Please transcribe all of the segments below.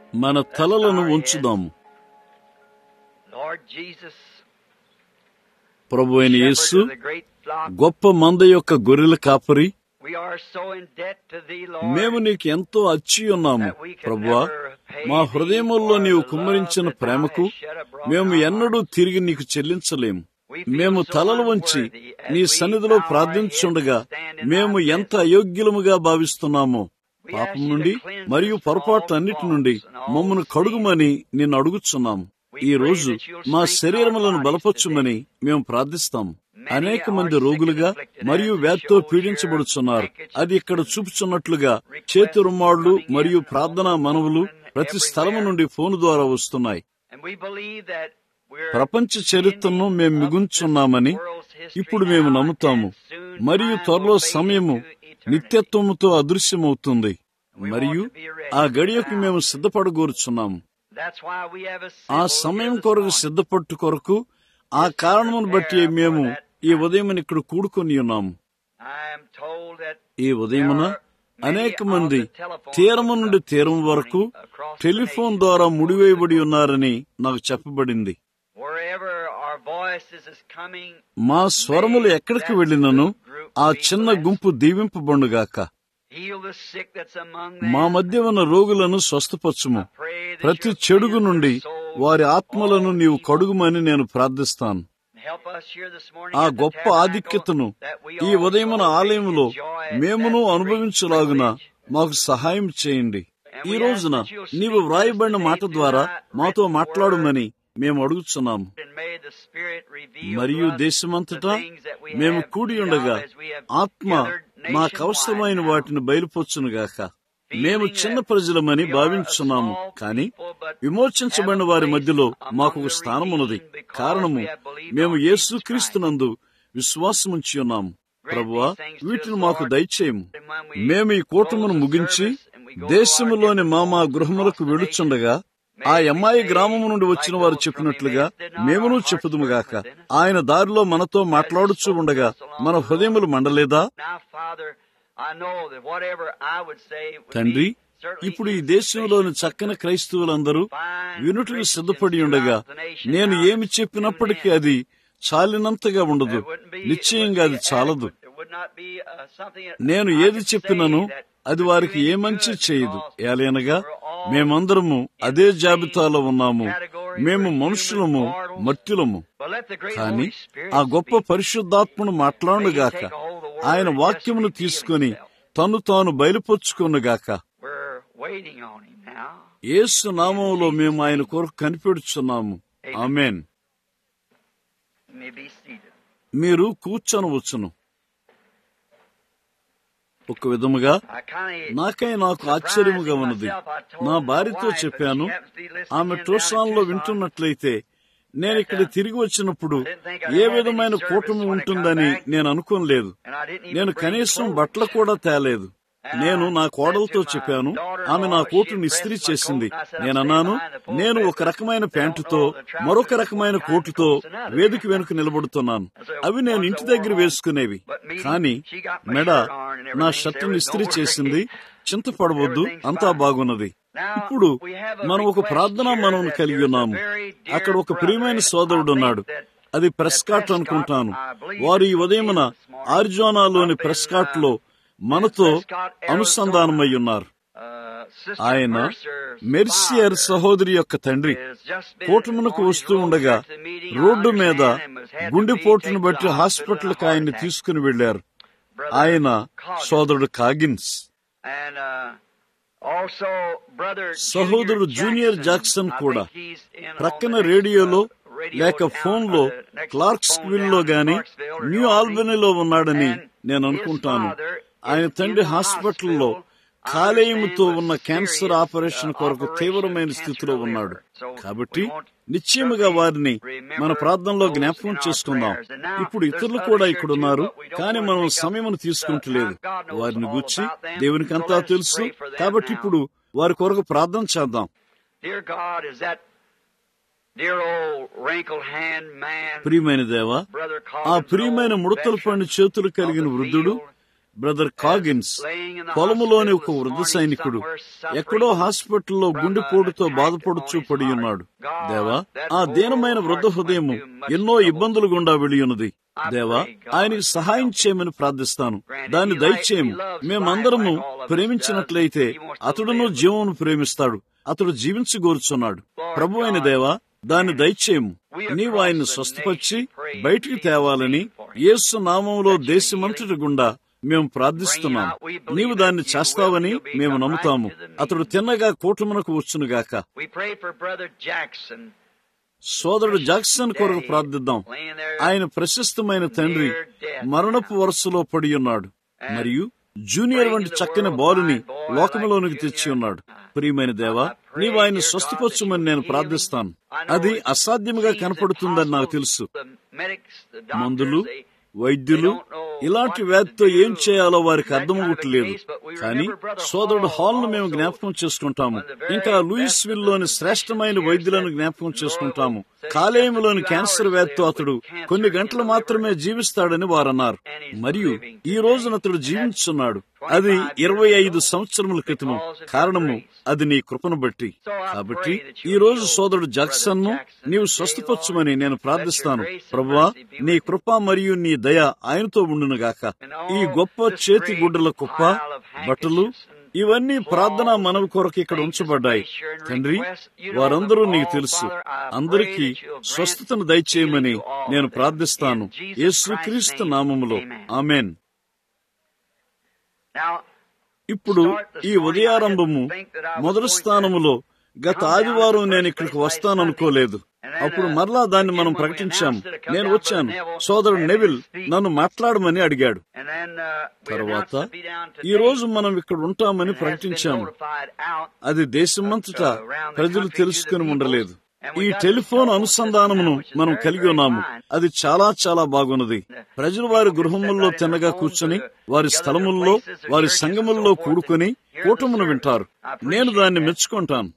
మన తలలను ఉంచుదాము Lord Jesus, ప్రభు అయిన shepherd Yesu of the great flock, గొప్ప మంద యొక్క గొర్రెల కాపరి we are so in debt to thee, Lord. మేము నీకు ఎంతో అచ్చి ఉన్నాము that we can ప్రభువా never pay మా thee హృదయముల్లో for నీవు the కుమ్మరించిన love that thou ప్రేమకు hast shed abroad మేము in our ఎన్నడూ hearts. తిరిగి నీకు చెల్లించలేము We feel మేము so తలలు వంచి unworthy as నీ we సన్నిధిలో bow our ప్రార్థించుండగా heads and stand in మేము thy ఎంత presence. అయోగ్యులముగా భావిస్తున్నామో We పాపం ask you to నుండి cleanse మరియు us from పొరపాటు all అన్నిటి faults నుండి and all మమ్మను sin. కడుగుమని నిన్ను అడుగుచున్నాము We ఈ pray రోజు that you'll మా strengthen శరీరములను our bodies బలపరచుమని మేము ప్రార్థిస్తాం Many అనేక are మంది sick and రోగులుగా afflicted, మరియు as it వ్యాధితో shows పీడించబడుచున్నారు your అది ఇక్కడ handkerchiefs చూపుచున్నట్లుగా requests చేతి రుమాళ్లు coming in మరియు on ప్రార్థనా the మనవులు phone and ప్రతి స్థలము everywhere. నుండి ఫోను ద్వారా వస్తున్నాయి And we believe that we're ప్రపంచ చరిత్రను ending మేము up మిగుంచున్నామని this world's history ఇప్పుడు మేము now, నమ్ముతాము and soon మరియు time త్వరలో will fade సమయము into eternity. నిత్యత్వముతో అదృశ్యమవుతుంది We మరియు want to be ready ఆ for గడియకు now. మేము సిద్ధపడగోరుచున్నాము That's why we have a ఆ symbol సమయం here this కొరకు morning. సిద్ధపట్టు కొరకు ఆ కారణమును బట్టి మేము ఈ ఉదయం ఇక్కడ కూడుకొని ఉన్నాము I am told that ఈ ఉదయమున అనేక మంది తీరము నుండి తీరం వరకు టెలిఫోన్ ద్వారా ముడివేయబడి ఉన్నారని నాకు చెప్పబడింది wherever our voices is coming, మా స్వరములు ఎక్కడికి వెళ్ళినను ఆ చిన్న గుంపు దీవింపబడుగాక heal the sick that's among మా them. మధ్య ఉన్న రోగులను స్వస్థపరచుము I pray that ప్రతి you'll చెడుగు cleanse నుండి their souls వారి from ఆత్మలను all నీవు evil. కడుగుమని నేను ప్రార్థిస్తాను Help us here this morning ఆ at the గొప్ప tabernacle ఆధిక్యతను that we ఈ also ఉదయమున may ఆలయములో enjoy మేమును that great అనుభవించలాగున privilege. మాకు సహాయం చేయండి And ఈ we రోజున ask that you'll నీవు speak to us వ్రాయబడిన today మాట through ద్వారా thy మాతో written మాట్లాడమని మేము అడుగుతున్నాము And may the Spirit reveal మరియు to us దేశమంతటా the things that we మేము have కూడి need ఉండగా of as we have ఆత్మ gathered మాకు అవసరమైన nationwide now. వాటిని బయలుపొచ్చునుగాక మేము Feeling చిన్న that ప్రజలమని we are a భావించున్నాము small కానీ people, but విమోచించబడిన have a వారి place మధ్యలో among మాకు ఒక the స్థానం ఉన్నది redeemed because కారణము we have believed మేము on Jesus యేసుక్రీస్తునందు విశ్వాసముంచి ఉన్నాము ప్రభువా వీటిని మాకు దయచేయము And when we మేము ఈ కూటమును close the ముగించి service and we go to our దేశములోని మా మా different గృహములకు across the వెళుచుండగా nation, ఆ may we అమ్మాయి say, గ్రామము నుండి like వచ్చిన వారు those from చెప్పినట్లుగా Emmaus did not మేమును our hearts చెప్పుదుముగాక burn within us? ఆయన దారిలో మనతో మాట్లాడుచూ ఉండగా మన హృదయములు మండలేదా Now, Father, I know that whatever I would say would తండ్రి be certainly ఇప్పుడు ఈ దేశంలోని చక్కని క్రైస్తవులందరూ వినుటకు సిద్ధపడి ఉండగా నేను ఏమి చెప్పినప్పటికీ అది చాలినంతగా ఉండదు నిశ్చయంగా అది చాలదు నేను ఏది చెప్పినను అది వారికి ఏ మంచి చేయదు ఏలైనగా మేమందరము అదే జాబితాలో ఉన్నాము మేము మనుషులము మట్టిలము కాని ఆ గొప్ప పరిశుద్ధాత్మను మాట్లాడుగాక ఆయన వాక్యమును తీసుకొని తను తాను బయలుపరుచుకొనుగాక యేసు నామంలో మేము ఆయన కొరకు కనిపెడుచున్నాము ఆమెన్ మీరు కూర్చొనవచ్చును ఒక విధముగా నాకై నాకు ఆశ్చర్యముగా ఉన్నది నా భార్యతో చెప్పాను ఆమె ట్రోసాన్లో వింటున్నట్లయితే నేను ఇక్కడ తిరిగి వచ్చినప్పుడు ఏ విధమైన కూటమి ఉంటుందని నేను అనుకోలేదు నేను కనీసం బట్టలు కూడా తేలేదు నేను నా కోడలతో చెప్పాను ఆమె నా కోటును ఇస్త్రీ చేసింది నేనన్నాను నేను ఒక రకమైన ప్యాంటుతో మరొక రకమైన కోటుతో వేదిక వెనుక నిలబడుతున్నాను అవి నేను ఇంటి దగ్గర వేసుకునేవి కానీ మెడ నా షర్టును ఇస్త్రీ చేసింది చింతపడవద్దు అంతా బాగున్నది ఇప్పుడు మనం ఒక ప్రార్థనా మనవును కలిగి ఉన్నాము అక్కడ ఒక ప్రియమైన సోదరుడు ఉన్నాడు అది ప్రెస్కాట్ అనుకుంటాను వారు ఈ ఉదయమున ఆర్జోనాలోని ప్రెస్కాట్ లో మనతో అనుసంధానమై ఉన్నారు ఆయన మెర్సియర్ సహోదరి యొక్క తండ్రి కూటమునకు వస్తూ ఉండగా రోడ్డు మీద గుండెపోటును బట్టి హాస్పిటల్కి ఆయన్ని తీసుకుని వెళ్లారు ఆయన సోదరుడు కాగిన్స్ సహోదరుడు జూనియర్ జాక్సన్ కూడా ప్రక్కన రేడియోలో లేక ఫోన్లో క్లార్క్స్ విల్లో గాని న్యూ ఆల్బనీలో ఉన్నాడని నేను అనుకుంటాను ఆయన తండ్రి హాస్పిటల్లో కాలేయముతో ఉన్న క్యాన్సర్ ఆపరేషన్ కొరకు తీవ్రమైన స్థితిలో ఉన్నాడు కాబట్టి నిశ్చయముగా వారిని మన ప్రార్థనలో జ్ఞాపకం చేసుకుందాం ఇప్పుడు ఇతరులు కూడా ఇక్కడ ఉన్నారు కానీ మనం సమయమును తీసుకుంటలేదు వారిని గూర్చి దేవునికి అంతా తెలుసు కాబట్టి ఇప్పుడు వారి కొరకు ప్రార్థన చేద్దాం ప్రియమైన దేవా ఆ ప్రియమైన ముడతలు పండి చేతులు కలిగిన వృద్ధుడు బ్రదర్ కాగిన్స్ పొలములోని ఒక వృద్ధ సైనికుడు ఎక్కడో హాస్పిటల్లో గుండెపోటుతో బాధపడుచూ పడి ఉన్నాడు దేవా ఆ దీనమైన వృద్ధ హృదయము ఎన్నో ఇబ్బందులు గుండా వెళ్ళియున్నది దేవా ఆయనకి సహాయం చేయమని ప్రార్థిస్తాను దాన్ని దయచేయము మేమందరము ప్రేమించినట్లయితే అతడును జీవమును ప్రేమిస్తాడు అతడు జీవించగోరుచున్నాడు ప్రభు అయిన దేవా దాన్ని దయచేయము నీవు ఆయన్ని స్వస్థపరిచి బయటికి తేవాలని యేసు నామంలో దేశమంతటి గుండా మేము ప్రార్థిస్తున్నాం నీవు దాన్ని చేస్తావని మేము నమ్ముతాము అతడు తిన్నగా కూటమునకు వచ్చునుగాక సోదరుడు జాక్సన్ కొరకు ప్రార్థిద్దాం ఆయన ప్రశస్తమైన తండ్రి మరణపు వరుసలో పడి ఉన్నాడు మరియు జూనియర్ వంటి చక్కని బాలుని లోకంలోనికి తెచ్చి ఉన్నాడు ప్రియమైన దేవా నీవు ఆయన స్వస్థపరచుమని నేను ప్రార్థిస్తాను అది అసాధ్యముగా కనపడుతుందని నాకు తెలుసు మందులు వైద్యులు ఇలాంటి వ్యాధితో ఏం చేయాలో వారికి అర్థమవట్లేదు కానీ సోదరుడు హాల్ ను మేము జ్ఞాపకం చేసుకుంటాము ఇంకా లూయిస్ విల్ లోని శ్రేష్టమైన వైద్యులను జ్ఞాపకం చేసుకుంటాము కాలేయంలోని క్యాన్సర్ వ్యాధితో అతడు కొన్ని గంటలు మాత్రమే జీవిస్తాడని వారన్నారు మరియు ఈ రోజున అతడు జీవించున్నాడు అది ఇరవై ఐదు సంవత్సరముల క్రితము కారణము అది నీ కృపను బట్టి కాబట్టి ఈ రోజు సోదరుడు జాక్సన్ ను నీవు స్వస్థపరచుమని నేను ప్రార్థిస్తాను ప్రభువా నీ కృప మరియు నీ దయ ఆయనతో ఉండునుగాక ఈ గొప్ప చేతి గుడ్డల కుప్ప బట్టలు ఇవన్నీ ప్రార్థన మనవి కొరకు ఇక్కడ ఉంచబడ్డాయి తండ్రి వారందరూ నీకు తెలుసు అందరికీ స్వస్థతను దయచేయమని నేను ప్రార్థిస్తాను యేసుక్రీస్తు నామములో ఆమెన్ ఇప్పుడు ఈ ఉదయారంభము మొదటి స్థానములో గత ఆదివారం నేను ఇక్కడికి వస్తాననుకోలేదు అప్పుడు మరలా దాన్ని మనం ప్రకటించాము నేను వచ్చాను సోదరుడు నెవిల్ నన్ను మాట్లాడమని అడిగాడు తర్వాత ఈ రోజు మనం ఇక్కడ ఉంటామని ప్రకటించాము అది దేశమంతటా ప్రజలు తెలుసుకుని ఉండలేదు ఈ టెలిఫోన్ అనుసంధానమును మనం కలిగి ఉన్నాము అది చాలా చాలా బాగున్నది ప్రజలు వారి గృహముల్లో తిన్నగా కూర్చొని వారి స్థలముల్లో వారి సంగముల్లో కూడుకొని కూటమును వింటారు నేను దాన్ని మెచ్చుకుంటాను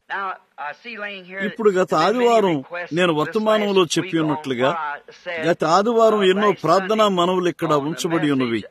ఇప్పుడు గత ఆదివారం నేను వర్తమానంలో చెప్పి ఉన్నట్లుగా గత ఆదివారం ఎన్నో ప్రార్థనా మనవులు ఇక్కడ ఉంచబడి ఉన్నవి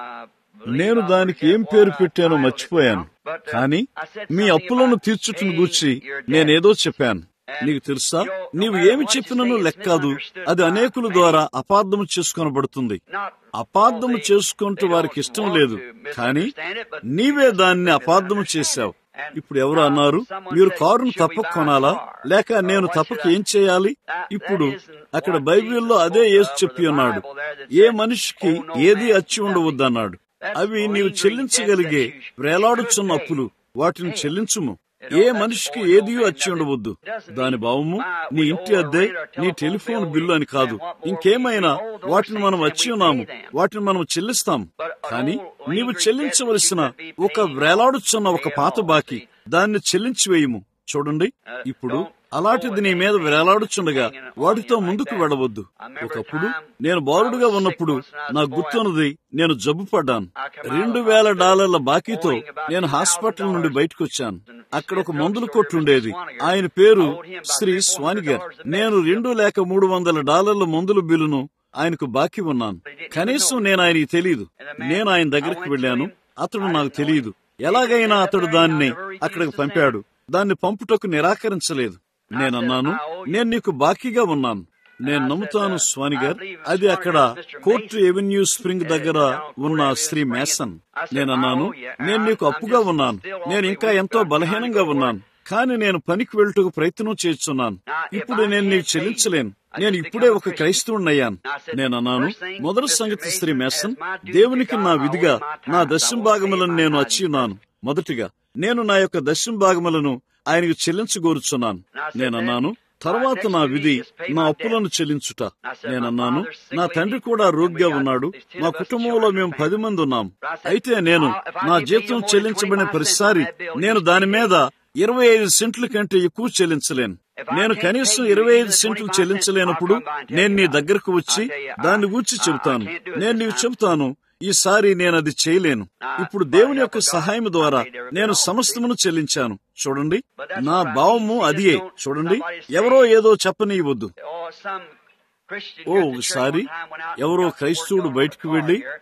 నేను దానికి ఏం పేరు పెట్టానో మర్చిపోయాను కానీ మీ అప్పులను తీర్చుటను గూర్చి నేనేదో చెప్పాను నీకు తెలుసా నీవు ఏమి చెప్పినను లెక్కాదు అది అనేకుల ద్వారా అపార్థము చేసుకొనబడుతుంది అపార్థము చేసుకుంటూ వారికి ఇష్టం లేదు కానీ నీవే దాన్ని అపార్థము చేశావు ఇప్పుడు ఎవరు అన్నారు మీరు కారును తప్పక కొనాలా లేక నేను తప్పక ఏం చేయాలి ఇప్పుడు అక్కడ బైబిల్లో అదే యేసు చెప్పి ఉన్నాడు ఏ మనిషికి ఏది అచ్చి ఉండవద్దన్నాడు అవి నీవు చెల్లించగలిగే వేలాడుచున్న అప్పులు వాటిని చెల్లించుము ఏ మనిషికి ఏది వచ్చి ఉండవద్దు దాని భావము నీ ఇంటి అద్దె నీ టెలిఫోన్ బిల్లు అని కాదు ఇంకేమైనా వాటిని మనం వచ్చి ఉన్నాము వాటిని మనం చెల్లిస్తాం కానీ నీవు చెల్లించవలసిన ఒక వేలాడుచున్న ఒక పాత బాకి దాన్ని చెల్లించివేయము చూడండి ఇప్పుడు అలాంటిది నీ మీద వేలాడుచుండగా వాటితో ముందుకు వెళ్ళవద్దు ఒకప్పుడు నేను బాలుడుగా ఉన్నప్పుడు నా గుర్తున్నది నేను జబ్బు పడ్డాను రెండు వేల డాలర్ల బాకీతో నేను హాస్పిటల్ నుండి బయటకు వచ్చాను అక్కడ ఒక మందుల కొట్టు ఉండేది ఆయన పేరు శ్రీ స్వానిగర్ నేను రెండు లేక మూడు వందల డాలర్ల మందుల బిల్లును ఆయనకు బాకీ ఉన్నాను కనీసం నేను ఆయనకి తెలియదు నేను ఆయన దగ్గరికి వెళ్ళాను అతడు నాకు తెలియదు ఎలాగైనా అతడు దాన్ని అక్కడికి పంపాడు దాన్ని పంపుటకు నిరాకరించలేదు నేనన్నాను నేను నీకు బాకీగా ఉన్నాను నేను నమ్ముతాను స్వానిగర్ అది అక్కడ కోర్టు ఎవెన్యూ స్ప్రింగ్ దగ్గర ఉన్న శ్రీ మేసన్ నేనన్నాను నేను నీకు అప్పుగా ఉన్నాను నేను ఇంకా ఎంతో బలహీనంగా ఉన్నాను కానీ నేను పనికి వెళ్ళటకు ప్రయత్నం చేస్తున్నాను ఇప్పుడు నేను నీకు చెల్లించలేను నేను ఇప్పుడే ఒక క్రైస్తవుడినయ్యాను నేనన్నాను మొదటి సంగతి శ్రీ మేసన్ దేవునికి నా విధిగా నా దశం భాగములను నేను వచ్చి ఉన్నాను మొదటిగా నేను నా యొక్క దశం భాగములను ఆయనకు చెల్లించగోరుచున్నాను నేనన్నాను తర్వాత నా విధి నా అప్పులను చెల్లించుట నేనన్నాను నా తండ్రి కూడా రోగిగా ఉన్నాడు మా కుటుంబంలో మేము పది మంది ఉన్నాం అయితే నేను నా జీతం చెల్లించబడిన ప్రతిసారి నేను దాని మీద ఇరవై ఐదు సెంట్ల కంటే ఎక్కువ చెల్లించలేను నేను కనీసం ఇరవై ఐదు సెంట్లు చెల్లించలేనప్పుడు నేను నీ దగ్గరకు వచ్చి దాన్ని గూర్చి చెబుతాను నేను నీకు చెబుతాను ఈసారి నేను అది చేయలేను ఇప్పుడు దేవుని యొక్క సహాయం ద్వారా నేను సమస్తమును చెల్లించాను చూడండి నా భావము అదియే చూడండి ఎవరో ఏదో చెప్పనీయవద్దు ఓ ఒకసారి ఎవరో క్రైస్తవుడు బయటకు వెళ్లి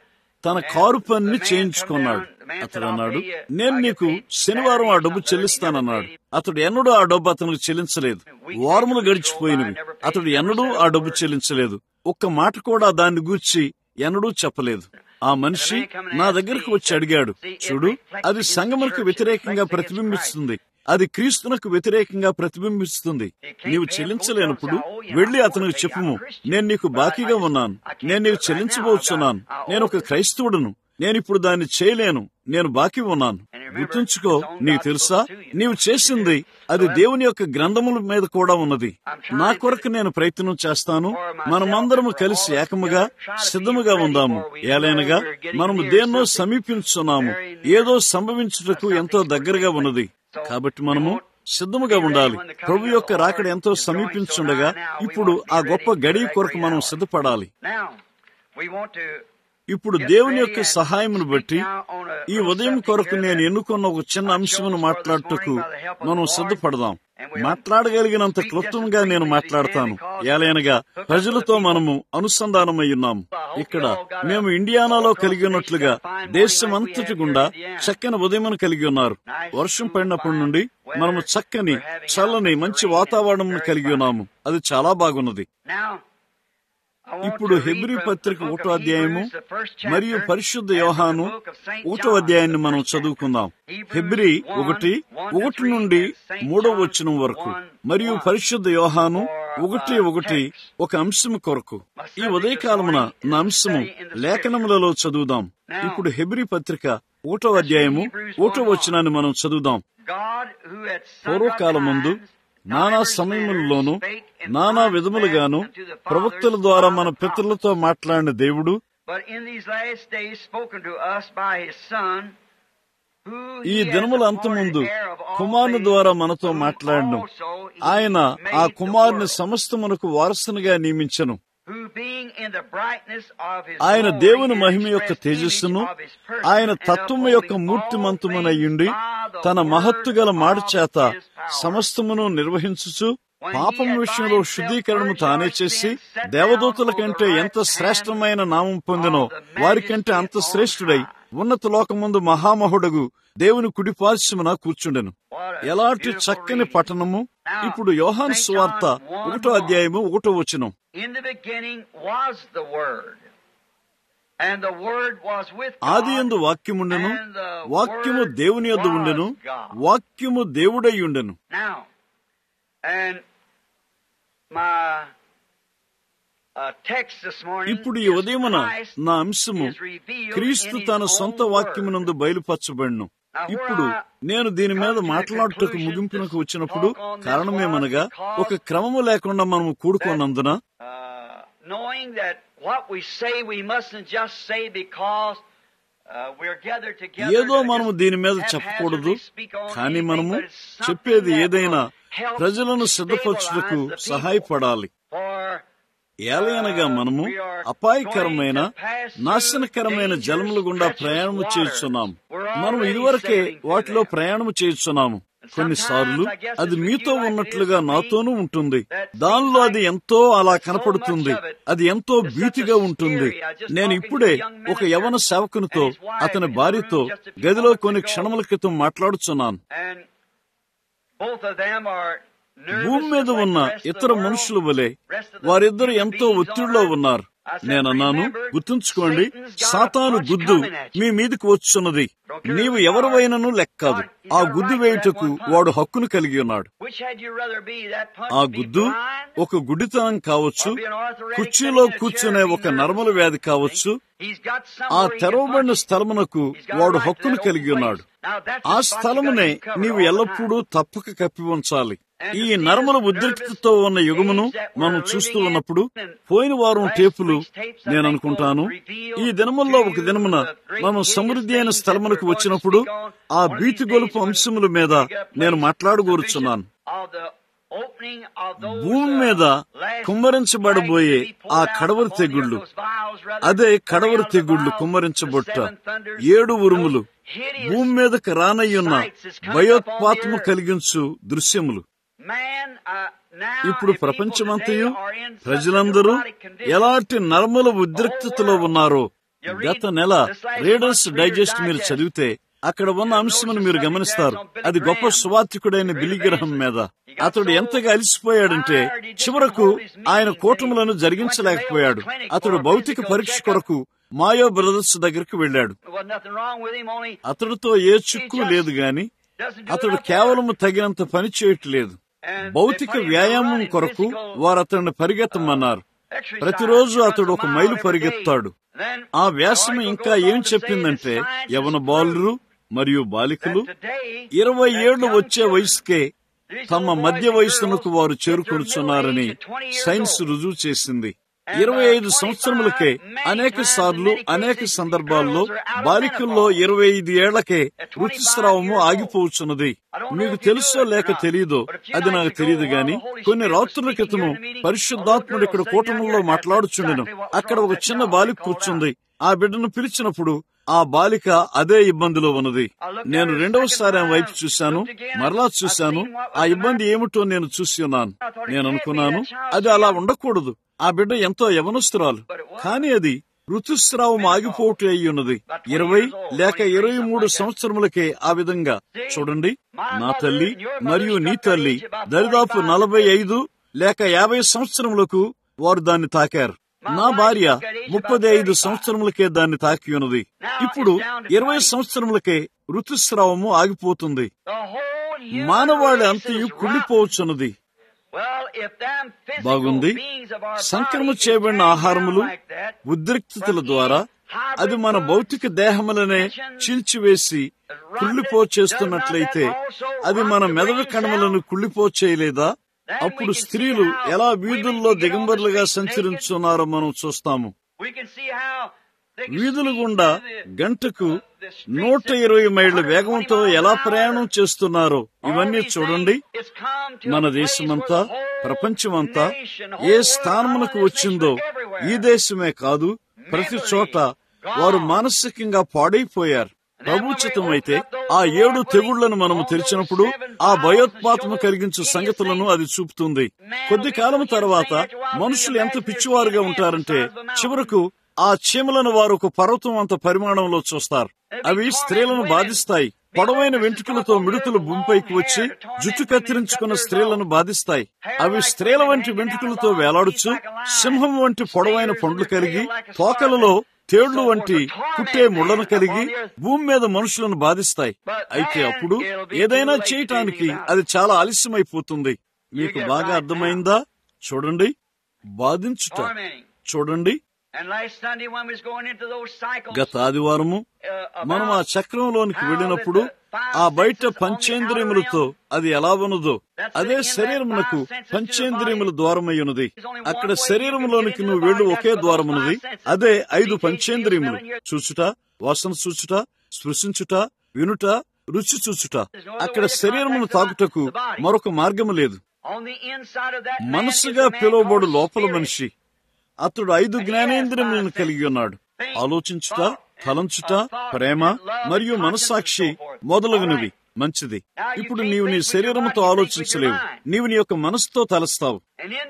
తన కారు పనిని చేయించుకున్నాడు అతడు అన్నాడు నేను నీకు శనివారం ఆ డబ్బు చెల్లిస్తానన్నాడు అతడు ఎన్నడూ ఆ డబ్బు అతనికి చెల్లించలేదు వారములు గడిచిపోయినవి అతడు ఎన్నడూ ఆ డబ్బు చెల్లించలేదు ఒక్క మాట కూడా దాన్ని గూర్చి ఎన్నడూ చెప్పలేదు ఆ మనిషి నా దగ్గరకు వచ్చి అడిగాడు చూడు అది సంగములకు వ్యతిరేకంగా ప్రతిబింబిస్తుంది అది క్రీస్తునకు వ్యతిరేకంగా ప్రతిబింబిస్తుంది నీవు చెల్లించలేనప్పుడు వెళ్లి అతనికి చెప్పుము నేను నీకు బాకీగా ఉన్నాను నేను నీకు చెల్లించబోతున్నాను నేను ఒక క్రైస్తవుడును నేను ఇప్పుడు దాన్ని చేయలేను నేను బాకీ ఉన్నాను గుర్తుంచుకో నీకు తెలుసా నీవు చేసింది అది దేవుని యొక్క గ్రంథముల మీద కూడా ఉన్నది నా కొరకు నేను ప్రయత్నం చేస్తాను మనమందరము కలిసి ఏకముగా సిద్ధముగా ఉందాము ఏలైనగా మనము దేన్నో సమీపించున్నాము ఏదో సంభవించుటకు ఎంతో దగ్గరగా ఉన్నది కాబట్టి మనము సిద్ధముగా ఉండాలి ప్రభు యొక్క రాకడ ఎంతో సమీపించుండగా ఇప్పుడు ఆ గొప్ప గడియ కొరకు మనం సిద్ధపడాలి ఇప్పుడు దేవుని యొక్క సహాయమును బట్టి ఈ ఉదయం కొరకు నేను ఎన్నుకున్న ఒక చిన్న అంశమును మాట్లాడుటకు మనం సిద్ధపడదాం మాట్లాడగలిగినంత క్లుప్తంగా నేను మాట్లాడతాను ఏలైనగా ప్రజలతో మనము అనుసంధానమై ఉన్నాము ఇక్కడ మేము ఇండియానాలో కలిగి ఉన్నట్లుగా దేశమంతటి గుండా చక్కని ఉదయమును కలిగి ఉన్నారు వర్షం పడినప్పటి నుండి మనము చక్కని చల్లని మంచి వాతావరణం కలిగి ఉన్నాము అది చాలా బాగున్నది ఇప్పుడు హెబ్రి పత్రిక ఒకటో అధ్యాయము మరియు పరిశుద్ధ యోహాను ఒకటో అధ్యాయాన్ని మనం చదువుకుందాం హెబ్రి ఒకటి ఒకటి నుండి మూడో వచనం వరకు మరియు పరిశుద్ధ యోహాను ఒకటి ఒకటి ఒక అంశము కొరకు ఈ ఉదయకాలమున నా అంశము లేఖనములలో చదువుదాం ఇప్పుడు హెబ్రి పత్రిక ఒకటో అధ్యాయము ఒకటో వచనాన్ని మనం చదువుదాం పూర్వకాలం ముందు నానా సమయములలోనూ నానా విధములుగాను ప్రవక్తల ద్వారా మన పితరులతో మాట్లాడిన దేవుడు ఈ దినముల అంతముందు కుమారుని ద్వారా మనతో మాట్లాడను ఆయన ఆ కుమారుని సమస్తమునకు వారసునిగా నియమించను ఆయన దేవుని మహిమ యొక్క తేజస్సును ఆయన తత్వము యొక్క మూర్తిమంతమునయ్యుండి తన మహత్తు గల మాట చేత సమస్తమును నిర్వహించుచు పాపం విషయంలో శుద్ధీకరణము తానే చేసి దేవదూతల కంటే ఎంత శ్రేష్టమైన నామం పొందినో వారికంటే అంత శ్రేష్ఠుడై ఉన్నత లోకముందు మహామహుడగు దేవుని కుడిపార్శ్వమున కూర్చుండెను ఎలాంటి చక్కని పట్టణము ఇప్పుడు యోహాన్ సువార్త ఒకటో అధ్యాయము ఒకటో వచనం ఆది ఎందు వాక్యముండెను వాక్యము దేవుని యొద్ద ఉండెను వాక్యము దేవుడై ఉండెను ఇప్పుడు ఈ ఉదయమున నా అంశము క్రీస్తు తన సొంత వాక్యమునందు బయలుపరచబడిను ఇప్పుడు నేను దీని మీద మాట్లాడుటకు ముగింపునకు వచ్చినప్పుడు కారణమేమనగా ఒక క్రమము లేకుండా మనము కూడుకోనందున ఏదో మనము దీని మీద చెప్పకూడదు కానీ మనము చెప్పేది ఏదైనా ప్రజలను సిద్ధపరచుటకు సహాయపడాలి ఏలయనగా మనము అపాయకరమైన నాశనకరమైన జలముల గుండా ప్రయాణము చేస్తున్నాము మనం ఇదివరకే వాటిలో ప్రయాణము చేస్తున్నాము కొన్నిసార్లు అది మీతో ఉన్నట్లుగా నాతోనూ ఉంటుంది దానిలో అది ఎంతో అలా కనపడుతుంది అది ఎంతో భీతిగా ఉంటుంది నేను ఇప్పుడే ఒక యవన సేవకునితో అతని భార్యతో గదిలో కొన్ని క్షణముల క్రితం మాట్లాడుచున్నాను భూమి మీద ఉన్న ఇతర మనుషుల వలె వారిద్దరు ఎంతో ఒత్తిడిలో ఉన్నారు నేనన్నాను గుర్తుంచుకోండి సాతాను గుద్దు మీ మీదకి వచ్చున్నది నీవు ఎవరివైనను లెక్కాదు ఆ గుద్దు వేయుటకు వాడు హక్కును కలిగి ఉన్నాడు ఆ గుద్దు ఒక గుడ్డితనం కావచ్చు కుర్చీలో కూర్చునే ఒక నర్మల వ్యాధి కావచ్చు ఆ తెరవబడిన స్థలమునకు వాడు హక్కును కలిగి ఉన్నాడు ఆ స్థలమునే నీవు ఎల్లప్పుడూ తప్పక కప్పి ఉంచాలి ఈ నర్మల ఉద్రిక్తతో ఉన్న యుగమును మనం చూస్తూ ఉన్నప్పుడు పోయిన వారం టేపులు నేను అనుకుంటాను ఈ దినముల్లో ఒక దినమున మనం సమృద్ధి అయిన స్థలమునకు వచ్చినప్పుడు ఆ బీతి గొలుపు అంశముల మీద నేను మాట్లాడగోరుచున్నాను భూమి మీద కుమ్మరించబడబోయే ఆ కడవరి తెగుళ్లు అదే కడవరి తెగుళ్లు కుమ్మరించబొట్ట ఏడు ఉరుములు భూమి మీదకి రానయ్యున్న భయోత్పాతము కలిగించు దృశ్యములు ఇప్పుడు ప్రపంచమంతయు ప్రజలందరూ ఎలాంటి నర్మల ఉద్రిక్తతలో ఉన్నారో గత నెల రీడర్స్ డైజెస్ట్ మీరు చదివితే అక్కడ ఉన్న అంశమును మీరు గమనిస్తారు అది గొప్ప సువార్థికుడైన బిలిగ్రహం మీద అతడు ఎంతగా అలిసిపోయాడంటే చివరకు ఆయన కూటములను జరిగించలేకపోయాడు అతడు భౌతిక పరీక్ష కొరకు మాయో బ్రదర్స్ దగ్గరికి వెళ్ళాడు అతడితో ఏ చిక్కు లేదు గాని అతడు కేవలం తగినంత పని చేయట్లేదు భౌతిక వ్యాయామం కొరకు వారు అతన్ని పరిగెత్తమన్నారు ప్రతిరోజు అతడు ఒక మైలు పరిగెత్తాడు ఆ వ్యాసం ఇంకా ఏం చెప్పిందంటే యవన బాలురు మరియు బాలికలు ఇరవై ఏళ్లు వచ్చే వయసుకే తమ మధ్య వయసునకు వారు చేరుకొనుచున్నారని సైన్స్ రుజువు చేసింది ఇరవై ఐదు సంవత్సరములకే అనేక సార్లు అనేక సందర్భాల్లో బాలికల్లో ఇరవై ఐదు ఏళ్లకే ఋతుస్రావము ఆగిపోవచ్చున్నది మీకు తెలుసో లేక తెలియదో అది నాకు తెలియదు గాని కొన్ని రాత్రుల క్రితము పరిశుద్ధాత్ముడు ఇక్కడ కూటముల్లో మాట్లాడుచుండెను అక్కడ ఒక చిన్న బాలిక కూర్చుంది ఆ బిడ్డను పిలిచినప్పుడు ఆ బాలిక అదే ఇబ్బందిలో ఉన్నది నేను రెండవసారి ఆమె వైపు చూశాను మరలా చూశాను ఆ ఇబ్బంది ఏమిటో నేను చూసి ఉన్నాను నేను అనుకున్నాను అది అలా ఉండకూడదు ఆ బిడ్డ ఎంతో యవనస్తురాలు కానీ అది ఋతుస్రావం ఆగిపోటు అయి ఉన్నది ఇరవై లేక ఇరవై మూడు సంవత్సరములకే ఆ విధంగా చూడండి నా తల్లి మరియు నీ తల్లి దరిదాపు నలభై ఐదు లేక యాభై సంవత్సరములకు వారు దాన్ని తాకారు నా భార్య ముప్పది ఐదు సంవత్సరములకే దాన్ని తాకి ఉన్నది ఇప్పుడు ఇరవై సంవత్సరములకే ఋతుస్రావము ఆగిపోతుంది మానవాళి అంతయు కుళ్ళిపోవచ్చున్నది బాగుంది సంక్రమ చేయబడిన ఆహారములు ఉద్రిక్తతల ద్వారా అది మన భౌతిక దేహములనే చీల్చివేసి కుళ్ళిపో చేస్తున్నట్లయితే అది మన మెదడు కణములను కుళ్ళిపో చేయలేదా అప్పుడు స్త్రీలు ఎలా వీధుల్లో దిగంబరులుగా సంచరించున్నారో మనం చూస్తాము వీధుల గుండా గంటకు నూట ఇరవై మైళ్ళ వేగంతో ఎలా ప్రయాణం చేస్తున్నారో ఇవన్నీ చూడండి మన దేశమంతా ప్రపంచమంతా ఏ స్థానమునకు వచ్చిందో ఈ దేశమే కాదు ప్రతి చోట వారు మానసికంగా పాడైపోయారు ప్రభుచితమైతే ఆ ఏడు తెగుళ్లను మనము తెరిచినప్పుడు ఆ భయోత్పాతము కలిగించే సంగతులను అది చూపుతుంది కొద్ది కాలం తర్వాత మనుషులు ఎంత పిచ్చివారుగా ఉంటారంటే చివరకు ఆ చీమలను వారు ఒక పర్వతం అంత పరిమాణంలో చూస్తారు అవి స్త్రీలను బాధిస్తాయి పొడవైన వెంట్రుకలతో మిడుతులు భూమిపైకి వచ్చి జుట్టు కత్తిరించుకున్న స్త్రీలను బాధిస్తాయి అవి స్త్రీల వంటి వెంట్రుకలతో వేలాడుచు సింహం వంటి పొడవైన పండ్లు కలిగి తోకలలో తేళ్లు వంటి పుట్టే ముళ్లను కలిగి భూమి మీద మనుషులను బాధిస్తాయి అయితే అప్పుడు ఏదైనా చేయటానికి అది చాలా ఆలస్యమైపోతుంది మీకు బాగా అర్థమైందా చూడండి బాధించుట చూడండి గత ఆదివారము మనం ఆ చక్రంలోనికి వెళ్ళినప్పుడు ఆ బయట పంచేంద్రియములతో అది ఎలా ఉన్నదో అదే శరీరమునకు పంచేంద్రియముల ద్వారమయ్యున్నది అక్కడ శరీరములోనికి నువ్వు వెళ్ళు ఒకే ద్వారమున్నది అదే ఐదు పంచేంద్రియములు చూచుట వాసన చూచుట స్పృశించుట వినుట రుచి చూచుట అక్కడ శరీరమును తాకుటకు మరొక మార్గము లేదు మనసుగా పిలువబడు లోపల మనిషి అతడు ఐదు జ్ఞానేంద్రియములను కలిగి ఉన్నాడు ఆలోచించుట తలంచుట ప్రేమ మరియు మనస్సాక్షి మొదలగునవి మంచిది ఇప్పుడు నీవు నీ శరీరంతో ఆలోచించలేవు నీవు నీ యొక్క మనసుతో తలస్తావు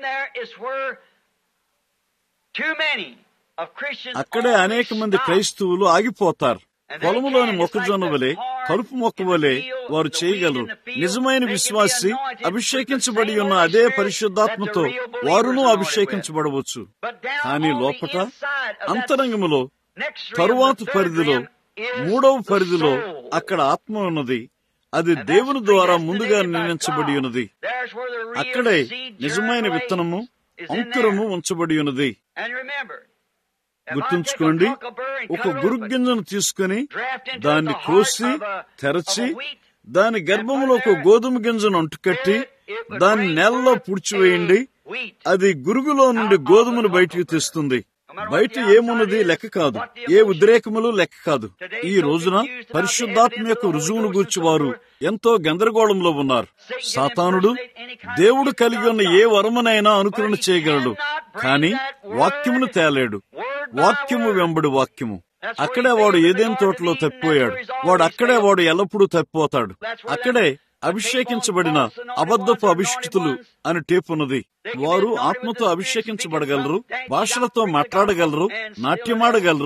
అక్కడే అనేక మంది క్రైస్తవులు ఆగిపోతారు పొలములోని మొక్కజొన్న వలె కలుపు మొక్క వలె వారు చేయగలరు నిజమైన విశ్వాసి అభిషేకించబడి ఉన్న అదే పరిశుద్ధాత్మతో వారును అభిషేకించబడవచ్చు కానీ లోపట అంతరంగములో తరువాత పరిధిలో మూడవ పరిధిలో అక్కడ ఆత్మ ఉన్నది అది దేవుని ద్వారా ముందుగా నిర్ణయించబడి ఉన్నది అక్కడే నిజమైన విత్తనము అంకురము ఉంచబడి ఉన్నది గుర్తుంచుకోండి ఒక గురుగింజను తీసుకుని దాన్ని కోసి తెరచి దాని గర్భంలో ఒక గోధుమ గింజను అంటుకట్టి దాన్ని నేలలో పుడిచివేయండి అది గురుగులో నుండి గోధుమను బయటికి తెస్తుంది బయట ఏమున్నది లెక్క కాదు ఏ ఉద్రేకములు లెక్క కాదు ఈ రోజున పరిశుద్ధాత్మ యొక్క రుజువును గూర్చి వారు ఎంతో గందరగోళంలో ఉన్నారు సాతానుడు దేవుడు కలిగి ఉన్న ఏ వరమునైనా అనుకరణ చేయగలడు కానీ వాక్యమును తేలేడు వాక్యము వెంబడి వాక్యము అక్కడే వాడు ఏదేం తోటలో తప్పిపోయాడు వాడు అక్కడే వాడు ఎల్లప్పుడూ తప్పిపోతాడు అక్కడే అభిషేకించబడిన అబద్ధపు అభిషిక్తులు అని టేపు ఉన్నది వారు ఆత్మతో అభిషేకించబడగలరు భాషలతో మాట్లాడగలరు నాట్యమాడగలరు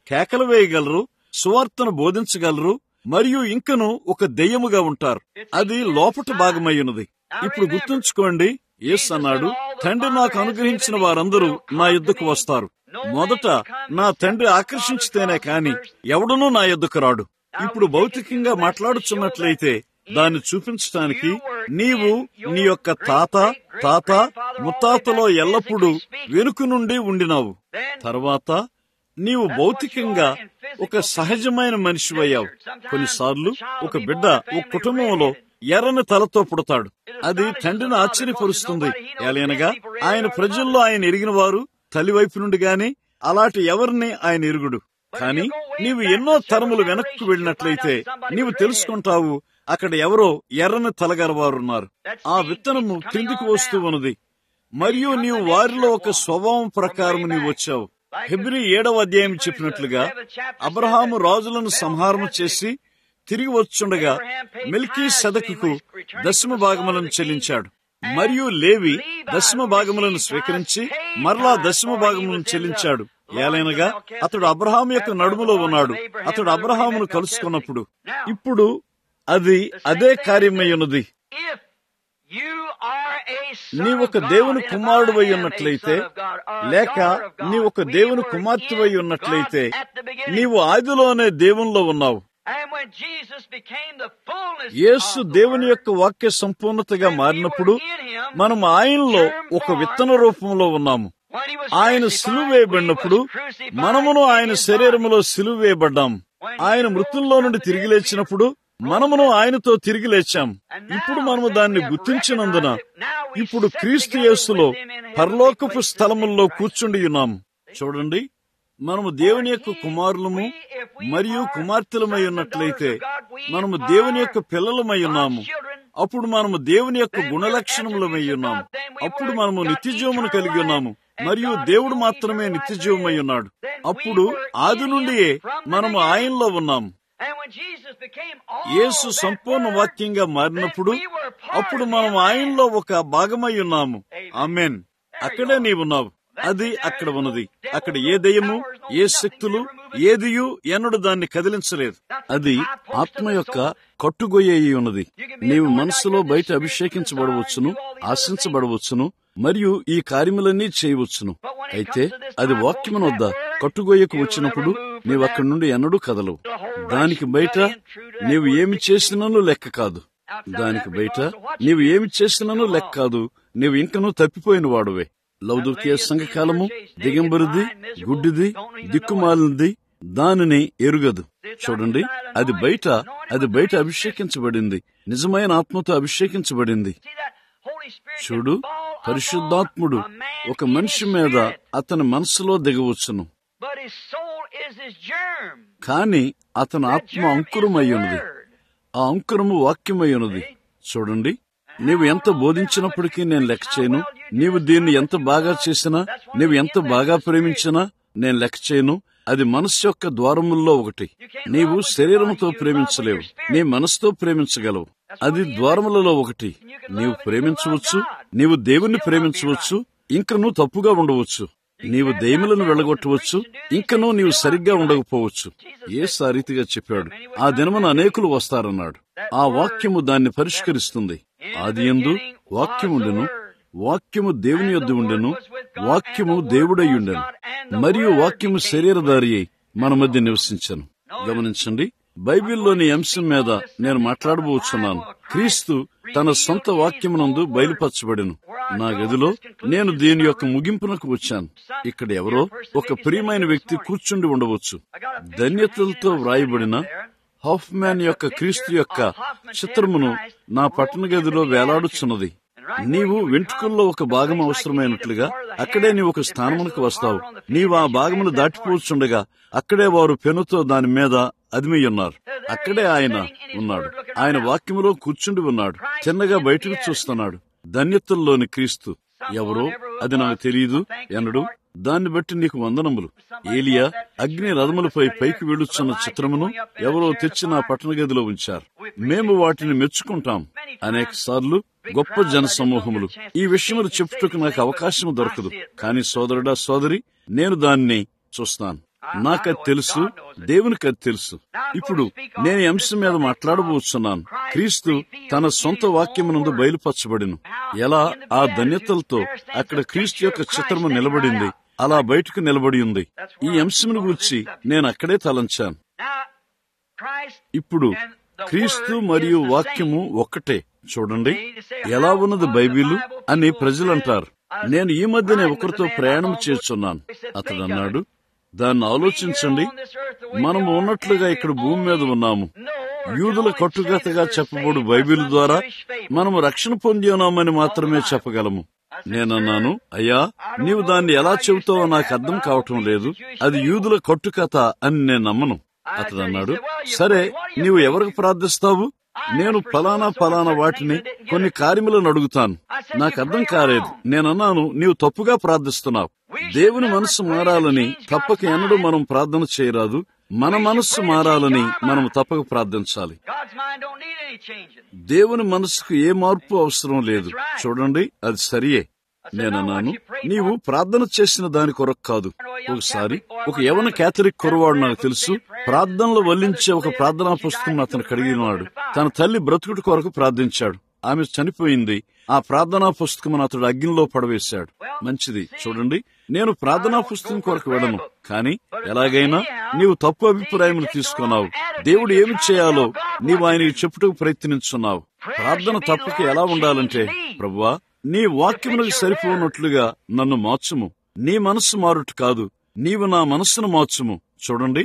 కేకలు వేయగలరు సువార్తను బోధించగలరు మరియు ఇంకను ఒక దెయ్యముగా ఉంటారు అది లోపట భాగమయ్యున్నది ఇప్పుడు గుర్తుంచుకోండి యేస్ అన్నాడు తండ్రి నాకు అనుగ్రహించిన వారందరూ నా యుద్ధకు వస్తారు మొదట నా తండ్రి ఆకర్షించితేనే కాని ఎవడనూ నా యుద్ధకు రాడు ఇప్పుడు భౌతికంగా మాట్లాడుచున్నట్లయితే దాన్ని చూపించటానికి నీవు నీ యొక్క తాత తాత ముత్తాతలో ఎల్లప్పుడూ వెనుక నుండి ఉండినావు తర్వాత నీవు భౌతికంగా ఒక సహజమైన మనిషివయ్యావు కొన్నిసార్లు ఒక బిడ్డ ఒక కుటుంబంలో ఎర్రని తలతో పుడతాడు అది తండ్రిని ఆశ్చర్యపరుస్తుంది ఎలయనగా ఆయన ప్రజల్లో ఆయన ఎరిగిన వారు తల్లి వైపు నుండి గాని అలాంటి ఎవరిని ఆయన ఎరుగుడు కానీ నీవు ఎన్నో తరములు వెనక్కు వెళ్ళినట్లయితే నీవు తెలుసుకుంటావు అక్కడ ఎవరో ఎర్రని తలగలవారున్నారు ఆ విత్తనము కిందికి వస్తూ ఉన్నది మరియు నీవు వారిలో ఒక స్వభావం ప్రకారం నీవు వచ్చావు హెబ్రి ఏడవ అధ్యాయం చెప్పినట్లుగా అబ్రహాము రాజులను సంహారం చేసి తిరిగి వచ్చుండగా మిల్కీ సదకుకు దశమ భాగములను చెల్లించాడు మరియు లేవి దశమ భాగములను స్వీకరించి మరలా దశమ భాగములను చెల్లించాడు ఏలైనగా అతడు అబ్రహాం యొక్క నడుములో ఉన్నాడు అతడు అబ్రహామును కలుసుకున్నప్పుడు ఇప్పుడు అది అదే కార్యమై ఉన్నది నీ ఒక దేవుని కుమారుడు ఉన్నట్లయితే లేక నీ ఒక దేవుని కుమార్తెవై ఉన్నట్లయితే నీవు ఆదిలోనే దేవునిలో ఉన్నావు యేసు దేవుని యొక్క వాక్య సంపూర్ణతగా మారినప్పుడు మనం ఆయనలో ఒక విత్తన రూపంలో ఉన్నాము ఆయన సిలువ వేయబడినప్పుడు మనమును ఆయన శరీరములో సిలువ వేయబడ్డాం ఆయన మృతుల్లో నుండి తిరిగి లేచినప్పుడు మనమును ఆయనతో తిరిగి లేచాం ఇప్పుడు మనము దాన్ని గుర్తించినందున ఇప్పుడు క్రీస్తు యేసులో పరలోకపు స్థలముల్లో కూర్చుండి ఉన్నాం చూడండి మనము దేవుని యొక్క కుమారులము మరియు కుమార్తెలమై ఉన్నట్లయితే మనము దేవుని యొక్క పిల్లలమై ఉన్నాము అప్పుడు మనము దేవుని యొక్క గుణలక్షణములమై ఉన్నాము అప్పుడు మనము నిత్యజీవమును కలిగి ఉన్నాము మరియు దేవుడు మాత్రమే నిత్యజీవమై ఉన్నాడు అప్పుడు ఆది నుండియే మనము ఆయనలో ఉన్నాము యేసు సంపూర్ణ వాక్యంగా మారినప్పుడు అప్పుడు మనం ఆయనలో ఒక భాగమై ఉన్నాము ఆమెన్ అక్కడే నీవున్నావు అది అక్కడ ఉన్నది అక్కడ ఏ దయ్యము ఏ శక్తులు ఏదియు ఎన్నడు దాన్ని కదిలించలేదు అది ఆత్మ యొక్క కట్టుగొయ్యి ఉన్నది నీవు మనసులో బయట అభిషేకించబడవచ్చును ఆశించబడవచ్చును మరియు ఈ కార్యములన్నీ చేయవచ్చును అయితే అది వాక్యమును వద్ద కట్టుగొయ్యకు వచ్చినప్పుడు నీవు అక్కడి నుండి ఎన్నడూ కదలవు దానికి బయట నీవు ఏమి చేసినను లెక్క కాదు దానికి బయట నీవు ఏమి చేసినను లెక్క కాదు నీవు ఇంకనూ తప్పిపోయిన వాడువే లౌదుకీయ సంఘకాలము దిగంబరిది గుడ్డిది దిక్కుమాలినది దానిని ఎరుగదు చూడండి అది బయట అది బయట అభిషేకించబడింది నిజమైన ఆత్మతో అభిషేకించబడింది చూడు పరిశుద్ధాత్ముడు ఒక మనిషి మీద అతని మనసులో దిగవచ్చును కాని అతని ఆత్మ అంకురమయ్యున్నది ఆ అంకురము వాక్యమయ్యున్నది చూడండి నీవు ఎంత బోధించినప్పటికీ నేను లెక్క చేయను నీవు దీన్ని ఎంత బాగా చేసినా నీవు ఎంత బాగా ప్రేమించినా నేను లెక్క చేయను అది మనస్సు యొక్క ద్వారముల్లో ఒకటి నీవు శరీరముతో ప్రేమించలేవు నీ మనసుతో ప్రేమించగలవు అది ద్వారములలో ఒకటి నీవు ప్రేమించవచ్చు నీవు దేవుణ్ణి ప్రేమించవచ్చు ఇంకనూ తప్పుగా ఉండవచ్చు నీవు దైములను వెళ్ళగొట్టవచ్చు ఇంకనూ నీవు సరిగ్గా ఉండకపోవచ్చు ఏ సారీతిగా చెప్పాడు ఆ దినమున అనేకులు వస్తారన్నాడు ఆ వాక్యము దాన్ని పరిష్కరిస్తుంది ఆది ఎందు వాక్యముండెను వాక్యము దేవుని యొద్ద ఉండెను వాక్యము దేవుడయ్యుండెను మరియు వాక్యము శరీరధారి అయి మన మధ్య నివసించను గమనించండి బైబిల్లోని అంశం మీద నేను మాట్లాడబోచున్నాను క్రీస్తు తన సొంత వాక్యమునందు బయలుపరచబడెను నా గదిలో నేను దీని యొక్క ముగింపునకు వచ్చాను ఇక్కడ ఎవరో ఒక ప్రియమైన వ్యక్తి కూర్చుండి ఉండవచ్చు ధన్యతలతో వ్రాయబడిన హాఫ్మ్యాన్ యొక్క క్రీస్తు యొక్క చిత్రమును నా పట్టణ గదిలో వేలాడుచున్నది నీవు వెంట్రుకల్లో ఒక భాగం అవసరమైనట్లుగా అక్కడే నీవు ఒక స్థానమునకు వస్తావు నీవు ఆ భాగమును దాటిపోచుండగా అక్కడే వారు పెనుతో దాని మీద అదిమి ఉన్నారు అక్కడే ఆయన ఉన్నాడు ఆయన వాక్యములో కూర్చుండి ఉన్నాడు చిన్నగా బయటకు చూస్తున్నాడు ధన్యతల్లోని క్రీస్తు ఎవరో అది నాకు తెలియదు ఎన్నడు దాన్ని బట్టి నీకు వందనములు ఏలియా అగ్ని రథములపై పైకి వెళుచున్న చిత్రమును ఎవరో తెచ్చి నా పట్టణ గదిలో ఉంచారు మేము వాటిని మెచ్చుకుంటాం అనేక సార్లు గొప్ప జన సమూహములు ఈ విషయములు చెప్పుటకు నాకు అవకాశం దొరకదు కానీ సోదరుడా సోదరి నేను దాన్ని చూస్తాను నాకది తెలుసు దేవునికి అది తెలుసు ఇప్పుడు నేను ఈ అంశం మీద మాట్లాడబోతున్నాను క్రీస్తు తన సొంత వాక్యమునందు బయలుపరచబడిను ఎలా ఆ ధన్యతలతో అక్కడ క్రీస్తు యొక్క చిత్రము నిలబడింది అలా బయటకు నిలబడి ఉంది ఈ అంశమును గురించి నేను అక్కడే తలంచాను ఇప్పుడు క్రీస్తు మరియు వాక్యము ఒక్కటే చూడండి ఎలా ఉన్నది బైబిలు అని ప్రజలు అంటారు నేను ఈ మధ్యనే ఒకరితో ప్రయాణం చేస్తున్నాను అతడు అన్నాడు దాన్ని ఆలోచించండి మనము ఉన్నట్లుగా ఇక్కడ భూమి మీద ఉన్నాము యూదుల కట్టుగతగా చెప్పబడు బైబిల్ ద్వారా మనము రక్షణ పొంది ఉన్నామని మాత్రమే చెప్పగలము నేనన్నాను అయ్యా నీవు దాన్ని ఎలా చెబుతావో నాకు అర్థం కావటం లేదు అది యూదుల కట్టుకథ అని నేను నమ్మను అతడు అన్నాడు సరే నీవు ఎవరికి ప్రార్థిస్తావు నేను ఫలానా ఫలానా వాటిని కొన్ని కార్యములను అడుగుతాను నాకు అర్థం కాలేదు నేనన్నాను నీవు తప్పుగా ప్రార్థిస్తున్నావు దేవుని మనస్సు మారాలని తప్పక ఎన్నడూ మనం ప్రార్థన చేయరాదు మన మనస్సు మారాలని మనం తప్పక ప్రార్థించాలి దేవుని మనస్సుకు ఏ మార్పు అవసరం లేదు చూడండి అది సరియే నేనన్నాను నీవు ప్రార్థన చేసిన దాని కొరకు కాదు ఒకసారి ఒక యవన కేథలిక్ కురవాడు నాకు తెలుసు ప్రార్థనలు వల్లించే ఒక ప్రార్థనా పుస్తకం అతను కడిగినాడు తన తల్లి బ్రతుకుటి కొరకు ప్రార్థించాడు ఆమె చనిపోయింది ఆ ప్రార్థనా పుస్తకం అతడు అగ్నిలో పడవేశాడు మంచిది చూడండి నేను ప్రార్థనా పుస్తకం కొరకు వెళ్ళను కానీ ఎలాగైనా నీవు తప్పు అభిప్రాయం తీసుకున్నావు దేవుడు ఏమి చేయాలో నీవు ఆయనకి చెప్పుటకు ప్రయత్నించున్నావు ప్రార్థన తప్పక ఎలా ఉండాలంటే ప్రభువా నీ వాక్యమునకు సరిపోనట్లుగా నన్ను మార్చుము నీ మనస్సు మారుట కాదు నీవు నా మనస్సును మార్చుము చూడండి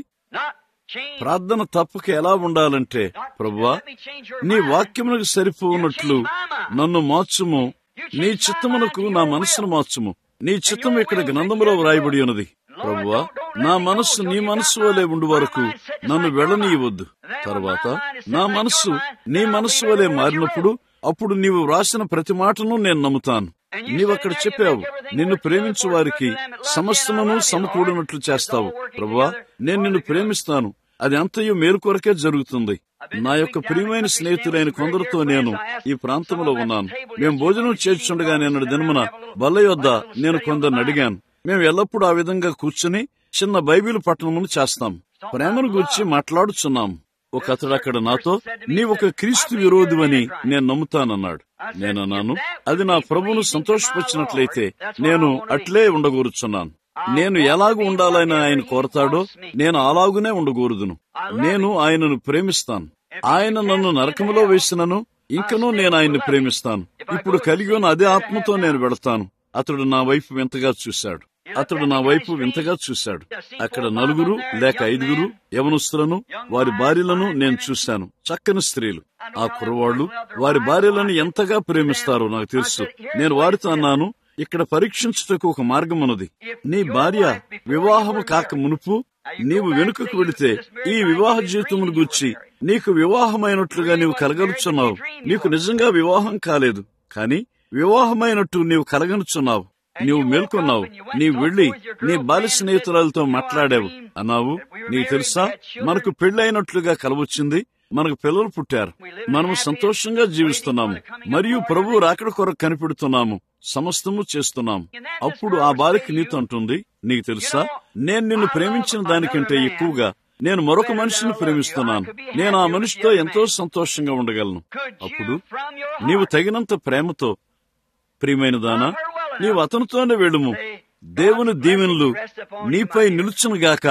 ప్రార్థన తప్పక ఎలా ఉండాలంటే ప్రభువా నీ వాక్యమునకు సరిపోనట్లు నన్ను మార్చుము నీ చిత్తమునకు నా మనస్సును మార్చుము నీ చిత్తం ఇక్కడ గ్రంథములో వ్రాయబడి ఉన్నది ప్రభువా నా మనస్సు నీ మనస్సు వలె ఉండు వరకు నన్ను వెళ్ళనీయవద్దు తర్వాత నా మనస్సు నీ మనస్సు వలె మారినప్పుడు అప్పుడు నీవు వ్రాసిన ప్రతి మాటను నేను నమ్ముతాను నీవక్కడ చెప్పావు నిన్ను ప్రేమించు వారికి సమస్తమును సమకూడినట్లు చేస్తావు ప్రభువా నేను నిన్ను ప్రేమిస్తాను అది అంతయు మేలు కొరకే జరుగుతుంది నా యొక్క ప్రియమైన స్నేహితులైన కొందరితో నేను ఈ ప్రాంతంలో ఉన్నాను మేము భోజనం చేర్చుండగా నేను దినమున బల్ల యొద్ద నేను కొందరిని అడిగాను మేము ఎల్లప్పుడూ ఆ విధంగా కూర్చుని చిన్న బైబిల్ పట్టణమును చేస్తాం ప్రేమను గురించి మాట్లాడుచున్నాం ఒక అతడు అక్కడ నాతో నీ ఒక క్రీస్తు విరోధివని నేను నమ్ముతానన్నాడు నేనన్నాను అది నా ప్రభును సంతోషపరిచినట్లయితే నేను అట్లే ఉండగోరుచున్నాను నేను ఎలాగూ ఉండాలని ఆయన కోరతాడో నేను అలాగునే ఉండగోరుదును నేను ఆయనను ప్రేమిస్తాను ఆయన నన్ను నరకములో వేసినను ఇంకనూ నేను ఆయన్ని ప్రేమిస్తాను ఇప్పుడు కలిగి ఉన్న అదే ఆత్మతో నేను వెళతాను అతడు నా వైపు వింతగా చూశాడు అతడు నా వైపు వింతగా చూశాడు అక్కడ నలుగురు లేక ఐదుగురు యవనస్తులను వారి భార్యలను నేను చూశాను చక్కని స్త్రీలు ఆ కుర్రవాళ్లు వారి భార్యలను ఎంతగా ప్రేమిస్తారో నాకు తెలుసు నేను వారితో అన్నాను ఇక్కడ పరీక్షించుటకు ఒక మార్గం ఉన్నది నీ భార్య వివాహము కాక మునుపు నీవు వెనుకకు వెళితే ఈ వివాహ జీవితమును గుర్చి నీకు వివాహమైనట్లుగా నీవు కలగలుచున్నావు నీకు నిజంగా వివాహం కాలేదు కాని వివాహమైనట్టు నీవు కలగనుచున్నావు నీవు మేల్కొన్నావు నీవు వెళ్లి నీ బాల్య స్నేహితురాలతో మాట్లాడావు అన్నావు నీకు తెలుసా మనకు పెళ్లైనట్లుగా కలవచ్చింది మనకు పిల్లలు పుట్టారు మనము సంతోషంగా జీవిస్తున్నాము మరియు ప్రభు రాకడ కొరకు కనిపెడుతున్నాము సమస్తము చేస్తున్నాము అప్పుడు ఆ బాలిక నీతో అంటుంది నీకు తెలుసా నేను నిన్ను ప్రేమించిన దానికంటే ఎక్కువగా నేను మరొక మనిషిని ప్రేమిస్తున్నాను నేను ఆ మనిషితో ఎంతో సంతోషంగా ఉండగలను అప్పుడు నీవు తగినంత ప్రేమతో ప్రియమైన దానా నీవు అతనితోనే వెళ్ళుము దేవుని దీవెనలు నీపై నిలుచునుగాక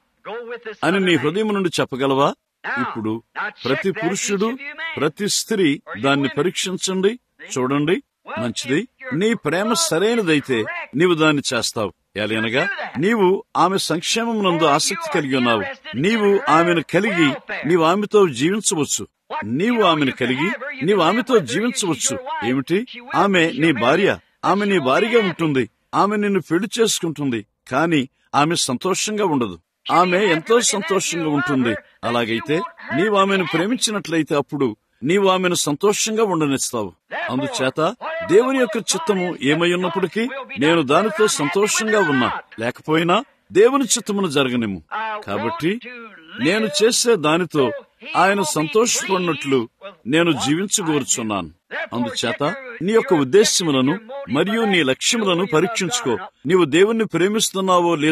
అని నీ హృదయం నుండి చెప్పగలవా ఇప్పుడు ప్రతి పురుషుడు ప్రతి స్త్రీ దాన్ని పరీక్షించండి చూడండి మంచిది నీ ప్రేమ సరైనదైతే నీవు దాన్ని చేస్తావు ఎలాగనగా నీవు ఆమె సంక్షేమం నందు ఆసక్తి కలిగి ఉన్నావు నీవు ఆమెను కలిగి నీవు ఆమెతో జీవించవచ్చు నీవు ఆమెను కలిగి నీవు ఆమెతో జీవించవచ్చు ఏమిటి ఆమె నీ భార్య ఆమె నీ భార్యగా ఉంటుంది ఆమె నిన్ను పెళ్లి చేసుకుంటుంది కానీ ఆమె సంతోషంగా ఉండదు ఆమె ఎంతో సంతోషంగా ఉంటుంది అలాగైతే నీవు ఆమెను ప్రేమించినట్లయితే అప్పుడు నీవు ఆమెను సంతోషంగా ఉండనిస్తావు అందుచేత దేవుని యొక్క చిత్తము ఏమై ఉన్నప్పటికీ నేను దానితో సంతోషంగా ఉన్నా లేకపోయినా దేవుని చిత్తమును జరగనిమ్ము కాబట్టి నేను చేసే దానితో ఆయన సంతోషపడినట్లు నేను జీవించగోరుచున్నాను అందుచేత నీ యొక్క ఉద్దేశ్యములను మరియు నీ లక్ష్యములను పరీక్షించుకో నీవు దేవుణ్ణి ప్రేమిస్తున్నావో లేదో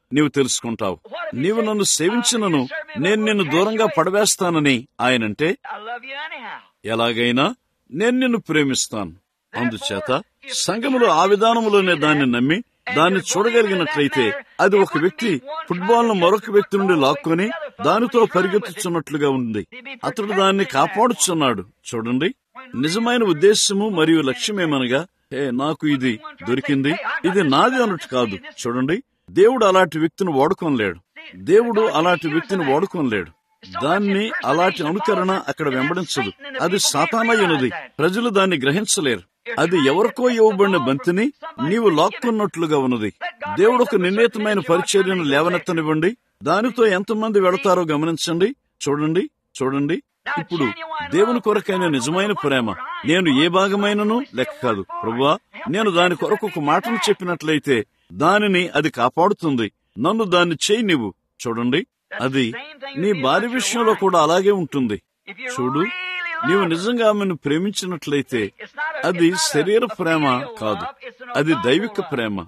నీవు తెలుసుకుంటావు నీవు నన్ను సేవించినను నేను నిన్ను దూరంగా పడవేస్తానని ఆయనంటే I love you anyhow. ఎలాగైనా నేను నిన్ను ప్రేమిస్తాను అందుచేత సంఘములో ఆ విధానములోనే దాన్ని నమ్మి దాన్ని చూడగలిగినట్లయితే అది ఒక వ్యక్తి ఫుట్బాల్ ను మరొక వ్యక్తి నుండి లాక్కొని దానితో పరిగెత్తుచున్నట్లుగా ఉంది అతడు దాన్ని కాపాడుచున్నాడు చూడండి నిజమైన ఉద్దేశము మరియు లక్ష్యమేమనగా ఏ నాకు ఇది దొరికింది ఇది నాది అన్నట్టు కాదు చూడండి దేవుడు అలాంటి వ్యక్తిని వాడుకోలేడు దేవుడు అలాంటి వ్యక్తిని వాడుకోలేడు దాన్ని అలాంటి అనుకరణ అక్కడ వెంబడించదు అది సాతానయ్యున్నది ప్రజలు దాన్ని గ్రహించలేరు అది ఎవరికో ఇవ్వబడిన బంతిని నీవు లాక్కున్నట్లుగా ఉన్నది దేవుడు ఒక నిర్ణీతమైన పరిచర్యను లేవనెత్తనివ్వండి దానితో ఎంతమంది వెళతారో గమనించండి చూడండి చూడండి ఇప్పుడు దేవుని కొరకైన నిజమైన ప్రేమ నేను ఏ భాగమైనను లెక్క కాదు ప్రభువా నేను దాని కొరకు ఒక మాటను చెప్పినట్లయితే దానిని అది కాపాడుతుంది నన్ను దాన్ని చేయి నీవు చూడండి అది నీ భార్య విషయంలో కూడా అలాగే ఉంటుంది చూడు నీవు నిజంగా ఆమెను ప్రేమించినట్లయితే అది శరీర ప్రేమ కాదు అది దైవిక ప్రేమ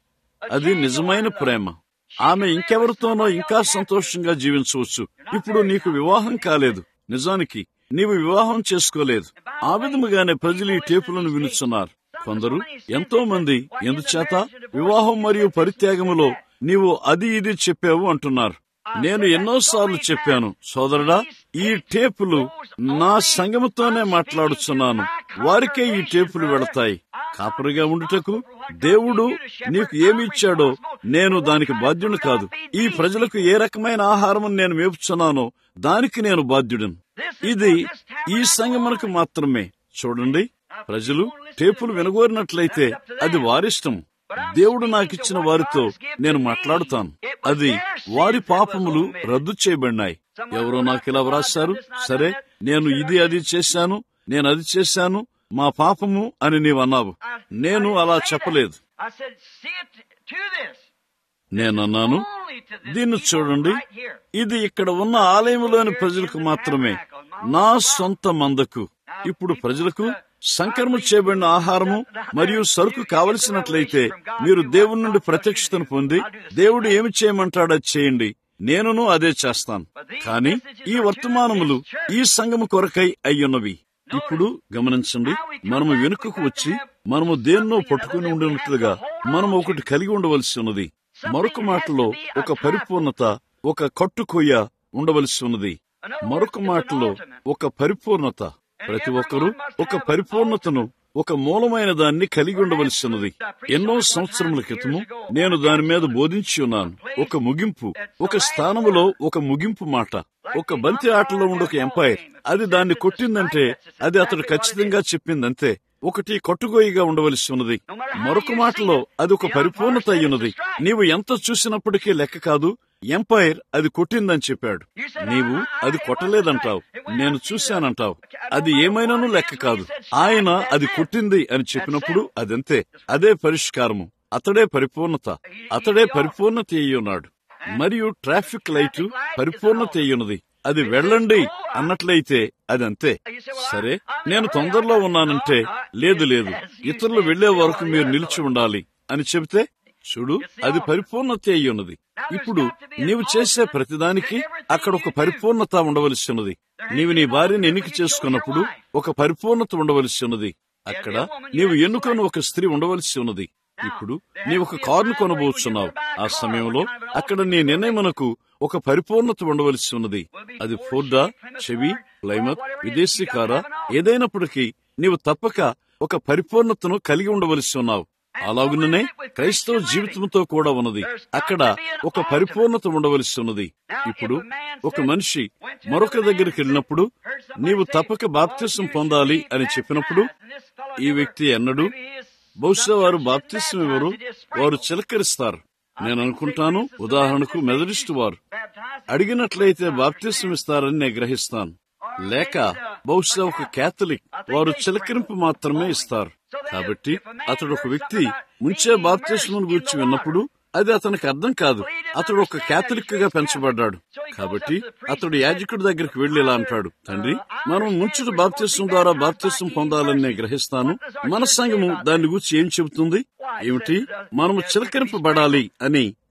అది నిజమైన ప్రేమ ఆమె ఇంకెవరితోనో ఇంకా సంతోషంగా జీవించవచ్చు ఇప్పుడు నీకు వివాహం కాలేదు నిజానికి నీవు వివాహం చేసుకోలేదు ఆ విధముగానే ప్రజలు ఈ టేపులను వినుచున్నారు కొందరు ఎంతో మంది ఎందుచేత వివాహం మరియు పరిత్యాగములో నీవు అది ఇది చెప్పావు అంటున్నారు నేను ఎన్నోసార్లు చెప్పాను సోదరుడా ఈ టేపులు నా సంగముతోనే మాట్లాడుచున్నాను వారికే ఈ టేపులు వెళతాయి కాపరిగా ఉండుటకు దేవుడు నీకు ఏమి ఇచ్చాడో నేను దానికి బాధ్యుని కాదు ఈ ప్రజలకు ఏ రకమైన ఆహారం నేను మేపుచున్నానో దానికి నేను బాధ్యుడను ఇది ఈ సంగమునకు మాత్రమే చూడండి ప్రజలు టేపులు వినగోరినట్లయితే అది వారిష్టం దేవుడు నాకిచ్చిన వారితో నేను మాట్లాడుతాను అది వారి పాపములు రద్దు చేయబడినాయి ఎవరో నాకు ఇలా వ్రాశారు సరే నేను ఇది అది చేశాను నేను అది చేశాను మా పాపము అని నీవన్నావు నేను అలా చెప్పలేదు I said, see it to this. నేనన్నాను Only to this దీన్ని people చూడండి right here. ఇది ఇక్కడ ఉన్న ఆలయములోని ప్రజలకు మాత్రమే నా సొంత మందకు ఇప్పుడు ప్రజలకు సంకరము చేయబడిన ఆహారము మరియు సరుకు కావలసినట్లయితే మీరు దేవుని నుండి ప్రత్యక్షతను పొంది దేవుడు ఏమి చేయమంటాడో చేయండి నేనును అదే చేస్తాను కానీ ఈ వర్తమానములు ఈ సంఘము కొరకై అయ్యున్నవి ఇప్పుడు గమనించండి మనము వెనుకకు వచ్చి మనము దేన్నో పట్టుకుని ఉండినట్లుగా మనము ఒకటి కలిగి ఉండవలసి ఉన్నది మరొక మాటలో ఒక పరిపూర్ణత ఒక కట్టుకొయ్య ఉండవలసి ఉన్నది మరొక మాటలో ఒక పరిపూర్ణత ప్రతి ఒక్కరూ ఒక పరిపూర్ణతను ఒక మూలమైన దాన్ని కలిగి ఉండవలసి ఉన్నది ఎన్నో సంవత్సరముల క్రితము నేను దాని మీద బోధించి ఉన్నాను ఒక ముగింపు ఒక స్థానములో ఒక ముగింపు మాట ఒక బంతి ఆటలో ఉండే ఒక ఎంపైర్ అది దాన్ని కొట్టిందంటే అది అతడు ఖచ్చితంగా చెప్పిందంతే ఒకటి కట్టుగోయిగా ఉండవలసి ఉన్నది మరొక మాటలో అది ఒక పరిపూర్ణత అయ్యున్నది నీవు ఎంత చూసినప్పటికీ లెక్క కాదు ఎంపైర్ అది కొట్టిందని చెప్పాడు నీవు అది కొట్టలేదంటావు నేను చూశానంటావు అది ఏమైనాను లెక్క కాదు ఆయన అది కొట్టింది అని చెప్పినప్పుడు అదంతే అదే పరిష్కారము అతడే పరిపూర్ణత అతడే పరిపూర్ణత అయ్యున్నాడు మరియు ట్రాఫిక్ లైట్ పరిపూర్ణత అయ్యున్నది అది వెళ్ళండి అన్నట్లయితే అదంతే సరే నేను తొందరలో ఉన్నానంటే లేదు లేదు ఇతరులు వెళ్లే వరకు మీరు నిలిచి ఉండాలి అని చెబితే చూడు అది పరిపూర్ణత అయి ఉన్నది ఇప్పుడు నీవు చేసే ప్రతిదానికి అక్కడ ఒక పరిపూర్ణత ఉండవలసి ఉన్నది నీవు నీ భార్యని ఎన్నిక చేసుకున్నప్పుడు ఒక పరిపూర్ణత ఉండవలసి ఉన్నది అక్కడ నీవు ఎన్నుకొని ఒక స్త్రీ ఉండవలసి ఉన్నది ఇప్పుడు నీవు ఒక కారును కొనబోతున్నావు ఆ సమయంలో అక్కడ నీ నిర్ణయమునకు ఒక పరిపూర్ణత ఉండవలసి ఉన్నది అది ఫోర్డా చెవి ప్లైమత్ విదేశీ కారా ఏదైనప్పటికీ నీవు తప్పక ఒక పరిపూర్ణతను కలిగి ఉండవలసి ఉన్నావు అలాగుననే క్రైస్తవ జీవితంతో కూడా ఉన్నది అక్కడ ఒక పరిపూర్ణత ఉండవలసి ఉన్నది ఇప్పుడు ఒక మనిషి మరొక దగ్గరికి వెళ్ళినప్పుడు నీవు తప్పక బాప్తిసం పొందాలి అని చెప్పినప్పుడు ఈ వ్యక్తి ఎన్నడూ బహుశా వారు బాప్తిసం ఇవ్వరు వారు చిలకరిస్తారు నేను అనుకుంటాను ఉదాహరణకు మెదడిస్ట్ వారు అడిగినట్లయితే బాప్తిసం ఇస్తారని నేను గ్రహిస్తాను లేక బహుశా ఒక క్యాథలిక్ వారు చిలకరింపు మాత్రమే ఇస్తారు కాబట్టి అతడు ఒక వ్యక్తి ముంచే బాప్తిస్మను గురించి విన్నప్పుడు అది అతనికి అర్థం కాదు అతడు ఒక క్యాథలిక్ గా పెంచబడ్డాడు కాబట్టి అతడు యాజకుడి దగ్గరికి వెళ్లి ఇలా అంటాడు తండ్రి మనం ముంచుడు బాప్తిస్వం ద్వారా బాప్తిస్వం పొందాలని నేను గ్రహిస్తాను మన సంఘము దాని గురించి ఏం చెబుతుంది ఏమిటి మనము చిలకరింపబడాలి అని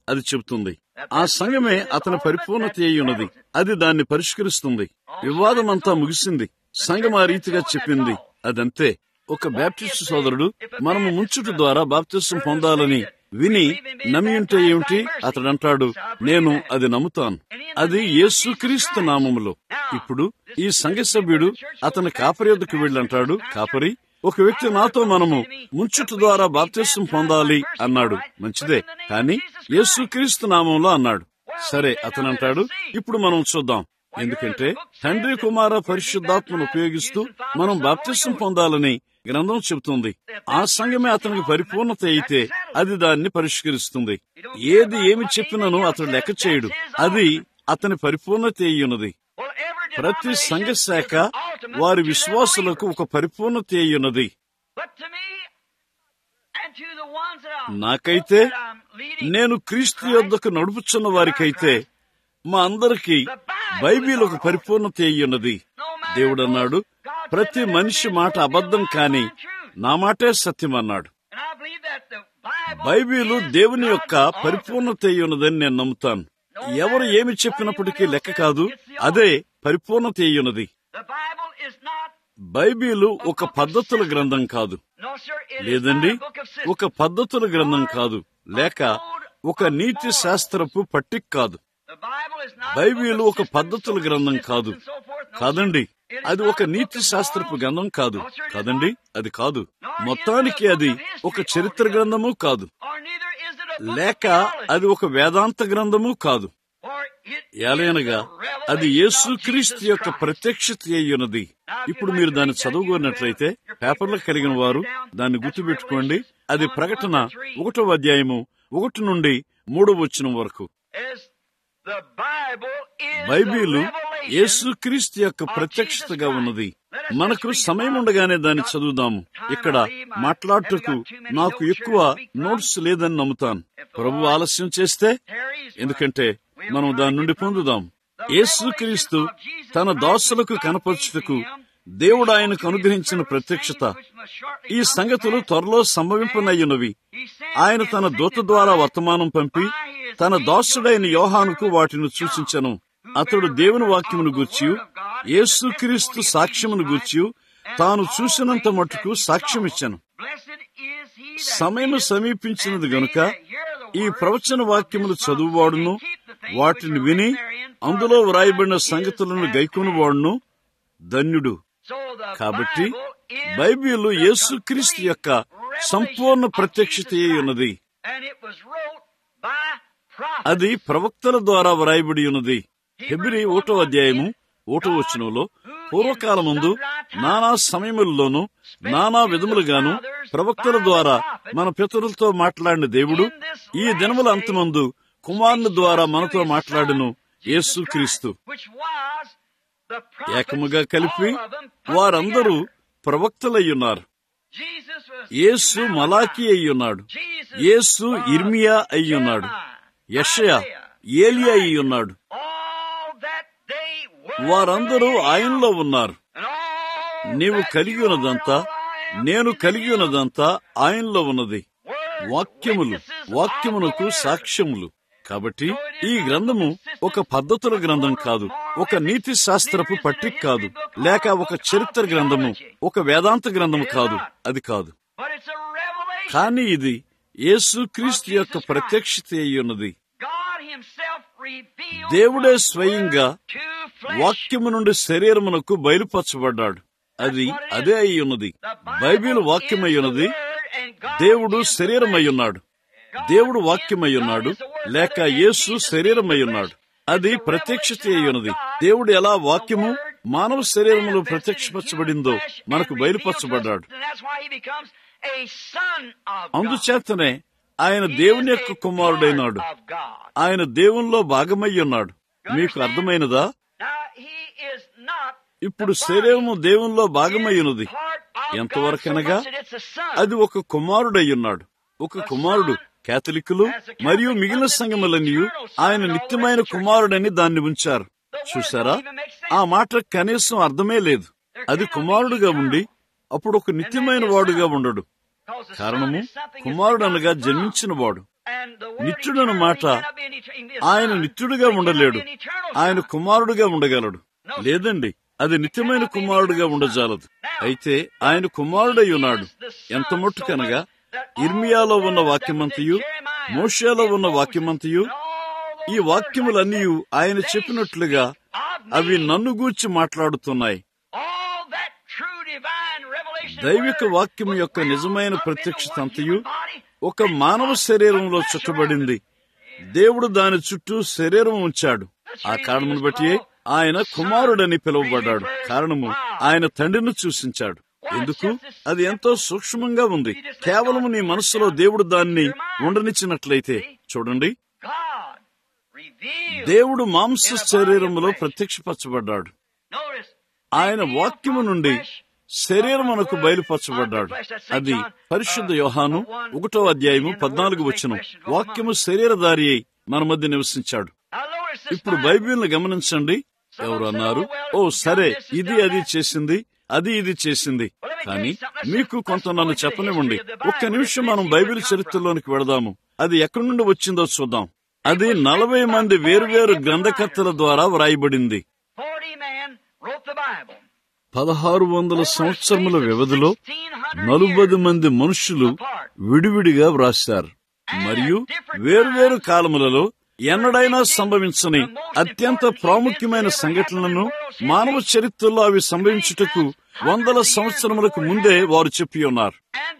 అది చెబుతుంది ఆ సంఘమే అతని పరిపూర్ణత అయి ఉన్నది అది దాన్ని పరిష్కరిస్తుంది వివాదమంతా ముగిసింది సంఘం ఆ రీతిగా చెప్పింది అదంతే ఒక బ్యాప్టిస్ట్ సోదరుడు మనము ముంచుట ద్వారా బాప్తిస్తం పొందాలని విని నమ్మి ఉంటే ఏమిటి అతడు అంటాడు నేను అది నమ్ముతాను అది యేసుక్రీస్తు నామములో ఇప్పుడు ఈ సంఘ సభ్యుడు అతని కాపరి వద్దకు వెళ్ళంటాడు కాపరి ఒక వ్యక్తి నాతో మనము ముంచుట ద్వారా బాప్తిస్తం పొందాలి అన్నాడు మంచిదే కానీ యేసుక్రీస్తు నామంలో అన్నాడు సరే అతను అంటాడు ఇప్పుడు మనం చూద్దాం ఎందుకంటే తండ్రి కుమార పరిశుద్ధాత్మను ఉపయోగిస్తూ మనం బాప్తిస్తం పొందాలని గ్రంథం చెబుతుంది ఆ సంఘమే అతనికి పరిపూర్ణత అయితే అది దాన్ని పరిష్కరిస్తుంది ఏది ఏమి చెప్పినను అతడు లెక్క చేయడు అది అతని పరిపూర్ణత అయ్యున్నది ప్రతి సంఘ శాఖ వారి విశ్వాసులకు ఒక పరిపూర్ణత అయ్యున్నది నాకైతే నేను క్రీస్తు యొద్దకు నడుపుచున్న వారికైతే మా అందరికీ బైబిల్ ఒక పరిపూర్ణత అయ్యున్నది దేవుడన్నాడు ప్రతి మనిషి మాట అబద్ధం కాని నా మాటే సత్యం అన్నాడు బైబిలు దేవుని యొక్క పరిపూర్ణత అయ్యున్నదని నేను నమ్ముతాను ఎవరు ఏమి చెప్పినప్పటికీ లెక్క కాదు అదే పరిపూర్ణత అయ్యున్నది బైబిలు ఒక పద్ధతుల గ్రంథం కాదు లేదండి ఒక పద్ధతుల గ్రంథం కాదు లేక ఒక నీతి శాస్త్రపు పట్టిక్ కాదు బైబిలు ఒక పద్ధతుల గ్రంథం కాదు కాదండి అది ఒక నీతి శాస్త్రపు గ్రంథం కాదు కాదండి అది కాదు మొత్తానికి అది ఒక చరిత్ర గ్రంథము కాదు లేక అది ఒక వేదాంత గ్రంథము కాదు ఏలైనగా అది యేసుక్రీస్తు యొక్క ప్రత్యక్షత అయ్యున్నది ఇప్పుడు మీరు దాన్ని చదువుకున్నట్లయితే పేపర్లో కలిగిన వారు దాన్ని గుర్తుపెట్టుకోండి అది ప్రకటన ఒకటో అధ్యాయము ఒకటి నుండి మూడో వచ్చిన వరకు బైబిలు యేసుక్రీస్తు యొక్క ప్రత్యక్షతగా ఉన్నది మనకు సమయం ఉండగానే దాన్ని చదువుదాము ఇక్కడ మాట్లాడుటకు నాకు ఎక్కువ నోట్స్ లేదని నమ్ముతాను ప్రభు ఆలస్యం చేస్తే ఎందుకంటే మనం దాని నుండి పొందుదాం యేసుక్రీస్తు తన దాసులకు కనపరచుటకు దేవుడు ఆయనకు అనుగ్రహించిన ప్రత్యక్షత ఈ సంగతులు త్వరలో సంభవింపనయ్యున్నవి ఆయన తన దూత ద్వారా వర్తమానం పంపి తన దాసుడైన యోహానుకు వాటిని సూచించను అతడు దేవుని వాక్యమును గూర్చి యేసుక్రీస్తు సాక్ష్యమును గూర్చి తాను చూసినంత మట్టుకు సాక్ష్యమిచ్చాను సమయం సమీపించినది గనుక ఈ ప్రవచన వాక్యములు చదువువాడును వాటిని విని అందులో వ్రాయబడిన సంగతులను గైకొనువాడును ధన్యుడు కాబట్టి బైబిల్ యేసుక్రీస్తు యొక్క సంపూర్ణ ప్రత్యక్షత ఉన్నది అది ప్రవక్తల ద్వారా వ్రాయబడి ఉన్నది హెబ్రి ఓటో అధ్యాయము ఓటో వచనంలో పూర్వకాలముందు నానా సమయముల్లోనూ నానా విధములుగాను ప్రవక్తల ద్వారా మన పితరులతో మాట్లాడిన దేవుడు ఈ దినముల అంతమందు కుమారుని ద్వారా మనతో మాట్లాడును యేసుక్రీస్తు ఏకముగా కలిపి వారందరూ ప్రవక్తలయ్యున్నారు యేసు మలాకి అయ్యున్నాడు యేసు ఇర్మియా అయ్యున్నాడు యషయా ఏలియా అయ్యున్నాడు వారందరూ ఆయనలో ఉన్నారు నీవు కలిగి ఉన్నదంతా నేను కలిగి ఉన్నదంతా ఆయనలో ఉన్నది వాక్యములు వాక్యమునకు సాక్ష్యములు కాబట్టి ఈ గ్రంథము ఒక పద్ధతుల గ్రంథం కాదు ఒక నీతి శాస్త్రపు పట్టిక కాదు లేక ఒక చరిత్ర గ్రంథము ఒక వేదాంత గ్రంథము కాదు అది కాదు కానీ ఇది యేసుక్రీస్తు యొక్క ప్రత్యక్షత అయ్యున్నది దేవుడే స్వయంగా వాక్యము నుండి శరీరమునకు బయలుపరచబడ్డాడు అది అదే అయి ఉన్నది బైబిల్ వాక్యమై ఉన్నది దేవుడు శరీరమై ఉన్నాడు దేవుడు వాక్యమై ఉన్నాడు లేక యేసు శరీరమై ఉన్నాడు అది ప్రత్యక్షత అయి ఉన్నది దేవుడు ఎలా వాక్యము మానవ శరీరములో ప్రత్యక్షపరచబడిందో మనకు బయలుపరచబడ్డాడు అందుచేతనే ఆయన దేవుని యొక్క కుమారుడైనాడు ఆయన దేవునిలో భాగమై ఉన్నాడు మీకు అర్థమైనదా ఇప్పుడు శరీరము దేవునిలో భాగమయ్యున్నది ఎంతవరకనగా అది ఒక కుమారుడయ్యున్నాడు ఒక కుమారుడు కేథలిక్కులు మరియు మిగిలిన సంఘములన్నీ ఆయన నిత్యమైన కుమారుడని దాన్ని ఉంచారు చూసారా ఆ మాట కనీసం అర్థమే లేదు అది కుమారుడుగా ఉండి అప్పుడు ఒక నిత్యమైన వాడుగా ఉండడు కారణము కుమారుడు అనగా జన్మించిన వాడు నిత్యుడన్న మాట ఆయన నిత్యుడిగా ఉండలేడు ఆయన కుమారుడుగా ఉండగలడు లేదండి అది నిత్యమైన కుమారుడుగా ఉండజాలదు అయితే ఆయన కుమారుడై ఉన్నాడు ఎంత మట్టుకనగా ఇర్మియాలో ఉన్న వాక్యమంతయు మోషేలో ఉన్న వాక్యమంతయు ఈ వాక్యములన్నీ ఆయన చెప్పినట్లుగా అవి నన్ను గూర్చి మాట్లాడుతున్నాయి దైవిక వాక్యం యొక్క నిజమైన ప్రత్యక్షత అంతయు ఒక మానవ శరీరంలో చుట్టబడింది దేవుడు దాని చుట్టూ శరీరం ఉంచాడు ఆ కారణమును బట్టి ఆయన కుమారుడని పిలువబడ్డాడు కారణము ఆయన తండ్రిని సూచించాడు ఎందుకు అది ఎంతో సూక్ష్మంగా ఉంది కేవలం నీ మనస్సులో దేవుడు దాన్ని ఉండనిచ్చినట్లయితే చూడండి దేవుడు మాంస శరీరములో ప్రత్యక్షపరచబడ్డాడు ఆయన వాక్యము నుండి శరీరం మనకు బయలుపరచబడ్డాడు అది పరిశుద్ధ యోహాను ఒకటో అధ్యాయము పద్నాలుగు వచ్చిన వాక్యము శరీరధారి అయి మన మధ్య నివసించాడు ఇప్పుడు బైబిల్ని గమనించండి ఎవరు అన్నారు ఓ సరే ఇది అది చేసింది అది ఇది చేసింది కానీ మీకు కొంత నన్ను చెప్పనివ్వండి ఒక్క నిమిషం మనం బైబిల్ చరిత్రలోనికి వెళదాము అది ఎక్కడి నుండి వచ్చిందో చూద్దాం అది నలభై మంది వేరువేరు గ్రంథకర్తల ద్వారా వ్రాయబడింది పదహారు వందల సంవత్సరముల వ్యవధిలో నలుబై మంది మనుషులు విడివిడిగా వ్రాశారు మరియు వేర్వేరు కాలములలో ఎన్నడైనా సంభవించని అత్యంత ప్రాముఖ్యమైన సంఘటనలను మానవ చరిత్రలో అవి సంభవించుటకు వందల సంవత్సరములకు ముందే వారు చెప్పి ఉన్నారు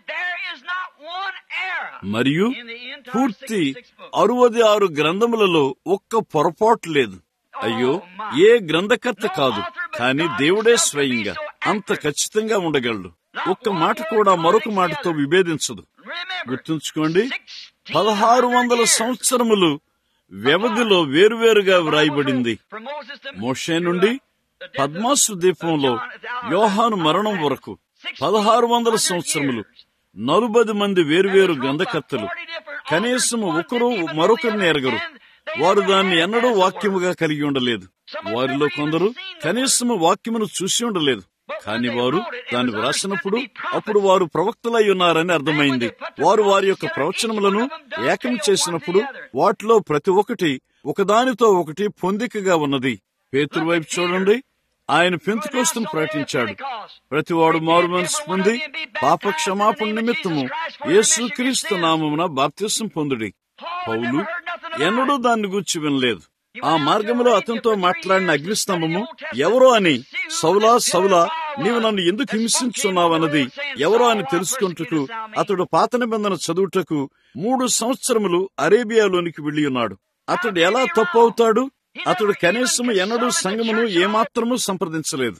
మరియు పూర్తి అరవది ఆరు గ్రంథములలో ఒక్క పొరపాటు లేదు అయ్యో ఏ గ్రంథకర్త కాదు కానీ దేవుడే స్వయంగా అంత ఖచ్చితంగా ఉండగలడు ఒక్క మాట కూడా మరొక మాటతో విభేదించదు గుర్తుంచుకోండి పదహారు వందల సంవత్సరములు వ్యవధిలో వేరువేరుగా వ్రాయబడింది మోషే నుండి పద్మాసు దీపంలో యోహాను మరణం వరకు పదహారు వందల సంవత్సరములు నలుబది మంది వేరువేరు గ్రంథకర్తలు కనీసం ఒకరు మరొకరిని ఎరగరు వారు దాన్ని ఎన్నడూ వాక్యముగా కలిగి ఉండలేదు వారిలో కొందరు కనీసము వాక్యమును చూసి ఉండలేదు కాని వారు దాన్ని వ్రాసినప్పుడు అప్పుడు వారు ప్రవక్తలై ఉన్నారని అర్థమైంది వారు వారి యొక్క ప్రవచనములను ఏకం చేసినప్పుడు వాటిలో ప్రతి ఒక్కటి ఒకదానితో ఒకటి పొందికగా ఉన్నది పేతురు వైపు చూడండి ఆయన పెంతుకోస్తును ప్రకటించాడు ప్రతివాడు మారు మనసు పొంది పాప క్షమాపణ నిమిత్తము యేసు క్రీస్తు నామమున బాప్తిసం పొందుడి పౌలు ఎన్నడూ దాన్ని గూర్చి వినలేదు ఆ మార్గంలో అతనితో మాట్లాడిన అగ్నిస్తంభము ఎవరో అని సౌలా సౌలా నీవు నన్ను ఎందుకు హింసించున్నావన్నది ఎవరో అని తెలుసుకుంటకు అతడు పాత నిబంధన చదువుటకు మూడు సంవత్సరములు అరేబియాలోనికి వెళ్లి ఉన్నాడు అతడు ఎలా తప్పు అవుతాడు అతడు కనీసం ఎన్నడూ సంగమును ఏమాత్రము సంప్రదించలేదు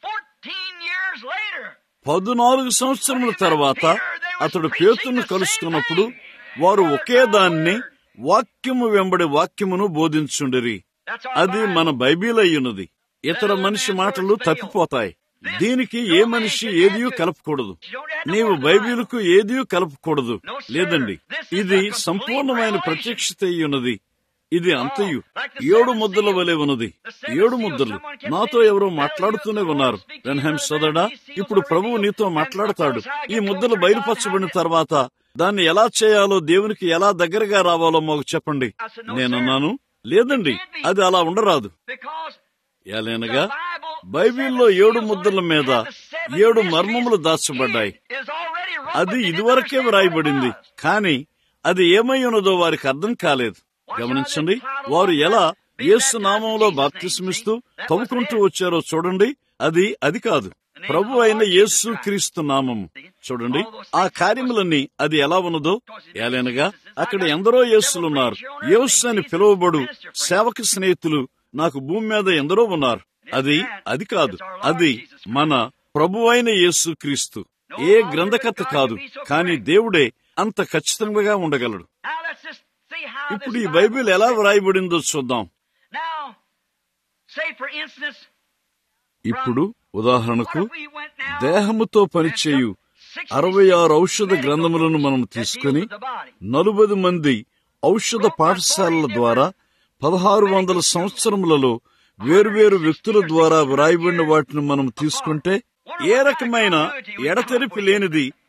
పద్నాలుగు సంవత్సరముల తర్వాత అతడు పేతును కలుసుకున్నప్పుడు వారు ఒకే దాన్ని వాక్యము వెంబడి వాక్యమును బోధించుండిరి అది మన బైబిల్ అయ్యున్నది ఇతర మనిషి మాటలు తప్పిపోతాయి దీనికి ఏ మనిషి ఏదియూ కలపకూడదు నీవు బైబిల్కు ఏదియూ కలపకూడదు లేదండి ఇది సంపూర్ణమైన ప్రత్యక్షత అయ్యున్నది ఇది అంతయు ఏడు ముద్దల వలె ఉన్నది ఏడు ముద్దలు నాతో ఎవరో మాట్లాడుతూనే ఉన్నారు వెన్హెమ్ సోదడా ఇప్పుడు ప్రభువు నీతో మాట్లాడతాడు ఈ ముద్దలు బయలుపరచబడిన తర్వాత దాన్ని ఎలా చేయాలో దేవునికి ఎలా దగ్గరగా రావాలో మాకు చెప్పండి నేనన్నాను లేదండి అది అలా ఉండరాదు ఎలానగా బైబిల్లో ఏడు ముద్దల మీద ఏడు మర్మములు దాచబడ్డాయి అది ఇదివరకే వ్రాయబడింది కానీ అది ఏమై ఉన్నదో వారికి అర్థం కాలేదు గమనించండి వారు ఎలా యేసు నామంలో బాప్తిస్మిస్తూ తవ్వుకుంటూ వచ్చారో చూడండి అది అది కాదు ప్రభు అయిన యేసు క్రీస్తు నామము చూడండి ఆ కార్యములన్నీ అది ఎలా ఉన్నదో ఏలైనగా అక్కడ ఎందరో యేసులున్నారు యేసు అని పిలువబడు సేవక స్నేహితులు నాకు భూమి మీద ఎందరో ఉన్నారు అది అది కాదు అది మన ప్రభు అయిన యేసు క్రీస్తు ఏ గ్రంథకర్త కాదు కానీ దేవుడే అంత ఖచ్చితంగా ఉండగలడు ఇప్పుడు ఈ బైబిల్ ఎలా వ్రాయబడిందో చూద్దాం ఇప్పుడు ఉదాహరణకు దేహముతో పనిచేయు అరవై ఆరు ఔషధ గ్రంథములను మనం తీసుకుని నలుబై మంది ఔషధ పాఠశాలల ద్వారా పదహారు వందల సంవత్సరములలో వేర్వేరు వ్యక్తుల ద్వారా వ్రాయబడిన వాటిని మనం తీసుకుంటే ఏ రకమైన ఎడతెరిపి లేనిది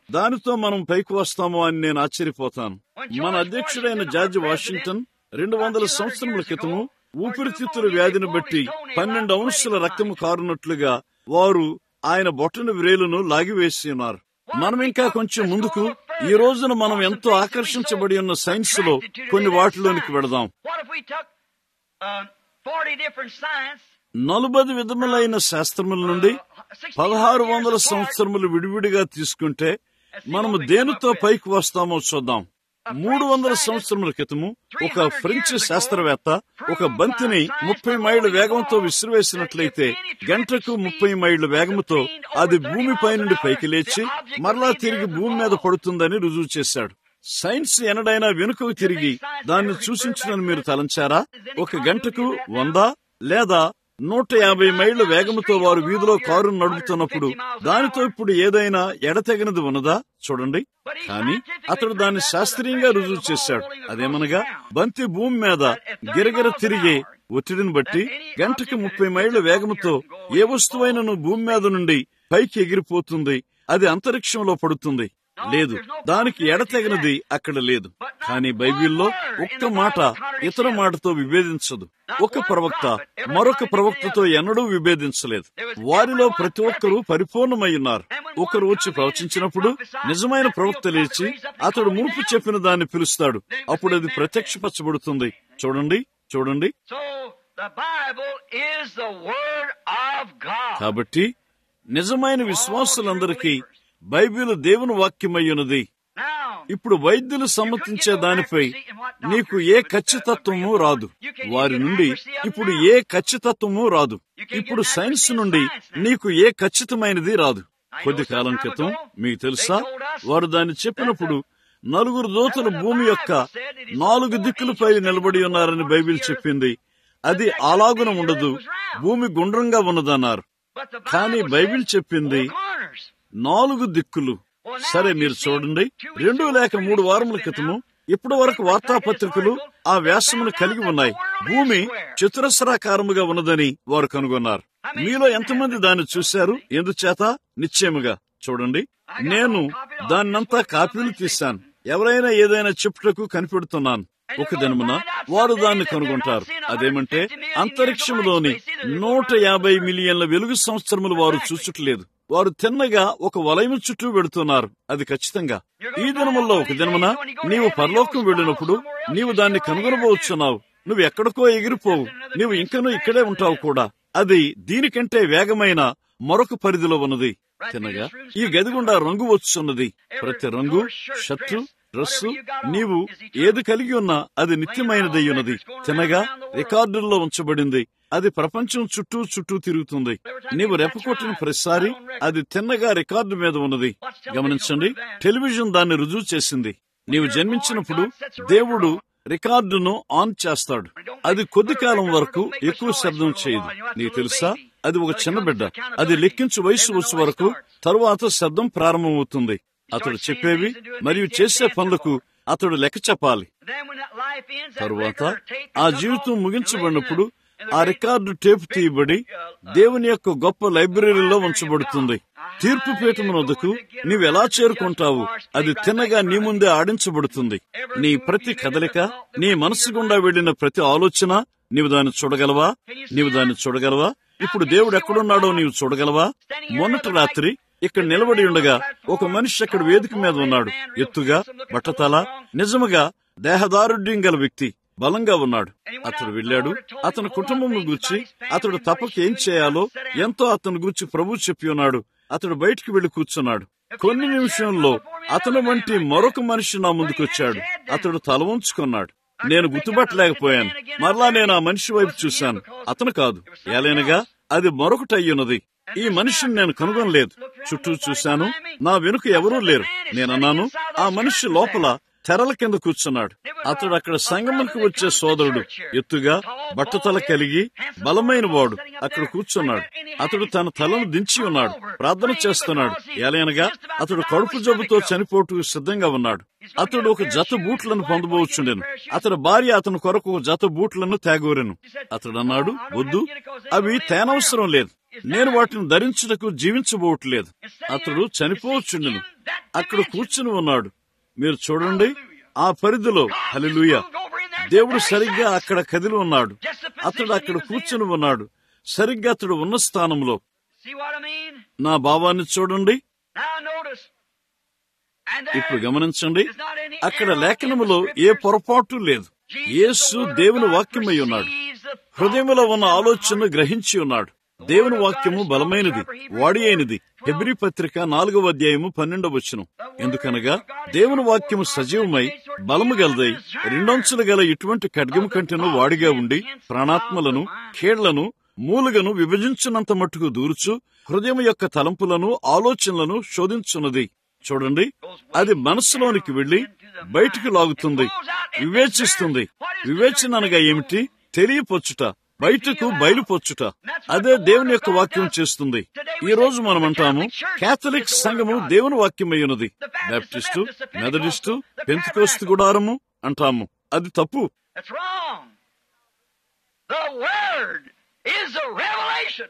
దానితో మనం పైకి వస్తాము అని నేను ఆశ్చర్యపోతాను మన అధ్యక్షుడైన జార్జ్ వాషింగ్టన్ రెండు వందల సంవత్సరముల క్రితము ఊపిరితిత్తుల వ్యాధిని బట్టి పన్నెండు అంశాల రక్తము కారునట్లుగా వారు ఆయన బొట్టన వ్రేలును లాగివేసి ఉన్నారు మనం ఇంకా కొంచెం ముందుకు ఈ రోజున మనం ఎంతో ఆకర్షించబడి ఉన్న సైన్స్ లో కొన్ని వాటిలోనికి వెళదాం What if we took uh, 40 different science, నలుబది విధములైన శాస్త్రముల నుండి పదహారు వందల సంవత్సరములు విడివిడిగా తీసుకుంటే మనము దేనితో పైకి వస్తామో చూద్దాం మూడు వందల సంవత్సరముల క్రితము ఒక ఫ్రెంచ్ శాస్త్రవేత్త ఒక బంతిని ముప్పై మైళ్ళ వేగంతో విసిరివేసినట్లయితే గంటకు ముప్పై మైళ్ళ వేగముతో అది భూమిపై నుండి పైకి లేచి మరలా తిరిగి భూమి మీద పడుతుందని రుజువు చేశాడు సైన్స్ ఎనడైనా వెనుకకు తిరిగి దాన్ని సూచించడని మీరు తలంచారా ఒక గంటకు వంద లేదా నూట యాభై మైళ్ల వేగముతో వారు వీధిలో కారు నడుపుతున్నప్పుడు దానితో ఇప్పుడు ఏదైనా ఎడతెగనిది ఉన్నదా చూడండి కానీ అతడు దాన్ని శాస్త్రీయంగా రుజువు చేశాడు అదేమనగా బంతి భూమి మీద గిరగిర తిరిగే ఒత్తిడిని బట్టి గంటకి ముప్పై మైళ్ల వేగముతో ఏ వస్తువైనను భూమి మీద నుండి పైకి ఎగిరిపోతుంది అది అంతరిక్షంలో పడుతుంది లేదు దానికి ఎడతెగనిది అక్కడ లేదు కానీ బైబిల్లో ఒక్క మాట ఇతర మాటతో విభేదించదు ఒక ప్రవక్త మరొక ప్రవక్తతో ఎన్నడూ విభేదించలేదు వారిలో ప్రతి ఒక్కరూ పరిపూర్ణమై ఉన్నారు ఒకరు వచ్చి ప్రవచించినప్పుడు నిజమైన ప్రవక్త లేచి అతడు మునుపు చెప్పిన దాన్ని పిలుస్తాడు అప్పుడు అది ప్రత్యక్షపరచబడుతుంది చూడండి చూడండి so the Bible is the Word of God. కాబట్టి నిజమైన విశ్వాసులందరికీ బైబిల్ దేవుని వాక్యమయ్యున్నది Now, ఇప్పుడు వైద్యులు సమ్మతించే దానిపై నీకు ఏ ఖచ్చితత్వము రాదు వారి నుండి ఇప్పుడు ఏ ఖచ్చితత్వము రాదు ఇప్పుడు సైన్స్ నుండి నీకు ఏ ఖచ్చితమైనది రాదు కొద్ది కాలం క్రితం మీకు తెలుసా వారు దాన్ని చెప్పినప్పుడు నలుగురు దూతలు భూమి యొక్క నాలుగు దిక్కులపై నిలబడి ఉన్నారని బైబిల్ చెప్పింది అది అలాగున ఉండదు భూమి గుండ్రంగా ఉన్నదన్నారు but the కానీ Bible బైబిల్ says చెప్పింది four corners. నాలుగు దిక్కులు సరే మీరు చూడండి రెండు లేక మూడు వారముల క్రితము ఇప్పటి వరకు వార్తాపత్రికలు ఆ వ్యాసమును కలిగి ఉన్నాయి భూమి చతురస్రాకారముగా ఉన్నదని వారు కనుగొన్నారు మీలో ఎంతమంది దాన్ని చూశారు ఎందుచేత నిశ్చయముగా చూడండి నేను దాన్నంతా కాపీలు తీశాను ఎవరైనా ఏదైనా చెప్పుటకు కనిపెడుతున్నాను ఒక దినమున వారు దాన్ని కనుగొంటారు అదేమంటే అంతరిక్షంలోని నూట యాభై మిలియన్ల వెలుగు సంవత్సరములు వారు చూచుటలేదు వారు తిన్నగా ఒక వలయము చుట్టూ వెడుతున్నారు అది ఖచ్చితంగా ఈ దినముల్లో ఒక దినమున నీవు పరలోకం వెళ్ళినప్పుడు నీవు దాన్ని కనుగొనబోచున్నావు నువ్వు ఎక్కడికో ఎగిరిపోవు నీవు ఇంకనూ ఇక్కడే ఉంటావు కూడా అది దీనికంటే వేగమైన మరొక పరిధిలో ఉన్నది తినగా ఈ గది గుండా రంగు వచ్చున్నది ప్రతి రంగు షర్టు డ్రస్సు నీవు ఏది కలిగి ఉన్నా అది నిత్యమైనదై ఉన్నది తినగా రికార్డుల్లో ఉంచబడింది అది ప్రపంచం చుట్టూ చుట్టూ తిరుగుతుంది నీవు రెప్పకొట్టిన ప్రతిసారి అది తిన్నగా రికార్డు మీద ఉన్నది గమనించండి టెలివిజన్ దాన్ని రుజువు చేసింది నీవు జన్మించినప్పుడు దేవుడు రికార్డును ఆన్ చేస్తాడు అది కొద్ది కాలం వరకు ఎక్కువ శబ్దం చేయదు నీకు తెలుసా అది ఒక చిన్న బిడ్డ అది లెక్కించు వయసు వచ్చే వరకు తరువాత శబ్దం ప్రారంభమవుతుంది అతడు చెప్పేవి మరియు చేసే పనులకు అతడు లెక్క చెప్పాలి Then when that life ends, that తరువాత record or tape ఆ is జీవితం up, ముగించబడినప్పుడు laid in uh a- in the record tape తీయబడి దేవుని యొక్క గొప్ప లైబ్రరీలో ఉంచబడుతుంది తీర్పు పీఠమునొద్దకు నీవు ఎలా చేరుకుంటావు అది తిన్నగా నీ ముందే ఆడించబడుతుంది నీ ప్రతి కదలిక నీ మనసు గుండా వెళ్లిన ప్రతి ఆలోచన నీవు దాన్ని చూడగలవా నీవు దాన్ని చూడగలవా ఇప్పుడు దేవుడు ఎక్కడున్నాడో నీవు చూడగలవా మొన్నటి రాత్రి ఇక్కడ నిలబడి ఉండగా ఒక మనిషి అక్కడ వేదిక మీద ఉన్నాడు ఎత్తుగా బట్టతల నిజముగా దేహదారుఢ్యం గల వ్యక్తి బలంగా ఉన్నాడు అతడు వెళ్ళాడు అతని కుటుంబం గురించి అతడు తప్పక ఏం చేయాలో ఎంతో అతని గురించి ప్రభు చెప్పి ఉన్నాడు అతడు బయటికి వెళ్లి కూర్చున్నాడు కొన్ని నిమిషంలో అతని వంటి మరొక మనిషి నా ముందుకొచ్చాడు అతడు తల ఉంచుకున్నాడు నేను గుర్తుపట్టలేకపోయాను మరలా నేను ఆ మనిషి వైపు చూశాను అతను కాదు ఏలైనగా అది మరొకటి అయ్యున్నది ఈ మనిషిని నేను కనుగొనలేదు చుట్టూ చూశాను నా వెనుక ఎవరూ లేరు నేనన్నాను ఆ మనిషి లోపల తెరల కింద కూర్చున్నాడు అతడు అక్కడ సంగములకు వచ్చే సోదరుడు ఎత్తుగా బట్టతల కలిగి బలమైన వాడు అక్కడ కూర్చున్నాడు అతడు తన తలను దించి ఉన్నాడు ప్రార్థన చేస్తున్నాడు ఏలైనగా అతడు కడుపు జబ్బుతో చనిపోటుకు సిద్ధంగా ఉన్నాడు అతడు ఒక జత బూట్లను పొందబోచుండెను అతని భార్య అతని కొరకు ఒక జత బూట్లను తేగోరెను అతడు అన్నాడు వద్దు అవి తేనవసరం లేదు నేను వాటిని ధరించుటకు జీవించబోవట్లేదు అతడు చనిపోవచ్చుండెను అక్కడ కూర్చుని ఉన్నాడు మీరు చూడండి ఆ పరిధిలో హలిలుయ దేవుడు సరిగ్గా అక్కడ కదిలి ఉన్నాడు అతడు అక్కడ కూర్చుని ఉన్నాడు సరిగ్గా అతడు ఉన్న స్థానంలో See what I mean? నా భావాన్ని చూడండి Now notice. And there ఇప్పుడు గమనించండి is not any అక్కడ error in లేఖనములో the ఏ scripture. పొరపాటు లేదు Jesus, Yesu the word of దేవుని God, వాక్యమై ఉన్నాడు perceives the thought హృదయంలో ఉన్న that's in the ఆలోచనను heart. గ్రహించి ఉన్నాడు దేవుని వాక్యము బలమైనది వాడి అయినది హెబ్రి పత్రిక నాలుగవ అధ్యాయము పన్నెండవ వచ్చును ఎందుకనగా దేవుని వాక్యము సజీవమై బలము గలదై రెండొంచులు గల ఇటువంటి ఖడ్గము కంటెను వాడిగా ఉండి ప్రాణాత్మలను ఖేళ్లను మూలుగను విభజించినంత మట్టుకు దూర్చు హృదయం యొక్క తలంపులను ఆలోచనలను శోధించున్నది చూడండి అది మనస్సులోనికి వెళ్లి బయటికి లాగుతుంది వివేచిస్తుంది వివేచన అనగా ఏమిటి తెలియపొచ్చుట బయటకు బయలుపొచ్చుట అదే దేవుని యొక్క వాక్యం చేస్తుంది ఈ రోజు మనం అంటాము కేథలిక్ సంఘము దేవుని వాక్యమై ఉన్నది బాప్టిస్టు మెథడిస్టు పెంతుకోస్తు గుడారము అంటాము అది తప్పు That's wrong. The word is a revelation.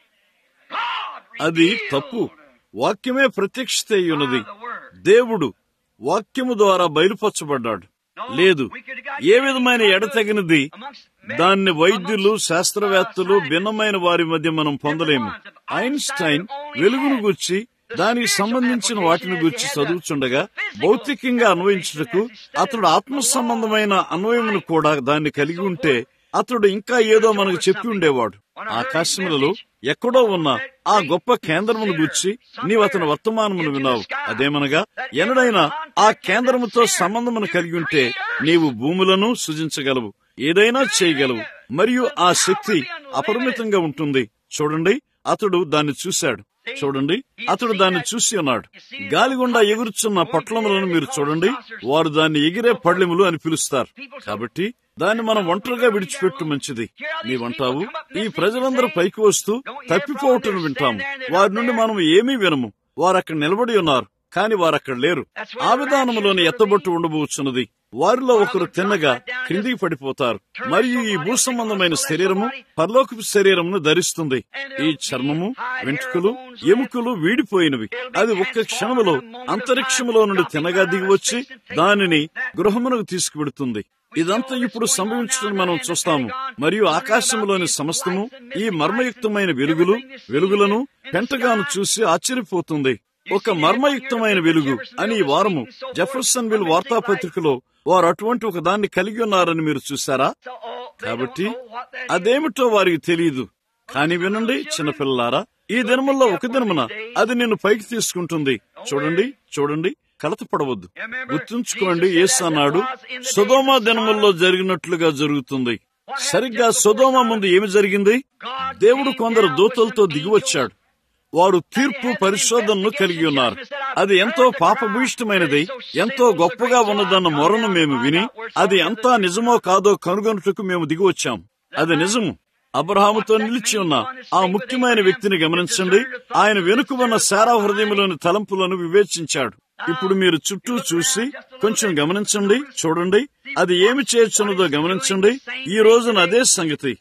God అది revealed తప్పు వాక్యమే ప్రత్యక్షత అయి ఉన్నది by the word. దేవుడు వాక్యము ద్వారా బయలుపరచబడ్డాడు లేదు ఏ విధమైన ఎడతగినది దాన్ని వైద్యులు శాస్త్రవేత్తలు భిన్నమైన వారి మధ్య మనం పొందలేము ఐన్స్టైన్ వెలుగును గుర్చి దానికి సంబంధించిన వాటిని గురించి చదువుచుండగా భౌతికంగా అన్వయించుటకు అతడు ఆత్మ సంబంధమైన అన్వయమును కూడా దాన్ని కలిగి ఉంటే అతడు ఇంకా ఏదో మనకు చెప్పి ఉండేవాడు ఆకాశములలో ఎక్కడో ఉన్న ఆ గొప్ప కేంద్రమును గుర్చి నీవు అతని వర్తమానమును విన్నావు అదేమనగా ఎన్నడైనా ఆ కేంద్రముతో సంబంధమును కలిగి ఉంటే నీవు భూములను సృజించగలవు ఏదైనా చేయగలవు మరియు ఆ శక్తి అపరిమితంగా ఉంటుంది చూడండి అతడు దాన్ని చూశాడు చూడండి అతడు దాన్ని చూసి ఉన్నాడు గాలిగుండా ఎగురుచున్న పొట్లములను మీరు చూడండి వారు దాన్ని ఎగిరే పళ్ళెములు అని పిలుస్తారు కాబట్టి దాన్ని మనం ఒంటరిగా విడిచిపెట్టు మంచిది నీవంటావు ఈ ప్రజలందరూ పైకి వస్తూ తప్పిపోవటం వింటాము వారి నుండి మనం ఏమీ వినము వారు అక్కడ నిలబడి ఉన్నారు కాని వారు అక్కడ లేరు ఆ విధానంలోని ఎత్తబొట్టు ఉండబోచున్నది వారిలో ఒకరు తిన్నగా క్రిందికి పడిపోతారు మరియు ఈ భూ సంబంధమైన శరీరము పరలోకపు శరీరమును ధరిస్తుంది ఈ చర్మము వెంట్రుకలు ఎముకలు వీడిపోయినవి అది ఒక్క క్షణములో అంతరిక్షములో నుండి తిన్నగా దిగివచ్చి దానిని గృహమునకు తీసుకువెడుతుంది ఇదంతా ఇప్పుడు సంభవించడం మనం చూస్తాము మరియు ఆకాశంలోని సమస్తము ఈ మర్మయుక్తమైన వెలుగులు వెలుగులను పెంటగాను చూసి ఆశ్చర్యపోతుంది ఒక మర్మయుక్తమైన వెలుగు అని ఈ వారము జెఫర్సన్ విల్ వార్తాపత్రికలో వారు అటువంటి ఒక దాన్ని కలిగి ఉన్నారని మీరు చూసారా కాబట్టి అదేమిటో వారికి తెలియదు కాని వినండి చిన్నపిల్లలారా ఈ దినముల్లో ఒక దినమున అది నిన్ను పైకి తీసుకుంటుంది చూడండి చూడండి కలత పడవద్దు గుర్తుంచుకోండి యేసు అన్నాడు సుధోమ దినముల్లో జరిగినట్లుగా జరుగుతుంది సరిగ్గా సుధోమ ముందు ఏమి జరిగింది దేవుడు కొందరు దూతలతో దిగివచ్చాడు వారు తీర్పు పరిశోధనను కలిగి ఉన్నారు అది ఎంతో పాపభూయిష్టమైనది ఎంతో గొప్పగా ఉన్నదన్న మొరను మేము విని అది ఎంతా నిజమో కాదో కనుగొనుటకు మేము దిగివచ్చాం అది నిజము అబ్రహాముతో నిలిచి ఉన్న ఆ ముఖ్యమైన వ్యక్తిని గమనించండి ఆయన వెనుక ఉన్న సారా హృదయంలోని తలంపులను వివేచించాడు ఇప్పుడు మీరు చుట్టూ చూసి కొంచెం గమనించండి చూడండి అది ఏమి చేయొచ్చున్నదో గమనించండి ఈ రోజున అదే సంగతి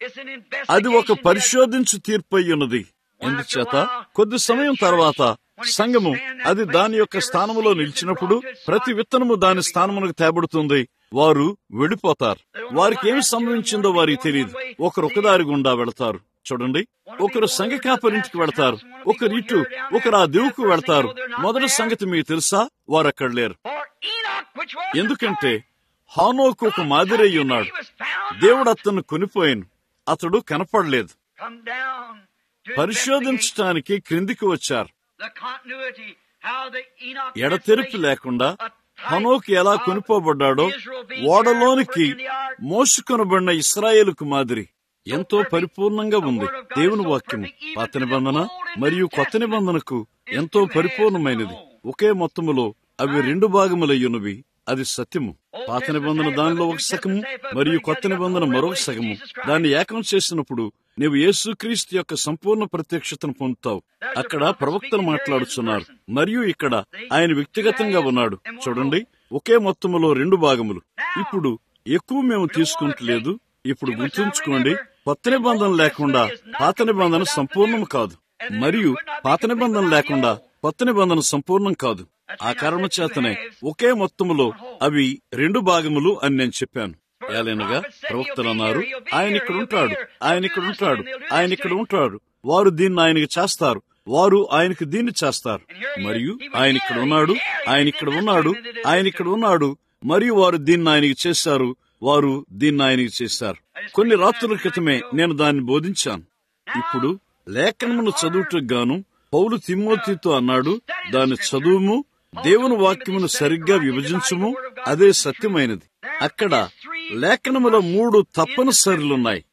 అది ఒక పరిశోధించు తీర్పు అయి ఉన్నది ఎందుచేత కొద్ది సమయం తర్వాత సంఘము అది దాని యొక్క స్థానములో నిలిచినప్పుడు ప్రతి విత్తనము దాని స్థానమునకు తేబడుతుంది వారు వెడిపోతారు వారికి ఏమి సంభవించిందో వారికి తెలియదు ఒకరు ఒకదారి గుండా వెళతారు చూడండి ఒకరు సంఘ కాపరింటికి వెళతారు ఒకరు ఇటు ఒకరు ఆ దేవుకు వెళతారు మొదటి సంగతి మీకు తెలుసా వారు అక్కడ లేరు ఎందుకంటే హానోకు ఒక మాదిరి అయి ఉన్నాడు దేవుడు అతను కొనిపోయాను అతడు కనపడలేదు పరిశోధించటానికి క్రిందికి వచ్చారు ఎడతెరిపి లేకుండా హనోకి ఎలా కొనిపోబడ్డాడో ఓడలోనికి మోసుకొనబడిన ఇస్రాయేలుకు మాదిరి ఎంతో పరిపూర్ణంగా ఉంది దేవుని వాక్యము పాత నిబంధన మరియు కొత్త నిబంధనకు ఎంతో పరిపూర్ణమైనది ఒకే మొత్తములో అవి రెండు భాగములయ్యున్నవి అది సత్యము పాత నిబంధన దానిలో ఒక సగము మరియు కొత్త నిబంధన మరొక సగము దాన్ని ఏకం చేసినప్పుడు నీవు యేసుక్రీస్తు యొక్క సంపూర్ణ ప్రత్యక్షతను పొందుతావు అక్కడ ప్రవక్తలు మాట్లాడుతున్నారు మరియు ఇక్కడ ఆయన వ్యక్తిగతంగా ఉన్నాడు చూడండి ఒకే మొత్తములో రెండు భాగములు ఇప్పుడు ఎక్కువ మేము తీసుకుంటలేదు ఇప్పుడు గుర్తుంచుకోండి కొత్త నిబంధన లేకుండా పాత నిబంధన సంపూర్ణం కాదు మరియు పాత నిబంధన లేకుండా కొత్త నిబంధన సంపూర్ణం కాదు ఆ కారణం చేతనే ఒకే మొత్తములో అవి రెండు భాగములు అని నేను చెప్పాను ఏలైనగా ప్రవక్తలు అన్నారు ఆయన ఇక్కడ ఉంటాడు ఆయన ఇక్కడ ఉంటాడు ఆయన ఇక్కడ ఉంటాడు వారు దీన్ని ఆయనకి చేస్తారు వారు ఆయనకి దీన్ని చేస్తారు మరియు ఆయన ఇక్కడ ఉన్నాడు ఆయన ఇక్కడ ఉన్నాడు ఆయన ఇక్కడ ఉన్నాడు మరియు వారు దీన్ని ఆయనకి చేశారు వారు దీన్ని ఆయనకి చేశారు కొన్ని రాత్రుల క్రితమే నేను దాన్ని బోధించాను ఇప్పుడు లేఖనమును చదువుటకు గాను పౌలు తిమ్మోతితో అన్నాడు దాన్ని చదువుము దేవుని వాక్యమును సరిగ్గా విభజించుము అదే సత్యమైనది అక్కడ లేఖనములో మూడు తప్పనిసరులున్నాయి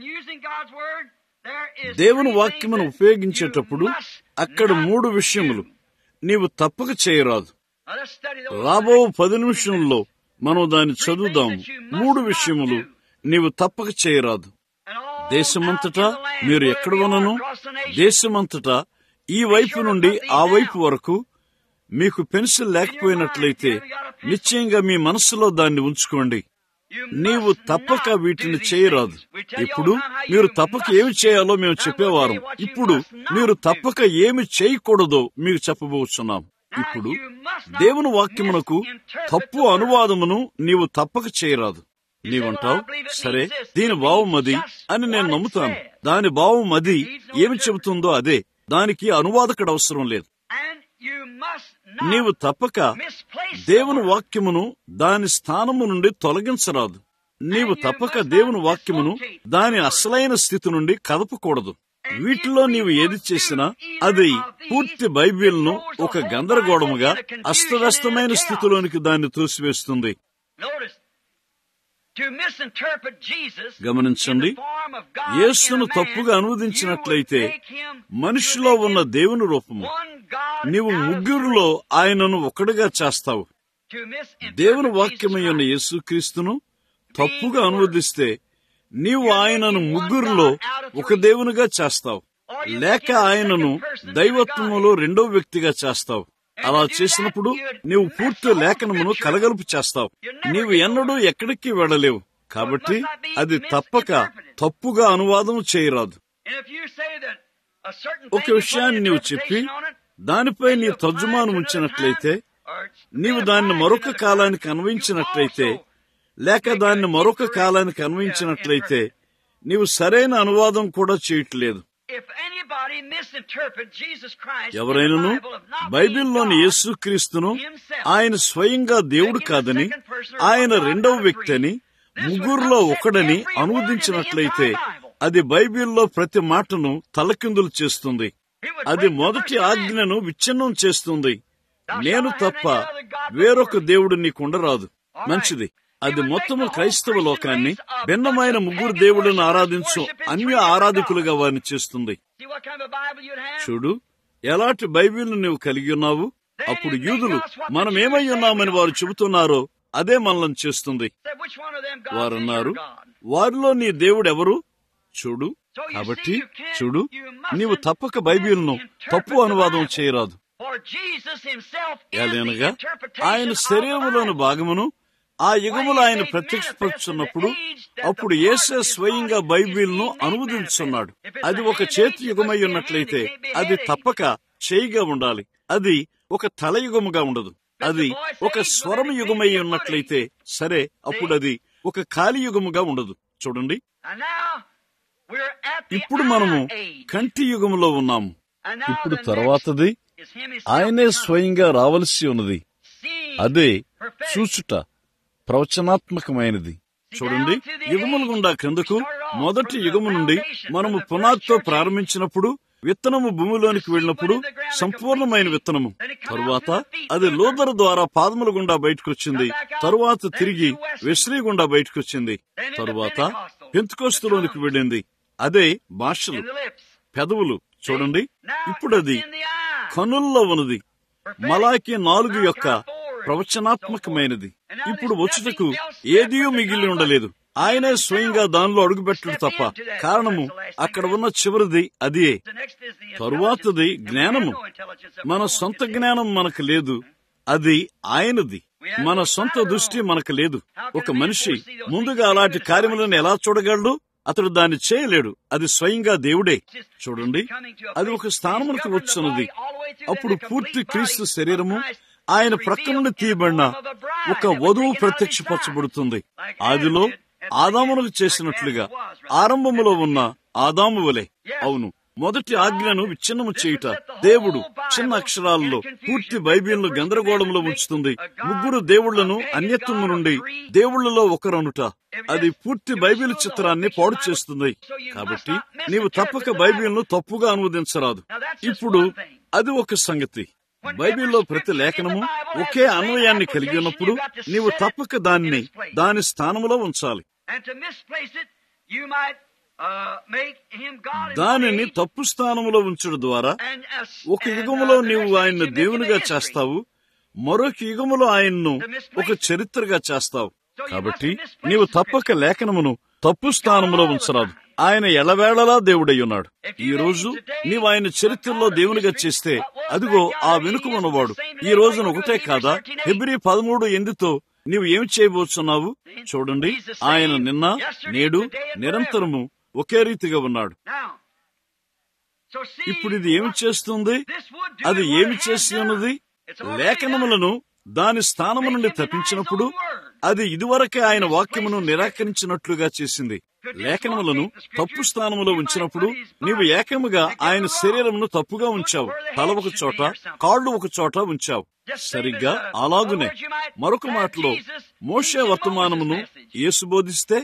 దేవుని వాక్యమును ఉపయోగించేటప్పుడు అక్కడ మూడు విషయములు నీవు తప్పక చేయరాదు రాబో పది నిమిషంలో మనం దాన్ని చదువుదాము మూడు విషయములు నీవు తప్పక చేయరాదు దేశమంతటా మీరు ఎక్కడ ఉన్నను దేశమంతటా ఈ వైపు నుండి ఆ వైపు వరకు మీకు పెన్సిల్ లేకపోయినట్లయితే నిశ్చయంగా మీ మనస్సులో దాన్ని ఉంచుకోండి నీవు తప్పక వీటిని చేయరాదు ఇప్పుడు మీరు తప్పక ఏమి చేయాలో మేము చెప్పేవారం ఇప్పుడు మీరు తప్పక ఏమి చేయకూడదో మీకు చెప్పబోతున్నాం ఇప్పుడు దేవుని వాక్యమునకు తప్పు అనువాదమును నీవు తప్పక చేయరాదు నీవంటావు సరే దీని భావం అది అని నేను నమ్ముతాను దాని భావం అది ఏమి చెబుతుందో అదే దానికి అనువాదకుడు అవసరం లేదు నీవు తప్పక దేవుని వాక్యమును దాని స్థానము నుండి తొలగించరాదు నీవు తప్పక దేవుని వాక్యమును దాని అసలైన స్థితి నుండి కదపకూడదు వీటిలో నీవు ఏది చేసినా అది పూర్తి బైబిల్ను ఒక గందరగోళముగా అస్తవ్యస్తమైన స్థితిలోనికి దాన్ని తోసివేస్తుంది గమనించండి యేసును తప్పుగా అనువదించినట్లయితే మనిషిలో ఉన్న దేవుని రూపము నీవు ముగ్గురులో ఆయనను ఒకటిగా చేస్తావు దేవుని వాక్యమైన యేసుక్రీస్తును తప్పుగా అనువదిస్తే నీవు ఆయనను ముగ్గురులో ఒక దేవునిగా చేస్తావు లేక ఆయనను దైవత్వములో రెండో వ్యక్తిగా చేస్తావు అలా చేసినప్పుడు నీవు పూర్తి లేఖనమును కలగలుపు చేస్తావు నీవు ఎన్నడూ ఎక్కడికి వెళ్ళలేవు కాబట్టి అది తప్పక తప్పుగా అనువాదం చేయరాదు ఒక విషయాన్ని నీవు చెప్పి దానిపై నీ తర్జుమాను ఉంచినట్లయితే నీవు దాన్ని మరొక కాలానికి అన్వయించినట్లయితే లేక దాన్ని మరొక కాలానికి అన్వయించినట్లయితే నీవు సరైన అనువాదం కూడా చేయట్లేదు ఎవరైనాను బైబిల్లోని యేసుక్రీస్తును ఆయన స్వయంగా దేవుడు కాదని ఆయన రెండవ వ్యక్తి అని ముగ్గురులో ఒకడని అనువదించినట్లయితే అది బైబిల్లో ప్రతి మాటను తలకిందులు చేస్తుంది అది మొదటి ఆజ్ఞను విచ్ఛిన్నం చేస్తుంది నేను తప్ప వేరొక దేవుడు నీకుండరాదు మంచిది అది మొత్తము క్రైస్తవ లోకాన్ని భిన్నమైన ముగ్గురు దేవుళ్ళను ఆరాధించు అన్య ఆరాధికులుగా వారిని చేస్తుంది చూడు ఎలాంటి బైబిల్ను నీవు కలిగి ఉన్నావు అప్పుడు యూదులు మనం ఏమై ఉన్నామని వారు చెబుతున్నారో అదే మనల్ని చేస్తుంది వారన్నారు వారిలో నీ దేవుడెవరు చూడు కాబట్టి చూడు నీవు తప్పక బైబిల్ను తప్పు అనువాదం చేయరాదు ఏలనగా ఆయన శరీరములోని భాగమును ఆ యుగములు ఆయన ప్రత్యక్షపరుచున్నప్పుడు అప్పుడు ఏసే స్వయంగా బైబిల్ను అనువదించున్నాడు అది ఒక చేతి యుగమై ఉన్నట్లయితే అది తప్పక చేయిగా ఉండాలి అది ఒక తల యుగముగా ఉండదు అది ఒక స్వరం యుగమై ఉన్నట్లయితే సరే అప్పుడు అది ఒక ఖాళీ యుగముగా ఉండదు చూడండి ఇప్పుడు మనము కంటి యుగములో ఉన్నాము ఇప్పుడు తర్వాతది ఆయనే స్వయంగా రావలసి ఉన్నది అదే చూచుట ప్రవచనాత్మకమైనది చూడండి యుగముల గుండా క్రిందకు మొదటి యుగము నుండి మనము పునాదితో ప్రారంభించినప్పుడు విత్తనము భూమిలోనికి వెళ్ళినప్పుడు సంపూర్ణమైన విత్తనము తరువాత అది లోదర ద్వారా పాదముల గుండా బయటకొచ్చింది తరువాత తిరిగి వెస్రీ గుండా బయటకొచ్చింది తరువాత పెంతుకోస్తులోనికి వెళ్ళింది అదే భాషలు పెదవులు చూడండి ఇప్పుడు అది కనుల్లో ఉన్నది మలాకి నాలుగు యొక్క ప్రవచనాత్మకమైనది ఇప్పుడు వచ్చుటకు ఏదీ మిగిలి ఉండలేదు ఆయనే స్వయంగా దానిలో అడుగుపెట్టడు తప్ప కారణము అక్కడ ఉన్న చివరిది అదియే తరువాతది జ్ఞానము మన సొంత జ్ఞానం మనకు లేదు అది ఆయనది మన సొంత దృష్టి మనకు లేదు ఒక మనిషి ముందుగా అలాంటి కార్యములను ఎలా చూడగలడు అతడు దాన్ని చేయలేడు అది స్వయంగా దేవుడే చూడండి అది ఒక స్థానమునకు వచ్చున్నది అప్పుడు పూర్తి క్రీస్తు శరీరము ఆయన ప్రక్క నుండి తీయబడిన ఒక వధువు ప్రత్యక్షపరచబడుతుంది ఆదిలో ఆదామునకు చేసినట్లుగా ఆరంభములో ఉన్న ఆదాము వలె అవును మొదటి ఆజ్ఞను విచ్ఛిన్నము చేయుట దేవుడు చిన్న అక్షరాలలో పూర్తి బైబిల్ను గందరగోళంలో ఉంచుతుంది ముగ్గురు దేవుళ్లను అన్యత్వము నుండి దేవుళ్లలో ఒకరనుట అది పూర్తి బైబిల్ చిత్రాన్ని పాడు చేస్తుంది కాబట్టి నీవు తప్పక బైబిల్ను తప్పుగా అనువదించరాదు ఇప్పుడు అది ఒక సంగతి బైబిల్లో ప్రతి లేఖనము ఒకే అన్వయాన్ని కలిగి ఉన్నప్పుడు నీవు తప్పక దాన్ని దాని స్థానములో ఉంచాలి దానిని తప్పు స్థానములో ఉంచడం ద్వారా ఒక యుగములో నీవు ఆయన్ను దేవునిగా చేస్తావు మరొక యుగములో ఆయన్ను ఒక చరిత్రగా చేస్తావు కాబట్టి నీవు తప్పక లేఖనమును తప్పు స్థానంలో ఉంచరాదు ఆయన ఎలవేళలా దేవుడై ఉన్నాడు ఈ రోజు నీవు ఆయన చరిత్రలో దేవునిగా చేస్తే అదిగో ఆ వెనుక ఉన్నవాడు ఈ రోజున ఒకటే కాదా ఫిబ్రవరి పదమూడు ఎందుతో నీవు ఏమి చేయబోతున్నావు చూడండి ఆయన నిన్న నేడు నిరంతరము ఒకే రీతిగా ఉన్నాడు ఇప్పుడు ఇది ఏమి చేస్తుంది అది ఏమి చేసి ఉన్నది లేఖనములను దాని స్థానము నుండి తప్పించినప్పుడు అది ఇదివరకే ఆయన వాక్యమును నిరాకరించినట్లుగా చేసింది లేఖనములను తప్పు స్థానములో ఉంచినప్పుడు నీవు ఏకముగా ఆయన శరీరమును తప్పుగా ఉంచావు తల ఒక చోట కాళ్ళు ఒక చోట ఉంచావు సరిగ్గా అలాగునే మరొక మాటలో మోషే వర్తమానమును యేసు బోధిస్తే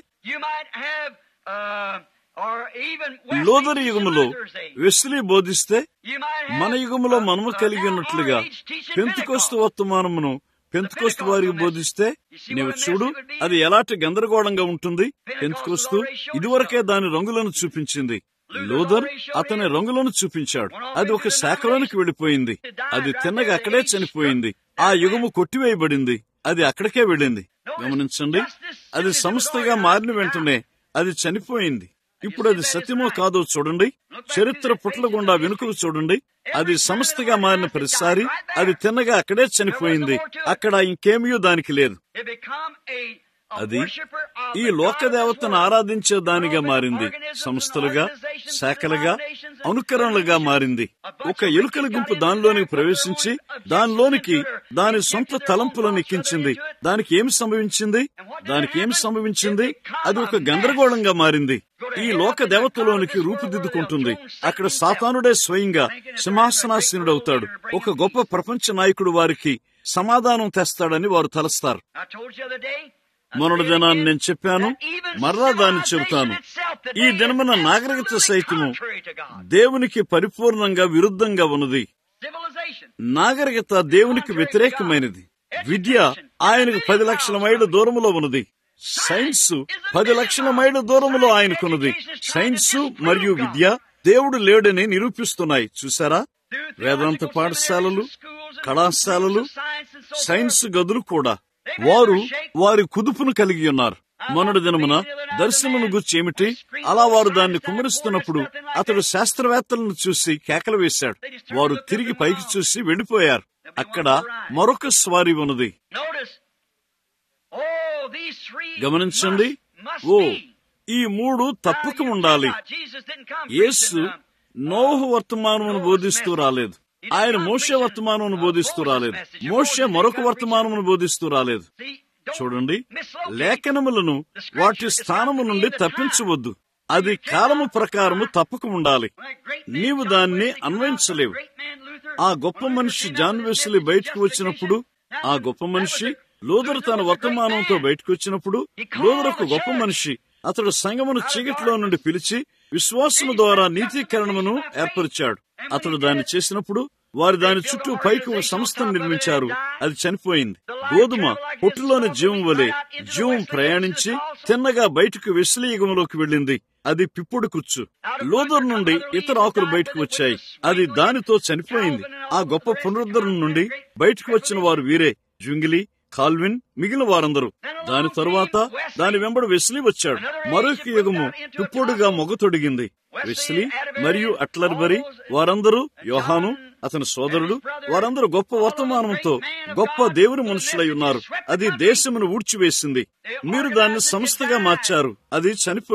లోదరి యుగములో వెస్లీ బోధిస్తే మన యుగములో మనము కలిగి ఉన్నట్లుగా పెంతుకోస్తు వర్తమానమును పెంతుకోస్తు వారికి బోధిస్తే నీవు చూడు అది ఎలాంటి గందరగోళంగా ఉంటుంది పెంతుకోస్తు ఇదివరకే దాని రంగులను చూపించింది లోదర్ అతని రంగులను చూపించాడు అది ఒక శాఖలోనికి వెళ్లిపోయింది అది తిన్నగా అక్కడే చనిపోయింది ఆ యుగము కొట్టివేయబడింది అది అక్కడికే వెళ్ళింది గమనించండి అది సంస్థగా మారిన వెంటనే అది చనిపోయింది ఇప్పుడు అది సత్యమో కాదో చూడండి చరిత్ర పుట్ల గుండా వెనుకలు చూడండి అది సంస్థగా మారిన ప్రతిసారి అది తిన్నగా అక్కడే చనిపోయింది అక్కడ ఇంకేమీ దానికి లేదు అది ఈ లోకదేవతను ఆరాధించే దానిగా మారింది సంస్థలుగా శాఖలుగా అనుకరణలుగా మారింది ఒక ఎలుకల గుంపు దానిలోనికి ప్రవేశించి దానిలోనికి దాని సొంత తలంపులను ఎక్కించింది దానికి ఏమి సంభవించింది దానికి ఏమి సంభవించింది అది ఒక గందరగోళంగా మారింది ఈ లోక దేవతలోనికి రూపుదిద్దుకుంటుంది అక్కడ సాతానుడే స్వయంగా సింహాసనాసీనుడవుతాడు ఒక గొప్ప ప్రపంచ నాయకుడు వారికి సమాధానం తెస్తాడని వారు తలస్తారు మొన్నటి దినాన్ని నేను చెప్పాను మర్రా దాన్ని చెబుతాను ఈ దినమున నాగరికత సైతము దేవునికి పరిపూర్ణంగా విరుద్ధంగా ఉన్నది నాగరికత దేవునికి వ్యతిరేకమైనది విద్య ఆయనకు పది లక్షల మైళ్ళ దూరములో ఉన్నది సైన్స్ పది లక్షల మైళ్ళ దూరములో ఆయనకున్నది సైన్స్ మరియు విద్య దేవుడు లేడని నిరూపిస్తున్నాయి చూసారా వేదాంత పాఠశాలలు కళాశాలలు సైన్స్ గదులు కూడా వారు వారి కుదుపును కలిగి ఉన్నారు మొన్నటి దినమున దర్శనమును గుర్చి ఏమిటి అలా వారు దాన్ని కుమ్మరిస్తున్నప్పుడు అతడు శాస్త్రవేత్తలను చూసి కేకలు వేశాడు వారు తిరిగి పైకి చూసి వెళ్లిపోయారు అక్కడ మరొక స్వారీ ఉన్నది గమనించండి ఓ ఈ మూడు తప్పక ఉండాలి యేసు నోహు వర్తమానమును బోధిస్తూ రాలేదు ఆయన మోషే వర్తమానమును బోధిస్తూ రాలేదు మోషే మరొక వర్తమానమును బోధిస్తూ రాలేదు చూడండి లేఖనములను వాటి స్థానము నుండి తప్పించవద్దు అది కాలము ప్రకారము తప్పక ఉండాలి నీవు దాన్ని అన్వయించలేవు ఆ గొప్ప మనిషి జాన్ వెస్లీ బయటకు వచ్చినప్పుడు ఆ గొప్ప మనిషి లోదరు తన వర్తమానంతో బయటకు వచ్చినప్పుడు లోదరు ఒక గొప్ప మనిషి అతడు సంగమును చీకటిలో నుండి పిలిచి విశ్వాసము ద్వారా నీతీకరణమును ఏర్పరిచాడు అతడు దాన్ని చేసినప్పుడు వారు దాని చుట్టూ పైకి ఒక సంస్థను నిర్మించారు అది చనిపోయింది గోధుమ పొట్టులోని జీవం వలె జీవం ప్రయాణించి తిన్నగా బయటకు వెస్లీయుగంలోకి వెళ్ళింది అది పిప్పుడు కుచ్చు లోదర్ నుండి ఇతర ఆకులు బయటకు వచ్చాయి అది దానితో చనిపోయింది ఆ గొప్ప పునరుద్ధరణ నుండి బయటకు వచ్చిన వారు వీరే జుంగిలి కాల్విన్ మిగిలిన వారందరూ దాని తరువాత దాని వెంబడి వెస్లీ వచ్చాడు మరొక యుగము తుప్పుడుగా మొగతొడిగింది వెస్లీ మరియు అట్లర్బరి వారందరూ యోహాను అతని సోదరుడు వారందరూ గొప్ప వర్తమానంతో గొప్ప దేవుని మనుషులై ఉన్నారు అది దేశమును ఊడ్చివేసింది మీరు దాన్ని సంస్థగా మార్చారు అది చనిపోయింది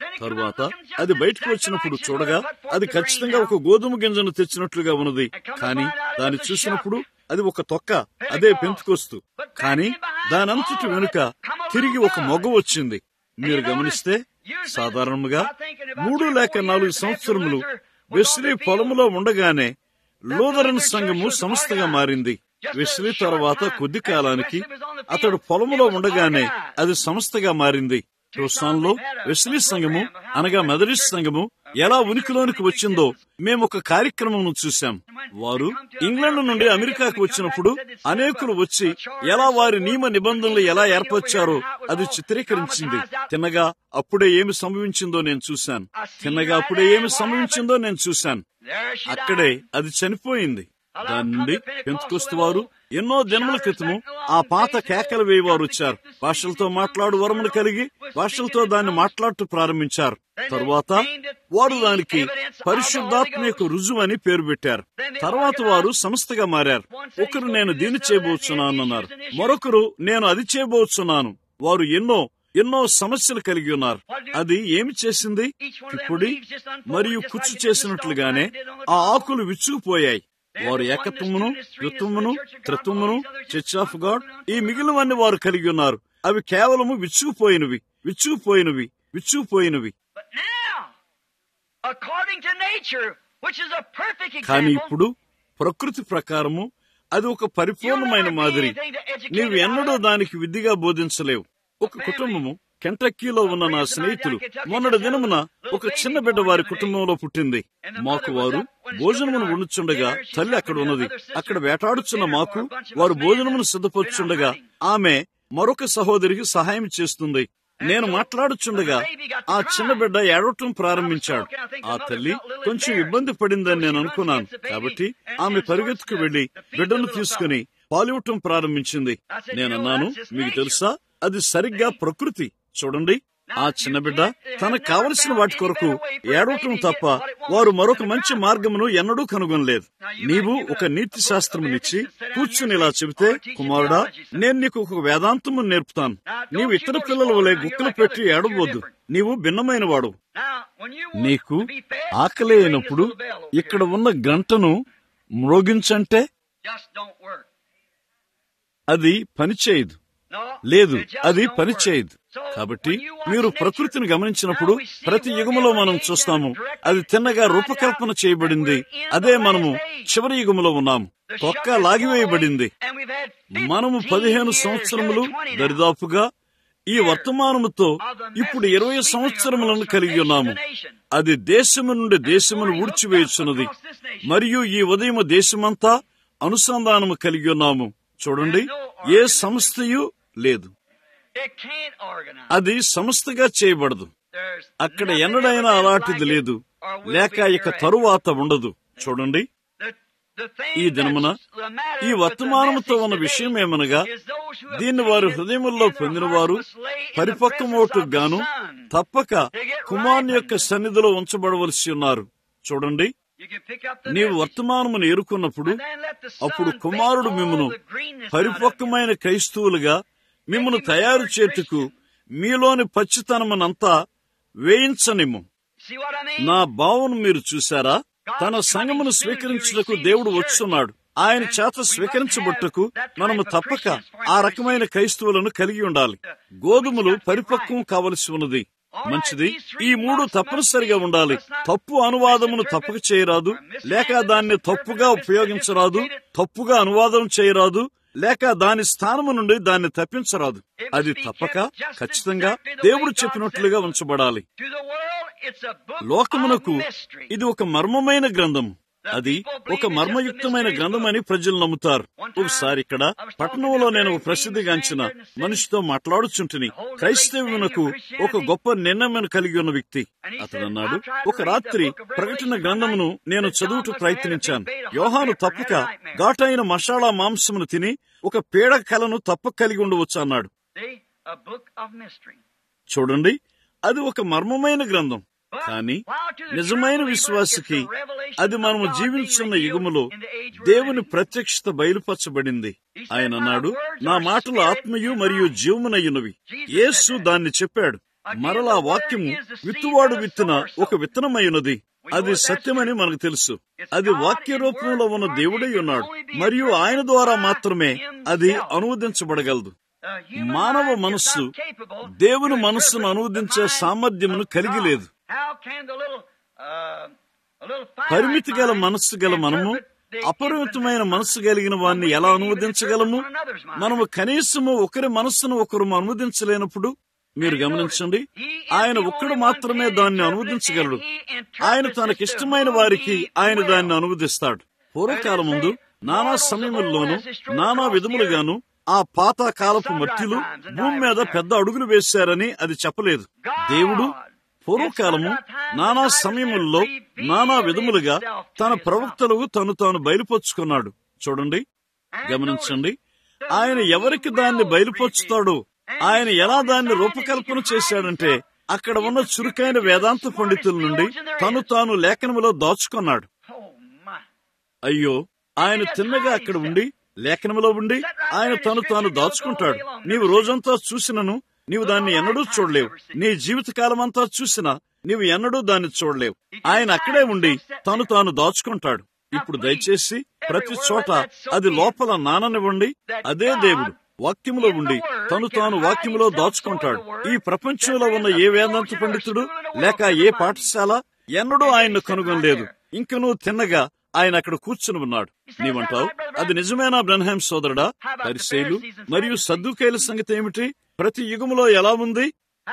తరువాత అది బయటకు వచ్చినప్పుడు చూడగా అది ఖచ్చితంగా ఒక గోధుమ గింజను తెచ్చినట్లుగా ఉన్నది కానీ దాన్ని చూసినప్పుడు అది ఒక తొక్క అదే పెంతుకొస్తూ కానీ దానంతటి వెనుక తిరిగి ఒక మొగ వచ్చింది మీరు గమనిస్తే సాధారణంగా మూడు లేక నాలుగు సంవత్సరములు వెస్లీ పొలములో ఉండగానే లూథరన్ సంఘము సంస్థగా మారింది వెస్లీ తర్వాత కొద్ది కాలానికి అతడు పొలములో ఉండగానే అది సంస్థగా మారింది టూసాన్లో వెస్లీ సంఘము అనగా మెదరిస్ సంఘము ఎలా ఉనికిలోనికి వచ్చిందో మేము ఒక కార్యక్రమం చూశాం వారు ఇంగ్లాండ్ నుండి అమెరికాకు వచ్చినప్పుడు అనేకులు వచ్చి ఎలా వారి నియమ నిబంధనలు ఎలా ఏర్పరిచారో అది చిత్రీకరించింది తిన్నగా అప్పుడే ఏమి సంభవించిందో నేను చూశాను తిన్నగా అప్పుడే ఏమి సంభవించిందో నేను చూశాను అక్కడే అది చనిపోయింది దాని నుండి పెంతుకొస్తు వారు ఎన్నో జన్మల క్రితము ఆ పాత కేకలు వేయవారు వచ్చారు భాషలతో మాట్లాడు వరమును కలిగి భాషలతో దాన్ని మాట్లాడుతూ ప్రారంభించారు తరువాత వారు దానికి పరిశుద్ధాత్మ యొక్క రుజువు అని పేరు పెట్టారు తర్వాత వారు సంస్థగా మారారు ఒకరు నేను దీన్ని చేయబోతున్నాను అన్నారు మరొకరు నేను అది చేయబోతున్నాను వారు ఎన్నో ఎన్నో సమస్యలు కలిగి ఉన్నారు అది ఏమి చేసింది ఇప్పుడు మరియు కుచ్చు చేసినట్లుగానే ఆ ఆకులు విచ్చుకుపోయాయి వారు ఏకత్వమును యుత్వమును త్రిత్వమును చర్చ్ ఆఫ్ గాడ్ ఈ మిగిలినవన్నీ వారు కలిగి ఉన్నారు అవి కేవలము విచ్చుకుపోయినవి విచ్చుకుపోయినవి విచ్చుకుపోయినవి కానీ ఇప్పుడు ప్రకృతి ప్రకారము అది ఒక పరిపూర్ణమైన మాదిరి నీవు ఎన్నడూ దానికి విధిగా బోధించలేవు ఒక కుటుంబము కెంటక్కీలో ఉన్న నా స్నేహితులు మొన్నటి దినమున ఒక చిన్న బిడ్డ వారి కుటుంబంలో పుట్టింది మాకు వారు భోజనమును వండుచుండగా తల్లి అక్కడ ఉన్నది అక్కడ వేటాడుచున్న మాకు వారు భోజనమును సిద్ధపరుచుండగా ఆమె మరొక సహోదరికి సహాయం చేస్తుంది నేను మాట్లాడుచుండగా ఆ చిన్న బిడ్డ ఏడవటం ప్రారంభించాడు ఆ తల్లి కొంచెం ఇబ్బంది పడిందని నేను అనుకున్నాను కాబట్టి ఆమె పరిగెత్తుకు వెళ్లి బిడ్డను తీసుకుని పాలివ్వటం ప్రారంభించింది నేనన్నాను మీకు తెలుసా అది సరిగ్గా ప్రకృతి చూడండి ఆ చిన్న బిడ్డ తనకు కావలసిన వాటి కొరకు ఏడవటం తప్ప వారు మరొక మంచి మార్గమును ఎన్నడూ కనుగొనలేదు నీవు ఒక నీతి శాస్త్రమునిచ్చి కూర్చుని ఇలా చెబితే కుమారుడా నేను నీకు ఒక వేదాంతము నేర్పుతాను నీవు ఇతర పిల్లల వలె గుక్కలు పెట్టి ఏడవద్దు నీవు భిన్నమైన వాడు నీకు ఆకలి అయినప్పుడు ఇక్కడ ఉన్న గంటను మ్రోగించంటే అది పనిచేయదు లేదు అది పనిచేయదు కాబట్టి మీరు ప్రకృతిని గమనించినప్పుడు ప్రతి యుగములో మనం చూస్తాము అది తిన్నగా రూపకల్పన చేయబడింది అదే మనము చివరి యుగములో ఉన్నాము తొక్క లాగివేయబడింది మనము పదిహేను సంవత్సరములు దరిదాపుగా ఈ వర్తమానముతో ఇప్పుడు ఇరవై సంవత్సరములను కలిగి ఉన్నాము అది దేశము నుండి దేశమును ఊడ్చివేయుచున్నది మరియు ఈ ఉదయం దేశమంతా అనుసంధానము కలిగి ఉన్నాము చూడండి ఏ సంస్థయు లేదు అది సంస్థగా చేయబడదు అక్కడ ఎన్నడైనా అలాంటిది లేదు లేక ఇక తరువాత ఉండదు చూడండి ఈ దినమున ఈ వర్తమానముతో ఉన్న విషయం ఏమనగా దీన్ని వారు హృదయముల్లో పొందినవారు పరిపక్వమోటు గాను తప్పక కుమారుని యొక్క సన్నిధిలో ఉంచబడవలసి ఉన్నారు చూడండి నీవు వర్తమానమును ఎరుకున్నప్పుడు అప్పుడు కుమారుడు మిమ్మను పరిపక్వమైన క్రైస్తవులుగా మిమ్మను తయారు చేతుకు మీలోని పచ్చితనమునంతా వేయించనిమ్ము నా భావను మీరు చూశారా తన సంగమును స్వీకరించుటకు దేవుడు వచ్చున్నాడు ఆయన చేత స్వీకరించబట్టుకు మనము తప్పక ఆ రకమైన క్రైస్తవులను కలిగి ఉండాలి గోధుమలు పరిపక్వం కావలసి ఉన్నది మంచిది ఈ మూడు తప్పనిసరిగా ఉండాలి తప్పు అనువాదమును తప్పక చేయరాదు లేక దాన్ని తప్పుగా ఉపయోగించరాదు తప్పుగా అనువాదం చేయరాదు లేక దాని స్థానము నుండి దాన్ని తప్పించరాదు అది తప్పక ఖచ్చితంగా దేవుడు చెప్పినట్లుగా ఉంచబడాలి లోకమునకు ఇది ఒక మర్మమైన గ్రంథం అది ఒక మర్మయుక్తమైన గ్రంథమని ప్రజలు నమ్ముతారు ఒకసారి ఇక్కడ పట్టణంలో నేను ఒక ప్రసిద్ధిగాంచిన మనిషితో మాట్లాడుచుంటిని క్రైస్తవునకు ఒక గొప్ప నిర్ణయం కలిగి ఉన్న వ్యక్తి అతడు అన్నాడు ఒక రాత్రి ప్రకటన గ్రంథమును నేను చదువుటూ ప్రయత్నించాను యోహాను తప్పక ఘాటైన మసాలా మాంసమును తిని ఒక పీడ కలను తప్పక కలిగి ఉండవచ్చు అన్నాడు చూడండి అది ఒక మర్మమైన గ్రంథం కానీ నిజమైన విశ్వాసికి అది మనము జీవించున్న యుగములో దేవుని ప్రత్యక్షత బయలుపరచబడింది ఆయన అన్నాడు నా మాటలు ఆత్మయు మరియు జీవమునయ్యున్నవి యేసు దాన్ని చెప్పాడు మరలా వాక్యము విత్తువాడు విత్తిన ఒక విత్తనమైనది అది సత్యమని మనకు తెలుసు అది వాక్య రూపంలో ఉన్న దేవుడై ఉన్నాడు మరియు ఆయన ద్వారా మాత్రమే అది అనువదించబడగలదు మానవ మనస్సు దేవుని మనస్సును అనువదించే సామర్థ్యమును కలిగి లేదు పరిమితి గల మనస్సు గల మనము అపరిమితమైన మనస్సు కలిగిన వారిని ఎలా అనువదించగలము మనము కనీసము ఒకరి మనస్సును ఒకరు అనువదించలేనప్పుడు మీరు గమనించండి ఆయన ఒక్కడు మాత్రమే దాన్ని అనువదించగలడు ఆయన తనకిష్టమైన వారికి ఆయన దాన్ని అనువదిస్తాడు పూర్వకాలం ముందు నానా సమయముల్లోనూ నానా విధములుగాను ఆ పాత కాలపు మట్టిలు భూమి మీద పెద్ద అడుగులు వేశారని అది చెప్పలేదు దేవుడు పూర్వకాలము నానా సమయముల్లో నానా విధములుగా తన ప్రవక్తలకు తను తాను బయలుపరుచుకున్నాడు చూడండి గమనించండి ఆయన ఎవరికి దాన్ని బయలుపరుచుతాడో ఆయన ఎలా దాన్ని రూపకల్పన చేశాడంటే అక్కడ ఉన్న చురుకైన వేదాంత పండితుల నుండి తను తాను లేఖనములో దాచుకున్నాడు అయ్యో ఆయన తిన్నగా అక్కడ ఉండి లేఖనములో ఉండి ఆయన తను తాను దాచుకుంటాడు నీవు రోజంతా చూసినను నీవు దాన్ని ఎన్నడూ చూడలేవు నీ జీవితకాలం అంతా చూసినా నీవు ఎన్నడూ దాన్ని చూడలేవు ఆయన అక్కడే ఉండి తను తాను దాచుకుంటాడు ఇప్పుడు దయచేసి ప్రతి చోట అది లోపల నాననివ్వండి అదే దేవుడు వాక్యములో ఉండి తను తాను వాక్యములో దాచుకుంటాడు ఈ ప్రపంచంలో ఉన్న ఏ వేదాంత పండితుడు లేక ఏ పాఠశాల ఎన్నడూ ఆయన్ను కనుగొనలేదు ఇంకనూ తిన్నగా ఆయన అక్కడ కూర్చుని ఉన్నాడు నీవంటావు అది నిజమేనా బ్రహ్మాం సోదరుడా పరిశైలు మరియు సద్దుకేల సంగతి ఏమిటి ప్రతి యుగములో ఎలా ఉంది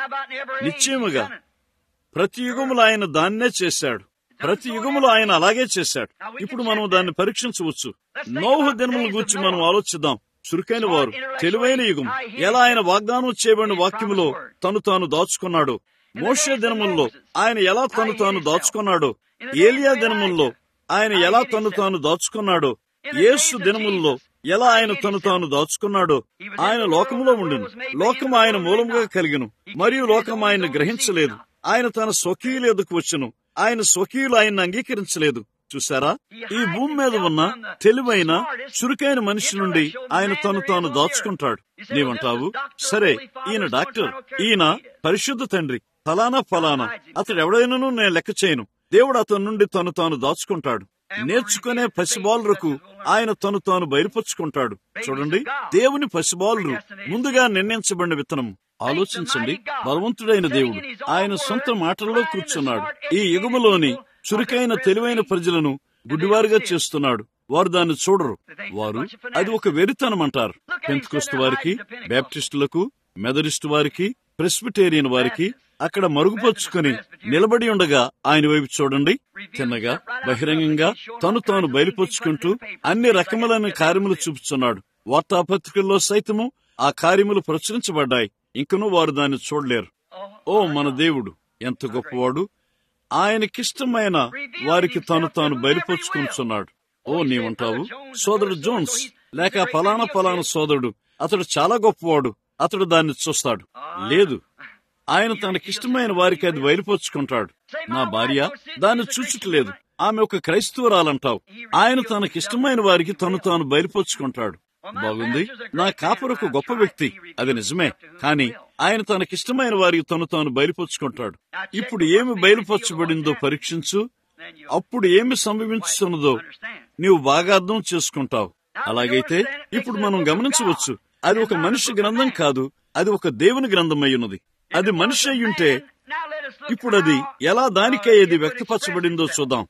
నిశ్చయముగా ప్రతి యుగములో ఆయన దాన్నే చేశాడు ప్రతి యుగములో ఆయన అలాగే చేశాడు ఇప్పుడు మనం దాన్ని పరీక్షించవచ్చు నోహ దినముల గురించి మనం ఆలోచిద్దాం చురుకైన వారు తెలివైన యుగం ఎలా ఆయన వాగ్దానం చేయబడిన వాక్యములో తను తాను దాచుకున్నాడు మోషే దినముల్లో ఆయన ఎలా తను తాను దాచుకున్నాడో ఏలియా దినముల్లో ఆయన ఎలా తను తాను దాచుకున్నాడో యేసు దినముల్లో ఎలా ఆయన తను తాను దాచుకున్నాడో ఆయన లోకములో ఉండును లోకం ఆయన మూలముగా కలిగను మరియు లోకం ఆయన్ని గ్రహించలేదు ఆయన తన స్వకీయుల ఎదుకు వచ్చును ఆయన స్వకీయులు ఆయన్ని అంగీకరించలేదు చూసారా ఈ భూమి మీద ఉన్న తెలివైన చురుకైన మనిషి నుండి ఆయన తను తాను దాచుకుంటాడు నీవంటావు సరే ఈయన డాక్టర్ ఈయన పరిశుద్ధ తండ్రి ఫలానా ఫలానా అతడు ఎవడైనాను నేను లెక్క చేయను దేవుడు అతని నుండి తను తాను దాచుకుంటాడు నేర్చుకునే పసిబాలురకు ఆయన తను తాను బయలుపరుచుకుంటాడు చూడండి దేవుని పసిబాలురు ముందుగా నిర్ణయించబడిన విత్తనం ఆలోచించండి బలవంతుడైన దేవుడు ఆయన సొంత మాటల్లో కూర్చున్నాడు ఈ యుగములోని చురుకైన తెలివైన ప్రజలను గుడ్డివారుగా చేస్తున్నాడు వారు దాన్ని చూడరు వారు అది ఒక వెరితనం అంటారు పెంతుకొస్తు వారికి బ్యాప్టిస్టులకు మెదరిస్టు వారికి ప్రెస్బిటేరియన్ వారికి అక్కడ మరుగుపరుచుకుని నిలబడి ఉండగా ఆయన వైపు చూడండి తిన్నగా బహిరంగంగా తను తాను బయలుపరుచుకుంటూ అన్ని రకములైన కార్యములు చూపుతున్నాడు వార్తాపత్రికల్లో సైతము ఆ కార్యములు ప్రచురించబడ్డాయి ఇంకనూ వారు దాన్ని చూడలేరు ఓ మన దేవుడు ఎంత గొప్పవాడు ఆయనకిష్టమైన వారికి తను తాను బయలుపరుచుకుంటున్నాడు ఓ నీవంటావు సోదరుడు జోన్స్ లేక ఫలానా ఫలానా సోదరుడు అతడు చాలా గొప్పవాడు అతడు దాన్ని చూస్తాడు లేదు ఆయన తనకిష్టమైన వారికి అది బయలుపరుచుకుంటాడు నా భార్య దాన్ని చూచుటలేదు ఆమె ఒక క్రైస్తవురాలంటావు ఆయన తనకిష్టమైన వారికి తను తాను బయలుపరుచుకుంటాడు బాగుంది నా కాపరకు గొప్ప వ్యక్తి అది నిజమే కానీ ఆయన తనకిష్టమైన వారికి తను తాను బయలుపరుచుకుంటాడు ఇప్పుడు ఏమి బయలుపరచబడిందో పరీక్షించు అప్పుడు ఏమి సంభవించుతున్నదో నీవు బాగా అర్థం చేసుకుంటావు అలాగైతే ఇప్పుడు మనం గమనించవచ్చు అది ఒక మనిషి గ్రంథం కాదు అది ఒక దేవుని గ్రంథం అయ్యున్నది అది మనిషి అయ్యుంటే ఇప్పుడు అది ఎలా దానికై అది వ్యక్తపరచబడిందో చూద్దాం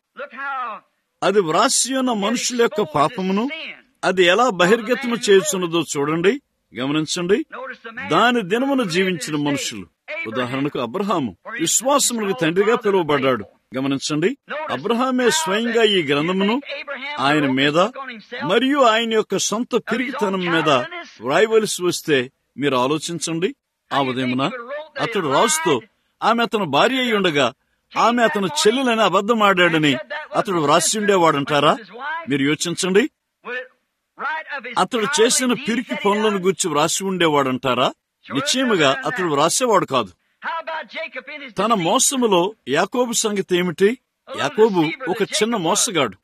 అది వ్రాసి ఉన్న మనుషుల యొక్క పాపమును అది ఎలా బహిర్గతము చేస్తున్నదో చూడండి గమనించండి దాని దినమును జీవించిన మనుషులు ఉదాహరణకు అబ్రహాము విశ్వాసములకు తండ్రిగా పిలువబడ్డాడు గమనించండి అబ్రహామే స్వయంగా ఈ గ్రంథమును ఆయన మీద మరియు ఆయన యొక్క సొంత పిరిగితనం మీద వ్రాయవలసి వస్తే మీరు ఆలోచించండి ఆ ఉదయమున అతడు రాజుతో ఆమె అతను భార్య అయి ఉండగా ఆమె అతను చెల్లెలని అబద్ధం ఆడాడని అతడు వ్రాసి ఉండేవాడంటారా మీరు యోచించండి అతడు చేసిన పిరికి పనులను గురించి వ్రాసి ఉండేవాడంటారా నిశ్చయముగా అతడు వ్రాసేవాడు కాదు తన మోసములో యాకోబు సంగతి ఏమిటి యాకోబు ఒక చిన్న మోసగాడు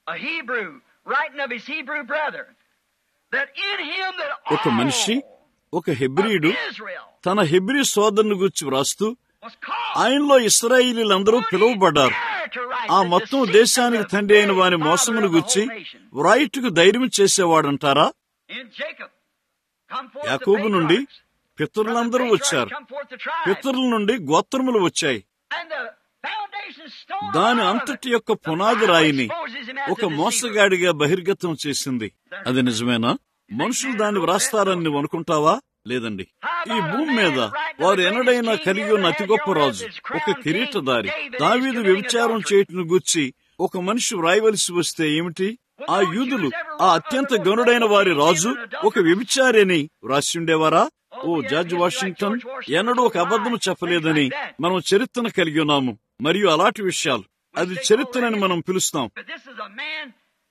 ఒక మనిషి ఒక హెబ్రియుడు Israel తన హెబ్రి సోదరుని గురించి వ్రాస్తూ was called. ఆయనలో ఇస్రాయిలీలందరూ పిలువబడ్డారు ఆ మొత్తం దేశానికి తండ్రి అయిన వారి మోసమును గుచ్చి వ్రాయిట్కు ధైర్యం చేసేవాడంటారా In Jacob, come forth the యాకోబు నుండి patriarchs. పితరులందరూ From the వచ్చారు patriarchs come forth the tribes. పితరుల నుండి గోత్రములు వచ్చాయి And the foundation stone దాని of it. అంతటి యొక్క The పునాది Bible రాయిని exposes him as ఒక a deceiver. మోసగాడిగా బహిర్గతం చేసింది అది నిజమేనా మనుషులు దాన్ని వ్రాస్తారని నువ్వు అనుకుంటావా లేదండి ఈ భూమి మీద వారు ఎన్నడైనా కలిగి ఉన్న అతి గొప్ప రాజు ఒక కిరీటదారి దావీదు వ్యభిచారం చేయటం గుర్చి ఒక మనిషి వ్రాయవలసి వస్తే ఏమిటి ఆ యూదులు ఆ అత్యంత గనుడైన వారి రాజు ఒక వ్యభిచారి అని వ్రాసి ఉండేవారా ఓ జార్జ్ వాషింగ్టన్ ఎన్నడూ ఒక అబద్ధం చెప్పలేదని మనం చరిత్రను కలిగి ఉన్నాము మరియు అలాంటి విషయాలు అది చరిత్రని మనం పిలుస్తాం But this is a man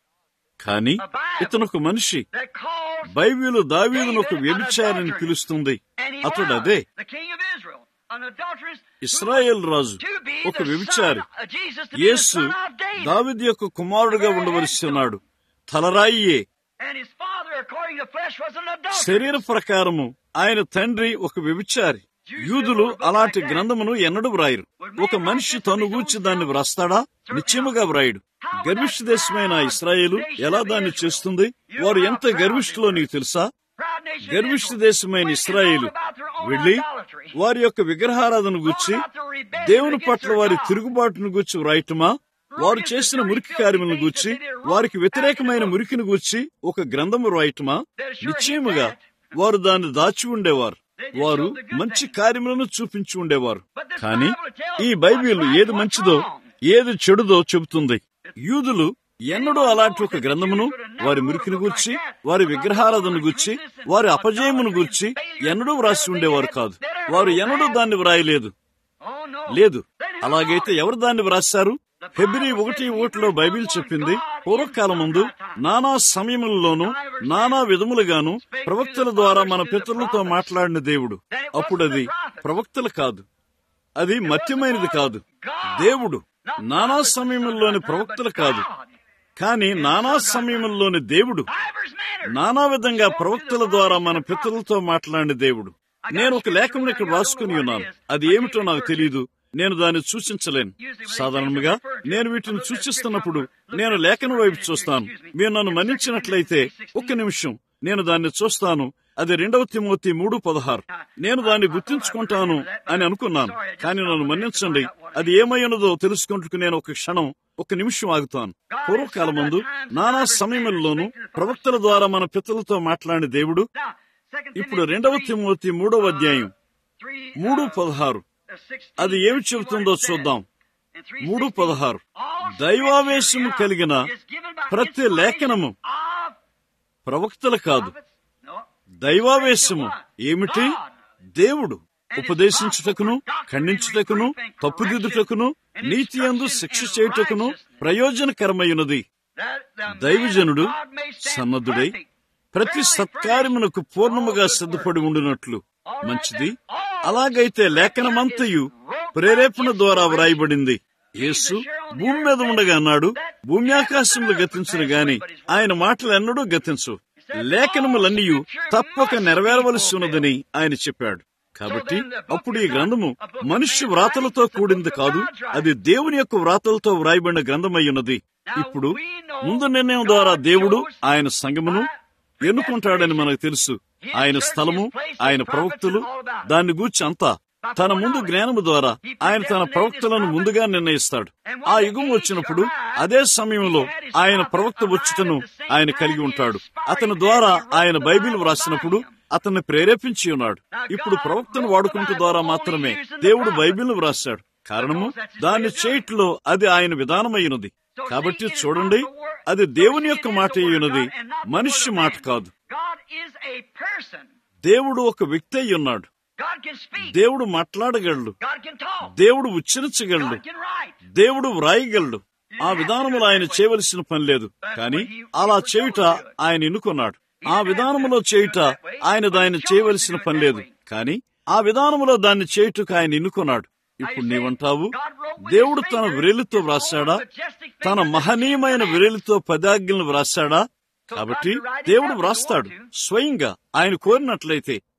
కానీ ఇతను ఒక మనిషి that calls బైబిలు దావీదును ఒక వ్యభిచారిని పిలుస్తుంది and he అతడు was అదే the king of Israel, an adulteress who Israel రాజు was to be ఒక the వ్యభిచారి son of Jesus, to be the యేసు son of David. దావిది యొక్క కుమారుడుగా ఉండవలసి ఉన్నాడు తలరాయియే And his father, according to flesh, was an adulterer. శరీర ప్రకారము ఆయన తండ్రి ఒక వ్యభిచారి యూదులు అలాంటి గ్రంథమును ఎన్నడూ వ్రాయరు ఒక మనిషి తను గూర్చి దాన్ని వ్రాస్తాడా నిశ్చయముగా వ్రాయడు గర్విష్ఠ దేశమైన ఇస్రాయేలు ఎలా దాన్ని చేస్తుంది వారు ఎంత గర్విష్ఠులో నీకు తెలుసా Proud nation గర్విష్ఠ Israel. దేశమైన When it ఇస్రాయేలు talks about their own వెళ్లి idolatry, వారి యొక్క విగ్రహారాధన గుచ్చి about the rebellion దేవుని against పట్ల their వారి God. తిరుగుబాటును గూర్చి వ్రాయటమా వారు చేసిన మురికి కార్యములను గూర్చి వారికి వ్యతిరేకమైన మురికిని గూర్చి ఒక గ్రంథము వ్రాయటమా నిశ్చయముగా వారు దాన్ని దాచి ఉండేవారు వారు మంచి కార్యములను చూపించి ఉండేవారు కానీ ఈ బైబిల్ ఏది మంచిదో ఏది చెడుదో చెబుతుంది యూదులు ఎన్నడూ అలాంటి ఒక గ్రంథమును వారి మురికిని గూర్చి వారి విగ్రహారాధన గూర్చి వారి అపజయమును గూర్చి ఎన్నడూ వ్రాసి ఉండేవారు కాదు వారు ఎన్నడూ దాన్ని వ్రాయలేదు Oh, no. లేదు అలాగైతే ఎవరు దాన్ని వ్రాశారు ఫిబ్రి ఒకటి ఒకటిలో బైబిల్ చెప్పింది పూర్వకాలం ముందు నానా సమయములలోనూ నానా విధములుగాను ప్రవక్తల ద్వారా మన పితరులతో మాట్లాడిన దేవుడు అప్పుడు అది ప్రవక్తలు కాదు అది మత్యమైనది కాదు దేవుడు నానా సమయముల్లోని ప్రవక్తలు కాదు కానీ నానా సమయముల్లోని దేవుడు Divers manners. నానా విధంగా ప్రవక్తల ద్వారా మన పితరులతో మాట్లాడిన దేవుడు నేను ఒక లేఖను ఇక్కడ రాసుకుని ఉన్నాను అది ఏమిటో నాకు తెలియదు నేను దాన్ని సూచించలేను సాధారణంగా నేను వీటిని సూచిస్తున్నప్పుడు నేను లేఖను వైపు చూస్తాను మీరు నన్ను మన్నించినట్లయితే ఒక్క నిమిషం నేను దాన్ని చూస్తాను అది రెండవ తిమోతి మూడు పదహారు నేను దాన్ని గుర్తించుకుంటాను అని అనుకున్నాను కానీ నన్ను మన్నించండి అది ఏమైనదో తెలుసుకుంటూ నేను ఒక క్షణం ఒక నిమిషం ఆగుతాను పూర్వకాలం ముందు నానా సమయముల్లోనూ ప్రవక్తల ద్వారా మన పితలతో మాట్లాడిన దేవుడు Now, Second ఇప్పుడు Timothy రెండవ three, తిమోతి మూడవ అధ్యాయం three, మూడు uh, పదహారు uh, 16, అది ఏమి let's see చెబుతుందో what it says. చూద్దాం In three మూడు sixteen, పదహారు all దైవావేశము scripture కలిగిన is given by ప్రతి inspiration లేఖనము of ప్రవక్తలు కాదు prophets. No. దైవావేశము ఏమిటి దేవుడు ఉపదేశించుటకును ఖండించుటకును తప్పుదిద్దుటకును నీతి అందు శిక్ష చేయుటకును ప్రయోజనకరమైనది That the man దైవజనుడు of God may stand సన్నద్ధుడై perfect, ప్రతి సత్కార్యమునకు పూర్ణముగా సిద్ధపడి ఉండినట్లు మంచిది అలాగైతే లేఖనమంతయు ప్రేరేపణ ద్వారా వ్రాయబడింది యేసు భూమి మీద ఉండగా అన్నాడు భూమి ఆకాశములు గతించును గాని ఆయన మాటలు ఎన్నడూ గతించు లేఖనములన్నీ తప్పక నెరవేరవలసి ఉన్నదని ఆయన చెప్పాడు కాబట్టి అప్పుడు ఈ గ్రంథము మనుష్య వ్రాతలతో కూడింది కాదు అది దేవుని యొక్క వ్రాతలతో వ్రాయబడిన గ్రంథమై ఉన్నది ఇప్పుడు ముందు నిర్ణయం ద్వారా దేవుడు ఆయన సంగమును ఎన్నుకుంటాడని మనకు తెలుసు ఆయన స్థలము ఆయన ప్రవక్తలు దాన్ని గూర్చి అంతా తన ముందు జ్ఞానము ద్వారా ఆయన తన ప్రవక్తలను ముందుగా నిర్ణయిస్తాడు ఆ యుగం వచ్చినప్పుడు అదే సమయంలో ఆయన ప్రవక్త వచ్చుటను ఆయన కలిగి ఉంటాడు అతని ద్వారా ఆయన బైబిల్ వ్రాసినప్పుడు అతన్ని ప్రేరేపించి ఉన్నాడు ఇప్పుడు ప్రవక్తను వాడుకుంటూ ద్వారా మాత్రమే దేవుడు బైబిల్ వ్రాశాడు కారణము దాన్ని చేయట్లో అది ఆయన విధానమైనది కాబట్టి చూడండి అది దేవుని యొక్క మాట అయ్యున్నది మనిషి మాట కాదు God is a person. దేవుడు ఒక వ్యక్తి అయి ఉన్నాడు God can speak. దేవుడు మాట్లాడగలడు God can talk. దేవుడు ఉచ్చరించగలడు God can write. దేవుడు వ్రాయగలడు ఆ విధానములో ఆయన చేయవలసిన పని లేదు కానీ అలా చేయుట ఆయన ఎన్నుకున్నాడు ఆ విధానములో చేయుట ఆయన దాన్ని చేయవలసిన పని లేదు కానీ ఆ విధానములో దాన్ని చేయుటకు ఆయన ఎన్నుకున్నాడు ఇప్పుడు నీవంటావు దేవుడు తన విరేలితో వ్రాశాడా తన మహనీయమైన విరేలితో పదాజ్ఞలను వ్రాశాడా కాబట్టి దేవుడు వ్రాస్తాడు స్వయంగా ఆయన కోరినట్లయితే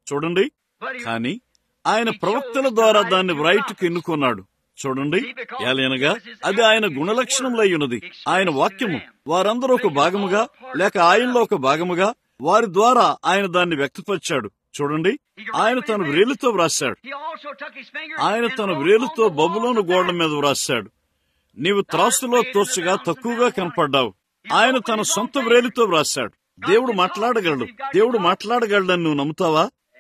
చూడండి కానీ ఆయన ప్రవక్తల ద్వారా దాన్ని వ్రాయిట్కు ఎన్నుకున్నాడు చూడండి ఏలైనగా అది ఆయన గుణలక్షణంలో ఉన్నది ఆయన వాక్యము వారందరూ ఒక భాగముగా లేక ఆయనలో ఒక భాగముగా వారి ద్వారా ఆయన దాన్ని వ్యక్తపరిచాడు చూడండి ఆయన తన వ్రేలుతో వ్రాశాడు ఆయన తన వ్రేలుతో బబులోను గోడల మీద వ్రాశాడు నీవు త్రాసులో తోచగా తక్కువగా కనపడ్డావు ఆయన తన సొంత వ్రేలుతో వ్రాశాడు దేవుడు మాట్లాడగలడు దేవుడు మాట్లాడగలడని నువ్వు నమ్ముతావా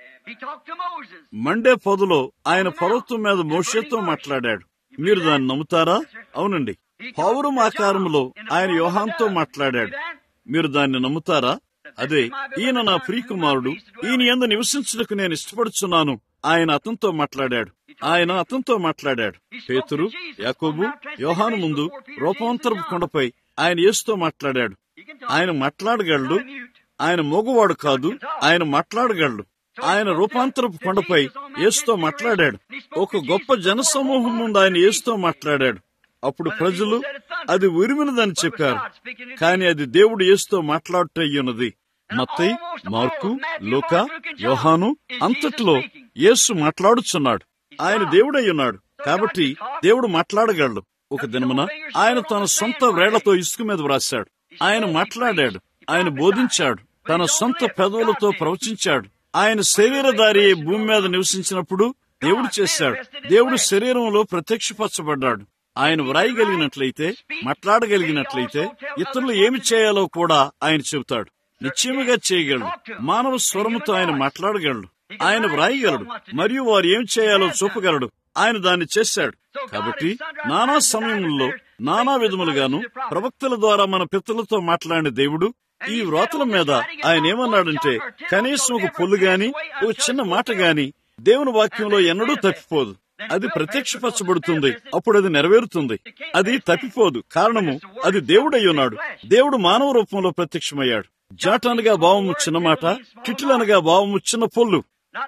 మండే పొదలో ఆయన పర్వతం మీద మోషేతో మాట్లాడాడు మీరు దాన్ని నమ్ముతారా అవునండి పౌరం ఆకారంలో ఆయన యోహాన్తో మాట్లాడాడు మీరు దాన్ని నమ్ముతారా అదే ఈయన నా ప్రియకుమారుడు ఈయన ఎందు నివసించుటకు నేను ఇష్టపడుచున్నాను ఆయన అతనితో మాట్లాడాడు ఆయన అతనితో మాట్లాడాడు పేతురు యాకోబు యోహాను ముందు రూపాంతరపు కొండపై ఆయన యేసుతో మాట్లాడాడు ఆయన మాట్లాడగలడు ఆయన మగవాడు కాదు ఆయన మాట్లాడగలడు ఆయన రూపాంతరపు కొండపై యేసుతో మాట్లాడాడు ఒక గొప్ప జనసమూహం ముందు ఆయన యేసుతో మాట్లాడాడు అప్పుడు ప్రజలు అది ఉరిమినదని చెప్పారు కానీ అది దేవుడు యేసుతో మాట్లాడుటయ్యున్నది మత్తయి మార్కు లోక యోహాను అంతట్లో యేసు మాట్లాడుచున్నాడు ఆయన దేవుడై ఉన్నాడు కాబట్టి దేవుడు మాట్లాడగలడు ఒక దినమున ఆయన తన సొంత వ్రేళ్లతో ఇసుక మీద వ్రాశాడు ఆయన మాట్లాడాడు ఆయన బోధించాడు తన సొంత పెదవులతో ప్రవచించాడు ఆయన శరీరధారి భూమి మీద నివసించినప్పుడు దేవుడు చేశాడు దేవుడు శరీరంలో ప్రత్యక్షపరచబడ్డాడు ఆయన వ్రాయగలిగినట్లయితే మాట్లాడగలిగినట్లయితే ఇతరులు ఏమి చేయాలో కూడా ఆయన చెబుతాడు నిశ్చయముగా చేయగలడు మానవ స్వరముతో ఆయన మాట్లాడగలడు ఆయన వ్రాయగలడు మరియు వారు ఏం చేయాలో చూపగలడు ఆయన దాన్ని చేశాడు కాబట్టి నానా సమయంలో నానా విధములుగాను ప్రవక్తల ద్వారా మన పితలతో మాట్లాడిన దేవుడు ఈ వ్రాతల మీద ఆయన ఏమన్నాడంటే కనీసం ఒక పొల్లు గాని ఒక చిన్న మాట గాని దేవుని వాక్యంలో ఎన్నడూ తప్పిపోదు అది ప్రత్యక్షపరచబడుతుంది అప్పుడు అది నెరవేరుతుంది అది తప్పిపోదు కారణము అది దేవుడై ఉన్నాడు దేవుడు మానవ రూపంలో ప్రత్యక్షమయ్యాడు జాటానుగా భావము చిన్న మాట కిటిలనగా భావము చిన్న పొల్లు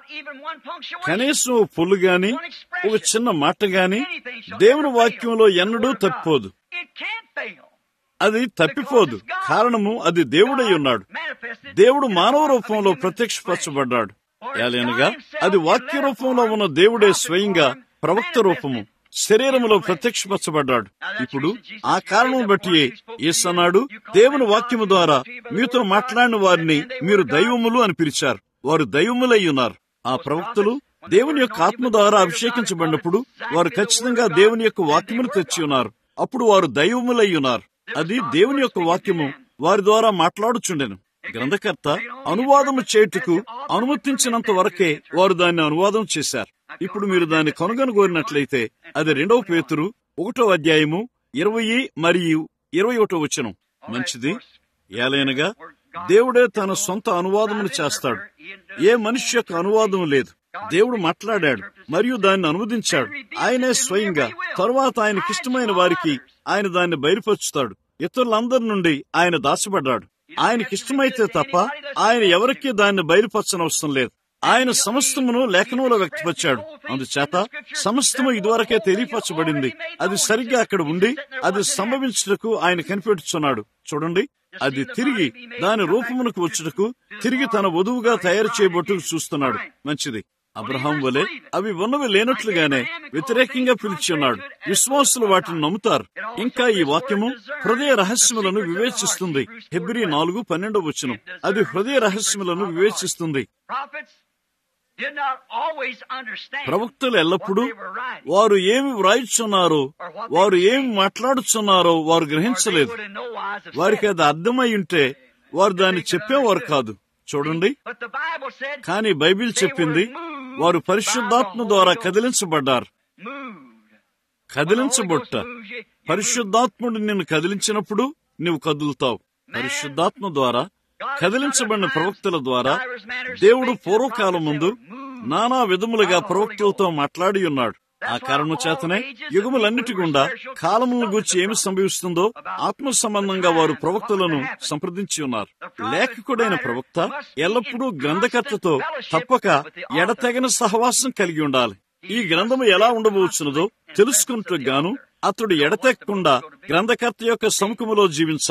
కనీసం ఒక పొల్లు గాని ఒక చిన్న మాట గాని దేవుని వాక్యంలో ఎన్నడూ తప్పిపోదు అది తప్పిపోదు కారణము అది దేవుడై ఉన్నాడు దేవుడు మానవ రూపంలో ప్రత్యక్షపరచబడ్డాడు ఏలైనగా అది వాక్య రూపంలో ఉన్న దేవుడే స్వయంగా ప్రవక్త రూపము శరీరములో ప్రత్యక్షపరచబడ్డాడు ఇప్పుడు ఆ కారణం బట్టి అన్నాడు దేవుని వాక్యము ద్వారా మీతో మాట్లాడిన వారిని మీరు దైవములు అని పిలిచారు వారు దైవములై ఉన్నారు ఆ ప్రవక్తలు దేవుని యొక్క ఆత్మ ద్వారా అభిషేకించబడినప్పుడు వారు ఖచ్చితంగా దేవుని యొక్క వాక్యమును తెచ్చి ఉన్నారు అప్పుడు వారు దైవములై ఉన్నారు అది దేవుని యొక్క వాక్యము వారి ద్వారా మాట్లాడుచుండెను గ్రంథకర్త అనువాదము చేయుటకు అనుమతించినంత వరకే వారు దాన్ని అనువాదం చేశారు ఇప్పుడు మీరు దాన్ని కనుగొనగోరినట్లయితే అది రెండవ పేతురు ఒకటో అధ్యాయము ఇరవై మరియు ఇరవై ఒకటో వచనం మంచిది ఏలైనగా దేవుడే తన సొంత అనువాదమును చేస్తాడు ఏ మనిషి యొక్క అనువాదం లేదు దేవుడు మాట్లాడాడు మరియు దాన్ని అనువదించాడు ఆయనే స్వయంగా తరువాత ఆయనకిష్టమైన వారికి ఆయన దాన్ని బయలుపరుచుతాడు ఇతరులందరి నుండి ఆయన దాచబడ్డాడు ఆయనకిష్టమైతే తప్ప ఆయన ఎవరికీ దాన్ని బయలుపరచనవసరం లేదు ఆయన సమస్తమును లేఖనంలో వ్యక్తపరిచాడు అందుచేత సమస్తము ఇదివరకే తెలియపరచబడింది అది సరిగ్గా అక్కడ ఉండి అది సంభవించుటకు ఆయన కనిపెట్టుచున్నాడు చూడండి అది తిరిగి దాని రూపమునకు వచ్చుటకు తిరిగి తన వధువుగా తయారు చేయబట్టుకు చూస్తున్నాడు మంచిది అబ్రహాం వలె అవి ఉన్నవి లేనట్లుగానే వ్యతిరేకంగా పిలిచి ఉన్నాడు విశ్వాసులు వాటిని నమ్ముతారు ఇంకా ఈ వాక్యము హృదయ రహస్యములను వివేచిస్తుంది హెబ్రి నాలుగు పన్నెండవ వచనం అది హృదయ రహస్యములను వివేచిస్తుంది ప్రవక్తలు ఎల్లప్పుడూ వారు ఏమి వ్రాయిచున్నారో వారు ఏమి మాట్లాడుచున్నారో వారు గ్రహించలేదు వారికి అది అర్థమై ఉంటే వారు దాన్ని చెప్పేవారు కాదు చూడండి కానీ బైబిల్ చెప్పింది వారు పరిశుద్ధాత్మ ద్వారా కదిలించబడ్డారు కదిలించబొట్ట పరిశుద్ధాత్ముడు నిన్ను కదిలించినప్పుడు నువ్వు కదులుతావు పరిశుద్ధాత్మ ద్వారా కదిలించబడిన ప్రవక్తల ద్వారా దేవుడు పూర్వకాలం ముందు నానా విధములుగా ప్రవక్తలతో మాట్లాడి ఉన్నాడు ఆ కారణం చేతనే యుగములన్నిటి గుండా కాలములను గూర్చి ఏమి సంభవిస్తుందో ఆత్మ సంబంధంగా వారు ప్రవక్తలను సంప్రదించి ఉన్నారు లేఖకుడైన ప్రవక్త ఎల్లప్పుడూ గ్రంథకర్తతో తప్పక ఎడతెగని సహవాసం కలిగి ఉండాలి ఈ గ్రంథము ఎలా ఉండబోచున్నదో తెలుసుకుంటూ గాను అతడు ఎడతెక్కకుండా గ్రంథకర్త యొక్క సముఖములో జీవించాలి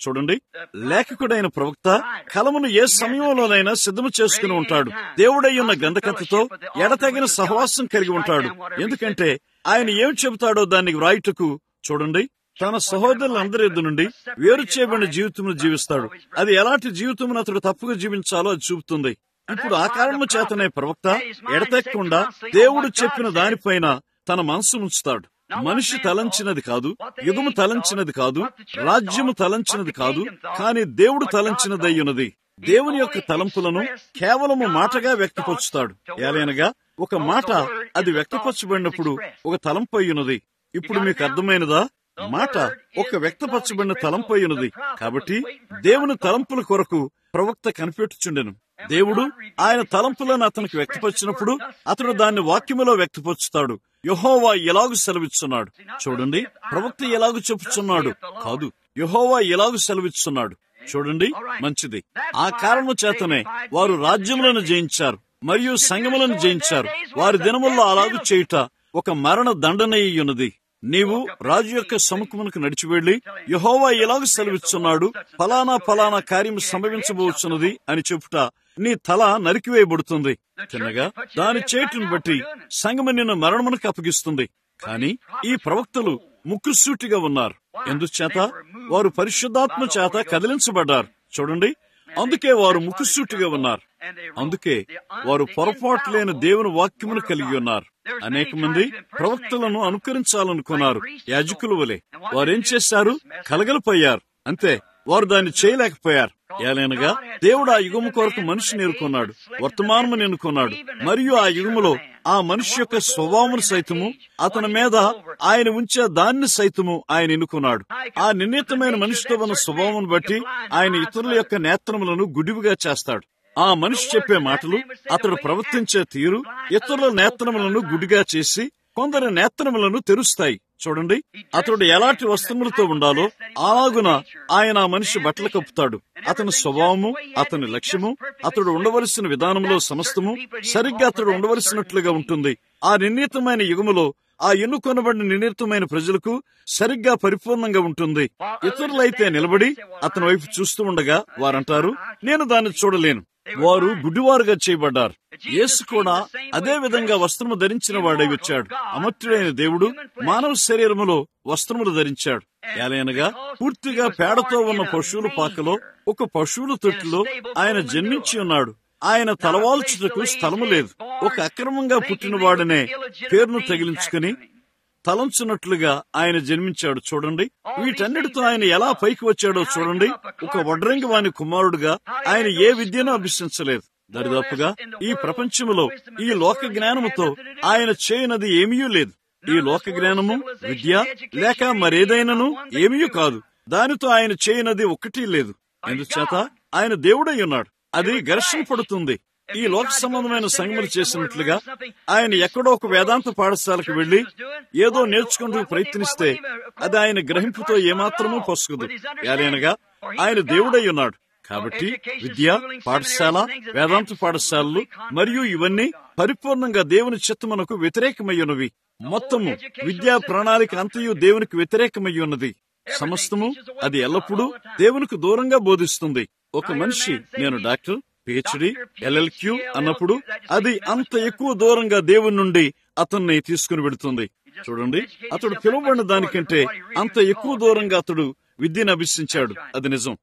చూడండి లేఖకుడైన ప్రవక్త కలమును ఏ సమయంలోనైనా సిద్ధము చేసుకుని ఉంటాడు దేవుడయ్యున్న గంధకథతో ఎడతగిన సహవాసం కలిగి ఉంటాడు ఎందుకంటే ఆయన ఏం చెబుతాడో దాన్ని వ్రాయుటకు చూడండి తన సహోదరులందరి ఎద్దు నుండి వేరు చేయబడిన జీవితమును జీవిస్తాడు అది ఎలాంటి జీవితమును అతడు తప్పుగా జీవించాలో అది చూపుతుంది ఇప్పుడు ఆ కారణము చేతనే ప్రవక్త ఎడతెక్కకుండా దేవుడు చెప్పిన దానిపైన తన మనసు ఉంచుతాడు మనిషి తలంచినది కాదు యుగము తలంచినది కాదు రాజ్యము తలంచినది కాదు కాని దేవుడు తలంచినదయ్యున్నది దేవుని యొక్క తలంపులను కేవలము మాటగా వ్యక్తపరుచుతాడు ఏలైనగా ఒక మాట అది వ్యక్తపరచబడినప్పుడు ఒక తలంపు అయ్యున్నది ఇప్పుడు మీకు అర్థమైనదా మాట ఒక వ్యక్తపరచబడిన తలంపు అయ్యున్నది కాబట్టి దేవుని తలంపుల కొరకు ప్రవక్త కనిపెట్టుచుండెను దేవుడు ఆయన తలంపులను అతనికి వ్యక్తపరిచినప్పుడు అతడు దాన్ని వాక్యములో వ్యక్తపరుచుతాడు యహోవా ఎలాగు సెలవిస్తున్నాడు చూడండి ప్రవక్త ఎలాగు చెప్పుచున్నాడు కాదు యహోవా ఎలాగు సెలవిస్తున్నాడు చూడండి మంచిది ఆ కారణం చేతనే వారు రాజ్యములను జయించారు మరియు సంగములను జయించారు వారి దినముల్లో అలాగు చేయుట ఒక మరణ దండనయ్యున్నది నీవు రాజు యొక్క సముఖమునకు నడిచి వెళ్లి యహోవా ఎలాగ సెలవిస్తున్నాడు ఫలానా ఫలానా కార్యం సంభవించబోతున్నది అని చెప్పుట నీ తల నరికివేయబడుతుంది చిన్నగా దాని చేటును బట్టి సంగమ నిన్ను మరణమునకు అప్పగిస్తుంది కాని ఈ ప్రవక్తలు ముక్కుసూటిగా ఉన్నారు ఎందుచేత వారు పరిశుద్ధాత్మ చేత కదిలించబడ్డారు చూడండి అందుకే వారు ముక్కుసూటిగా ఉన్నారు అందుకే వారు పొరపాటు లేని దేవుని వాక్యమును కలిగి ఉన్నారు అనేక మంది ప్రవక్తలను అనుకరించాలనుకున్నారు యాజకుల వలె వారేం చేశారు కలగలిపోయారు అంతే వారు దాన్ని చేయలేకపోయారు ఏలైనగా దేవుడు ఆ యుగము కొరకు మనిషిని ఎన్నుకున్నాడు వర్తమానము ఎన్నుకున్నాడు మరియు ఆ యుగములో ఆ మనిషి యొక్క స్వభావమును సైతము అతని మీద ఆయన ఉంచే దాన్ని సైతము ఆయన ఎన్నుకున్నాడు ఆ నిర్ణీతమైన మనిషితో ఉన్న స్వభావం బట్టి ఆయన ఇతరుల యొక్క నేత్రములను గుడివిగా చేస్తాడు ఆ మనిషి చెప్పే మాటలు అతడు ప్రవర్తించే తీరు ఇతరుల నేత్రములను గుడిగా చేసి కొందరి నేత్రములను తెరుస్తాయి చూడండి అతడు ఎలాంటి వస్త్రములతో ఉండాలో అలాగున ఆయన ఆ మనిషి బట్టలు కప్పుతాడు అతని స్వభావము అతని లక్ష్యము అతడు ఉండవలసిన విధానంలో సమస్తము సరిగ్గా అతడు ఉండవలసినట్లుగా ఉంటుంది ఆ నిర్ణీతమైన యుగములో ఆ ఎన్నుకొనబడిన నిర్ణీతమైన ప్రజలకు సరిగ్గా పరిపూర్ణంగా ఉంటుంది ఇతరులైతే నిలబడి అతని వైపు చూస్తూ ఉండగా వారంటారు నేను దాన్ని చూడలేను వారు గుడ్డివారుగా చేయబడ్డారు యేసు కూడా అదే విధంగా వస్త్రము ధరించిన వాడై వచ్చాడు అమర్త్యుడైన దేవుడు మానవ శరీరములో వస్త్రములు ధరించాడు ఏలైనగా పూర్తిగా పేడతో ఉన్న పశువుల పాకలో ఒక పశువుల తొట్టిలో ఆయన జన్మించి ఉన్నాడు ఆయన తలవాల్చుటకు స్థలము లేదు ఒక అక్రమంగా పుట్టినవాడనే పేరును తగిలించుకుని తలంచున్నట్లుగా ఆయన జన్మించాడు చూడండి వీటన్నిటితో ఆయన ఎలా పైకి వచ్చాడో చూడండి ఒక వడ్రంగి వాని కుమారుడుగా ఆయన ఏ విద్యను అభ్యసించలేదు దరిదాపుగా ఈ ప్రపంచములో ఈ లోక జ్ఞానముతో ఆయన చేయనది ఏమీ లేదు ఈ లోక జ్ఞానము విద్య లేక మరేదైనను ఏమీ కాదు దానితో ఆయన చేయనది ఒక్కటి లేదు ఎందుచేత ఆయన దేవుడై ఉన్నాడు అది ఘర్షణ పడుతుంది ఈ లోక సంబంధమైన సంగములు చేసినట్లుగా ఆయన ఎక్కడో ఒక వేదాంత పాఠశాలకు వెళ్లి ఏదో నేర్చుకుంటూ ప్రయత్నిస్తే అది ఆయన గ్రహింపుతో ఏమాత్రమూ పొసగదు ఏలైనగా ఆయన దేవుడై ఉన్నాడు కాబట్టి విద్య పాఠశాల వేదాంత పాఠశాలలు మరియు ఇవన్నీ పరిపూర్ణంగా దేవుని చిత్తమునకు వ్యతిరేకమయ్యున్నవి మొత్తము విద్యా ప్రణాళిక అంతయు దేవునికి వ్యతిరేకమై ఉన్నది సమస్తము అది ఎల్లప్పుడూ దేవునికి దూరంగా బోధిస్తుంది ఒక మనిషి నేను డాక్టర్ పిహెచ్డి ఎల్ఎల్క్యూ అన్నప్పుడు అది అంత ఎక్కువ దూరంగా దేవుని నుండి అతన్ని తీసుకుని వెడుతుంది చూడండి అతడు పిలువబడిన దానికంటే అంత ఎక్కువ దూరంగా అతడు విద్యను అభ్యసించాడు అది నిజం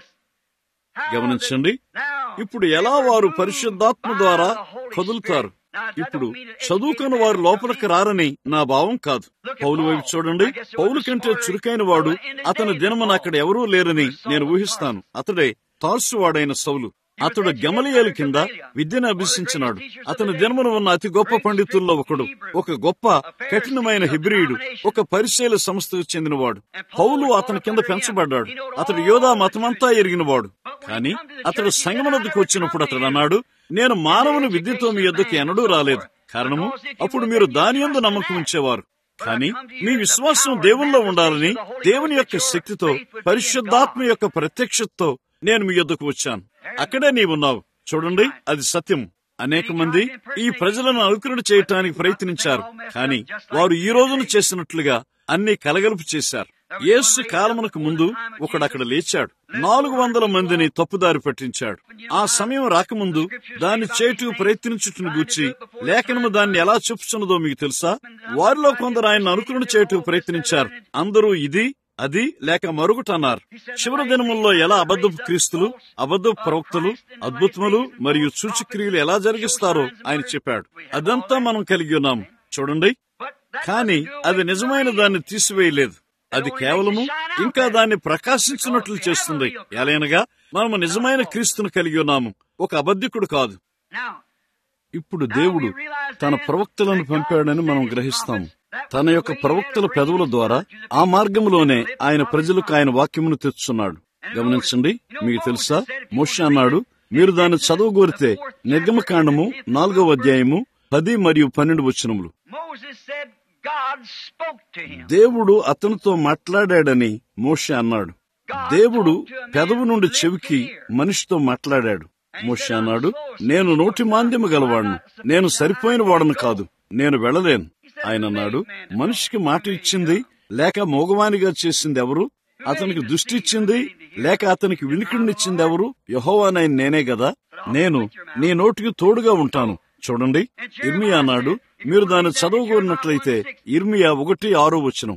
గమనించండి ఇప్పుడు ఎలా వారు పరిశుద్ధాత్మ ద్వారా కదులుతారు ఇప్పుడు చదువుకున్న వారు లోపలికి రారని నా భావం కాదు పౌలు వైపు చూడండి పౌలు కంటే చురుకైన వాడు అతని దినమున అక్కడ ఎవరూ లేరని నేను ఊహిస్తాను అతడే తార్సువాడైన సౌలు అతడు గమలియలు కింద విద్యను అభ్యసించినాడు అతని జన్మను ఉన్న అతి గొప్ప పండితుల్లో ఒకడు ఒక గొప్ప కఠినమైన హిబ్రియుడు ఒక పరిశీల సంస్థకు చెందినవాడు పౌలు అతని కింద పెంచబడ్డాడు అతడు యోధా మతమంతా ఎరిగినవాడు కానీ అతడు సంగమనద్దుకు వచ్చినప్పుడు అతడు అన్నాడు నేను మానవుని విద్యతో మీ యొద్దకు ఎన్నడూ రాలేదు కారణము అప్పుడు మీరు దాని యందు నమ్మకం ఉంచేవారు కానీ మీ విశ్వాసం దేవుల్లో ఉండాలని దేవుని యొక్క శక్తితో పరిశుద్ధాత్మ యొక్క ప్రత్యక్షతతో నేను మీ యొద్దకు వచ్చాను అక్కడే నీవున్నావు చూడండి అది సత్యం అనేక మంది ఈ ప్రజలను అనుకరణ చేయటానికి ప్రయత్నించారు కానీ వారు ఈ రోజున చేసినట్లుగా అన్ని కలగలుపు చేశారు యేసు కాలమునకు ముందు ఒకడు అక్కడ లేచాడు నాలుగు వందల మందిని తప్పుదారి పట్టించాడు ఆ సమయం రాకముందు దాన్ని చేటు ప్రయత్నించుటను గూర్చి లేఖనము దాన్ని ఎలా చెప్పుచున్నదో మీకు తెలుసా వారిలో కొందరు ఆయన అనుకుని చేటు ప్రయత్నించారు అందరూ ఇది అది లేక మరొకటి అన్నారు చివరి దినముల్లో ఎలా అబద్ధపు క్రీస్తులు అబద్ధపు ప్రవక్తలు అద్భుతములు మరియు సూచక్రియలు ఎలా జరిగిస్తారో ఆయన చెప్పాడు అదంతా మనం కలిగి ఉన్నాం చూడండి కానీ అది నిజమైన దాన్ని తీసివేయలేదు అది కేవలము ఇంకా దాన్ని ప్రకాశించినట్లు చేస్తుంది ఎలైనగా మనము నిజమైన క్రీస్తును కలిగి ఉన్నాము ఒక అబద్ధికుడు కాదు ఇప్పుడు దేవుడు తన ప్రవక్తలను పంపాడని మనం గ్రహిస్తాము తన యొక్క ప్రవక్తల పెదవుల ద్వారా ఆ మార్గంలోనే ఆయన ప్రజలకు ఆయన వాక్యమును తెచ్చున్నాడు గమనించండి మీకు తెలుసా మోష అన్నాడు మీరు దాన్ని చదవగోరితే నిర్గమకాండము నాలుగవ అధ్యాయము పది మరియు పన్నెండు వచనములు దేవుడు అతనితో మాట్లాడాడని మోషే అన్నాడు దేవుడు పెదవు నుండి చెవికి మనిషితో మాట్లాడాడు మోషే అన్నాడు నేను నోటి మాంద్యము గలవాడును నేను సరిపోయిన వాడను కాదు నేను వెళ్ళలేను ఆయన అన్నాడు మనిషికి మాట ఇచ్చింది లేక మోగవానిగా చేసింది ఎవరు అతనికి దృష్టి ఇచ్చింది లేక అతనికి వినికిడినిచ్చింది ఎవరు యహోవానైన నేనే గదా నేను నీ నోటికి తోడుగా ఉంటాను చూడండి ఇర్మియా అన్నాడు మీరు దాన్ని చదవగోరినట్లయితే ఇర్మియా ఒకటి ఆరో వచనం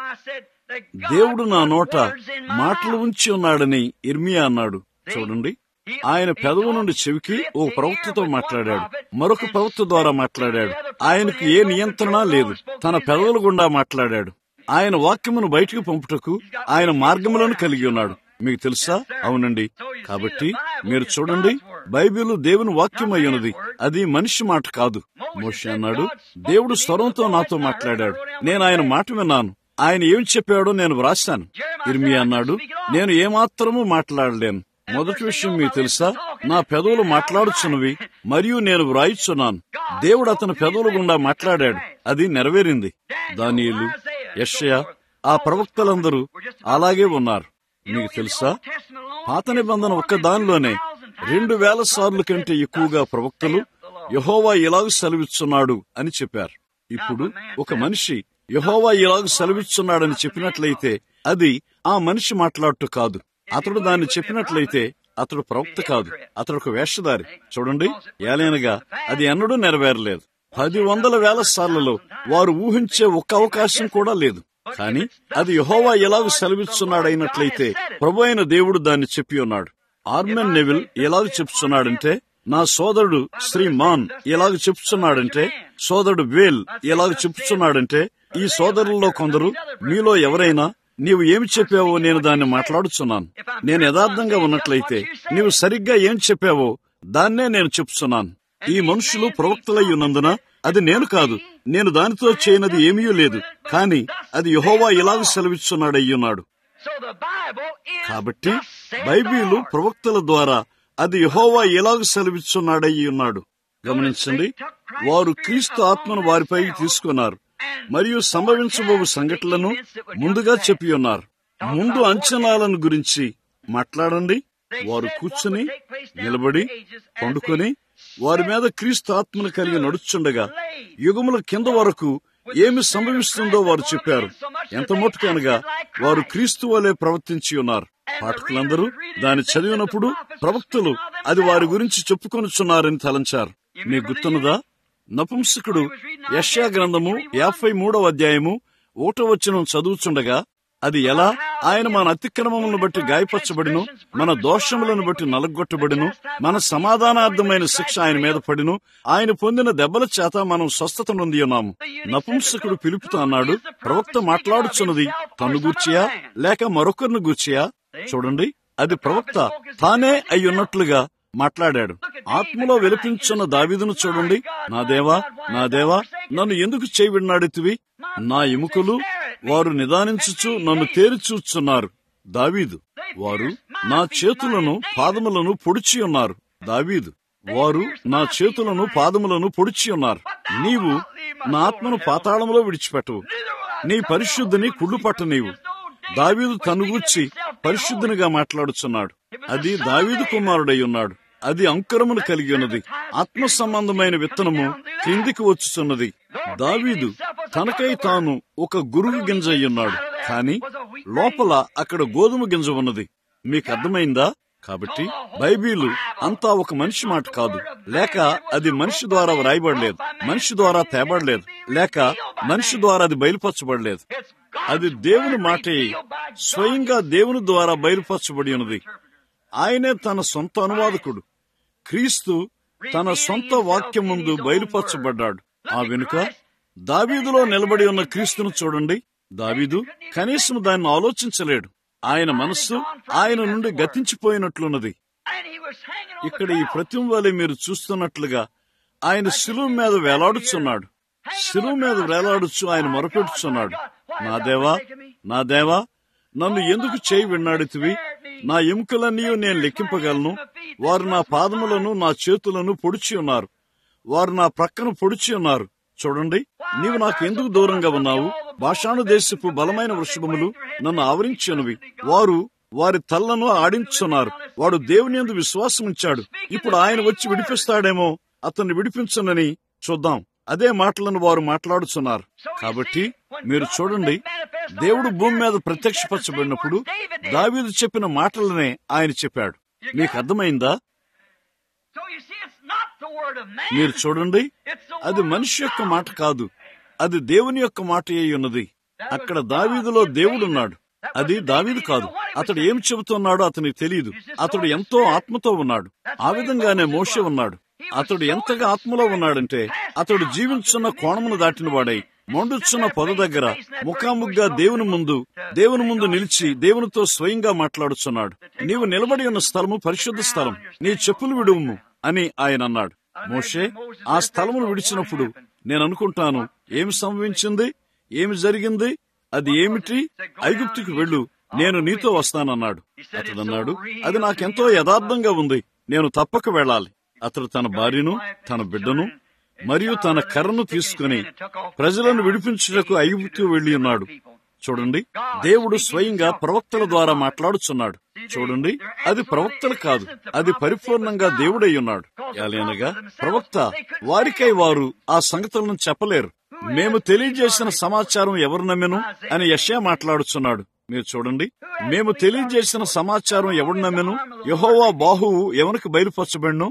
దేవుడు నా నోట మాటలు ఉంచి ఉన్నాడని ఇర్మియా అన్నాడు చూడండి ఆయన పెదవు నుండి చెవికి ఓ ప్రవక్తతో మాట్లాడాడు మరొక ప్రవక్త ద్వారా మాట్లాడాడు ఆయనకు ఏ నియంత్రణ లేదు తన పెదవుల గుండా మాట్లాడాడు ఆయన వాక్యమును బయటకు పంపుటకు ఆయన మార్గములను కలిగి ఉన్నాడు మీకు తెలుసా అవునండి కాబట్టి మీరు చూడండి బైబిల్ దేవుని వాక్యం అయ్యున్నది అది మనిషి మాట కాదు మోషే అన్నాడు దేవుడు స్వరంతో నాతో మాట్లాడాడు నేను ఆయన మాట విన్నాను ఆయన ఏం చెప్పాడో నేను వ్రాశాను ఇర్మి అన్నాడు నేను ఏమాత్రము మాట్లాడలేను మొదటి విషయం మీకు తెలుసా నా పెదవులు మాట్లాడుచున్నవి మరియు నేను వ్రాయిచున్నాను దేవుడు అతని పెదవుల గుండా మాట్లాడాడు అది నెరవేరింది దానియులు యషయ ఆ ప్రవక్తలందరూ అలాగే ఉన్నారు మీకు తెలుసా పాత నిబంధన ఒక్క దానిలోనే రెండు వేల సార్లు కంటే ఎక్కువగా ప్రవక్తలు యహోవా ఇలాగ సెలవిస్తున్నాడు అని చెప్పారు ఇప్పుడు ఒక మనిషి యహోవా ఇలాగ సెలవిస్తున్నాడని చెప్పినట్లయితే అది ఆ మనిషి మాట్లాడుతూ కాదు అతడు దాన్ని చెప్పినట్లయితే అతడు ప్రవక్త కాదు అతడు ఒక వేషధారి చూడండి ఏలైనగా అది ఎన్నడూ నెరవేరలేదు పది వందల వేల సార్లలో వారు ఊహించే ఒక్క అవకాశం కూడా లేదు కానీ అది యహోవా ఎలాగ సెలవిస్తున్నాడైనట్లయితే ప్రభు అయిన దేవుడు దాన్ని చెప్పి ఉన్నాడు ఆర్మెన్ నెవిల్ ఎలాగ చెప్తున్నాడంటే నా సోదరుడు శ్రీ మాన్ ఎలాగ చెప్తున్నాడంటే సోదరుడు వేల్ ఎలాగ చెప్తున్నాడంటే ఈ సోదరుల్లో కొందరు మీలో ఎవరైనా నీవు ఏమి చెప్పావో నేను దాన్ని మాట్లాడుచున్నాను నేను యథార్థంగా ఉన్నట్లయితే నీవు సరిగ్గా ఏం చెప్పావో దాన్నే నేను చెప్తున్నాను ఈ మనుషులు ప్రవక్తలై ఉన్నందున అది నేను కాదు నేను దానితో చేయనది ఏమీ లేదు కాని అది యహోవా ఇలాగ సెలవిస్తున్నాడయ్యున్నాడు కాబట్టి బైబిలు ప్రవక్తల ద్వారా అది యహోవా ఎలాగ సెలవిస్తున్నాడయ్యి ఉన్నాడు గమనించండి వారు క్రీస్తు ఆత్మను వారిపై తీసుకున్నారు మరియు సంభవించబో సంఘటనలను ముందుగా చెప్పి ఉన్నారు ముందు అంచనాలను గురించి మాట్లాడండి వారు కూర్చుని నిలబడి పండుకొని వారి మీద క్రీస్తు ఆత్మను కలిగి నడుచుండగా యుగముల కింద వరకు ఏమి సంభవిస్తుందో వారు చెప్పారు ఎంత మటుకనగా వారు క్రీస్తు వలె ప్రవర్తించి ఉన్నారు పాఠకులందరూ దాన్ని చదివినప్పుడు ప్రవక్తలు అది వారి గురించి చెప్పుకొనుచున్నారని తలంచారు మీకు గుర్తున్నదా నపుంసకుడు యష్యా గ్రంథము యాభై మూడవ అధ్యాయము ఓటో వచనం చదువుచుండగా అది ఎలా ఆయన మన అతిక్రమములను బట్టి గాయపరచబడిను మన దోషములను బట్టి నలగొట్టబడిను మన సమాధానార్థమైన శిక్ష ఆయన మీద పడిను ఆయన పొందిన దెబ్బల చేత మనం స్వస్థత నొంది ఉన్నాము నపుంసకుడు పిలుపుతో అన్నాడు ప్రవక్త మాట్లాడుచున్నది తను గూర్చియా లేక మరొకరిని గూర్చియా చూడండి అది ప్రవక్త తానే అయ్యున్నట్లుగా మాట్లాడాడు ఆత్మలో వెలిపించున్న దావిదును చూడండి నా దేవా నా దేవా నన్ను ఎందుకు చేయబడినాడితివి నా ఎముకలు వారు నిదానించుచు నన్ను తేరిచూచున్నారు దావీదు వారు నా చేతులను పాదములను పొడిచి ఉన్నారు దావీదు వారు నా చేతులను పాదములను పొడిచి ఉన్నారు నీవు నా ఆత్మను పాతాళంలో విడిచిపెట్టవు నీ పరిశుద్ధిని కుళ్ళు పట్ట నీవు దావీదు తనుగూర్చి పరిశుద్ధునిగా మాట్లాడుచున్నాడు అది దావీదు కుమారుడై ఉన్నాడు అది అంకురమును కలిగి ఉన్నది ఆత్మ సంబంధమైన విత్తనము క్రిందికి వచ్చుచున్నది దావీదు తనకై తాను ఒక గురువు గింజ ఉన్నాడు కానీ లోపల అక్కడ గోధుమ గింజ ఉన్నది మీకు అర్థమైందా కాబట్టి బైబిల్ అంతా ఒక మనిషి మాట కాదు లేక అది మనిషి ద్వారా వ్రాయబడలేదు మనిషి ద్వారా తేబడలేదు లేక మనిషి ద్వారా అది బయలుపరచబడలేదు అది దేవుని మాటే స్వయంగా దేవుని ద్వారా బయలుపరచబడి ఉన్నది ఆయనే తన సొంత అనువాదకుడు క్రీస్తు తన సొంత వాక్యం ముందు బయలుపరచబడ్డాడు ఆ వెనుక దావీదులో నిలబడి ఉన్న క్రీస్తును చూడండి దావీదు కనీసం దాన్ని ఆలోచించలేడు ఆయన మనస్సు ఆయన నుండి గతించిపోయినట్లున్నది ఇక్కడ ఈ ప్రతిమ వలె మీరు చూస్తున్నట్లుగా ఆయన శిలువు మీద వేలాడుచున్నాడు శిలువు మీద వేలాడుచు ఆయన మొరపెట్టుచున్నాడు నా దేవా నా దేవా నన్ను ఎందుకు చేయి విన్నాడితివి నా ఎముకలన్నీ నేను లెక్కింపగలను వారు నా పాదములను నా చేతులను పొడిచి ఉన్నారు వారు నా ప్రక్కన పొడిచి ఉన్నారు చూడండి నీవు నాకు ఎందుకు దూరంగా ఉన్నావు భాషాను దేశపు బలమైన వృషభములు నన్ను ఆవరించినవి వారు వారి తల్లను ఆడించున్నారు వాడు దేవుని ఎందు విశ్వాసం ఉంచాడు ఇప్పుడు ఆయన వచ్చి విడిపిస్తాడేమో అతన్ని విడిపించనని చూద్దాం అదే మాటలను వారు మాట్లాడుచున్నారు కాబట్టి మీరు చూడండి దేవుడు భూమి మీద ప్రత్యక్షపరచబడినప్పుడు దావీదు చెప్పిన మాటలనే ఆయన చెప్పాడు మీకు అర్థమైందా మీరు చూడండి అది మనిషి యొక్క మాట కాదు అది దేవుని యొక్క మాట అయి ఉన్నది అక్కడ దావీదులో దేవుడున్నాడు అది దావీదు కాదు అతడు ఏం చెబుతున్నాడో అతనికి తెలియదు అతడు ఎంతో ఆత్మతో ఉన్నాడు ఆ విధంగానే మోషే ఉన్నాడు అతడు ఎంతగా ఆత్మలో ఉన్నాడంటే అతడు జీవించున్న కోణమును దాటిన వాడై మొండుచున్న పొద దగ్గర ముఖాముగ్గా దేవుని ముందు దేవుని ముందు నిలిచి దేవునితో స్వయంగా మాట్లాడుచున్నాడు నీవు నిలబడి ఉన్న స్థలము పరిశుద్ధ స్థలం నీ చెప్పులు విడుము అని ఆయన అన్నాడు మోషే ఆ స్థలమును విడిచినప్పుడు నేను అనుకుంటాను ఏమి సంభవించింది ఏమి జరిగింది అది ఏమిటి ఐగుప్తుకు వెళ్ళు నేను నీతో వస్తానన్నాడు అతడు అన్నాడు అది నాకెంతో యథార్థంగా ఉంది నేను తప్పక వెళ్ళాలి అతడు తన భార్యను తన బిడ్డను మరియు తన కర్రను తీసుకుని ప్రజలను విడిపించుటకు ఐగుప్తు వెళ్లి ఉన్నాడు చూడండి దేవుడు స్వయంగా ప్రవక్తల ద్వారా మాట్లాడుచున్నాడు చూడండి అది ప్రవక్తలు కాదు అది పరిపూర్ణంగా దేవుడై ఉన్నాడు ఎలానగా ప్రవక్త వారికై వారు ఆ సంగతులను చెప్పలేరు మేము తెలియజేసిన సమాచారం ఎవరు నమ్మెను అని యష్యా మాట్లాడుచున్నాడు మీరు చూడండి మేము తెలియజేసిన సమాచారం ఎవడు నమ్మెను యహోవా బాహువు ఎవరికి బయలుపరచబడిను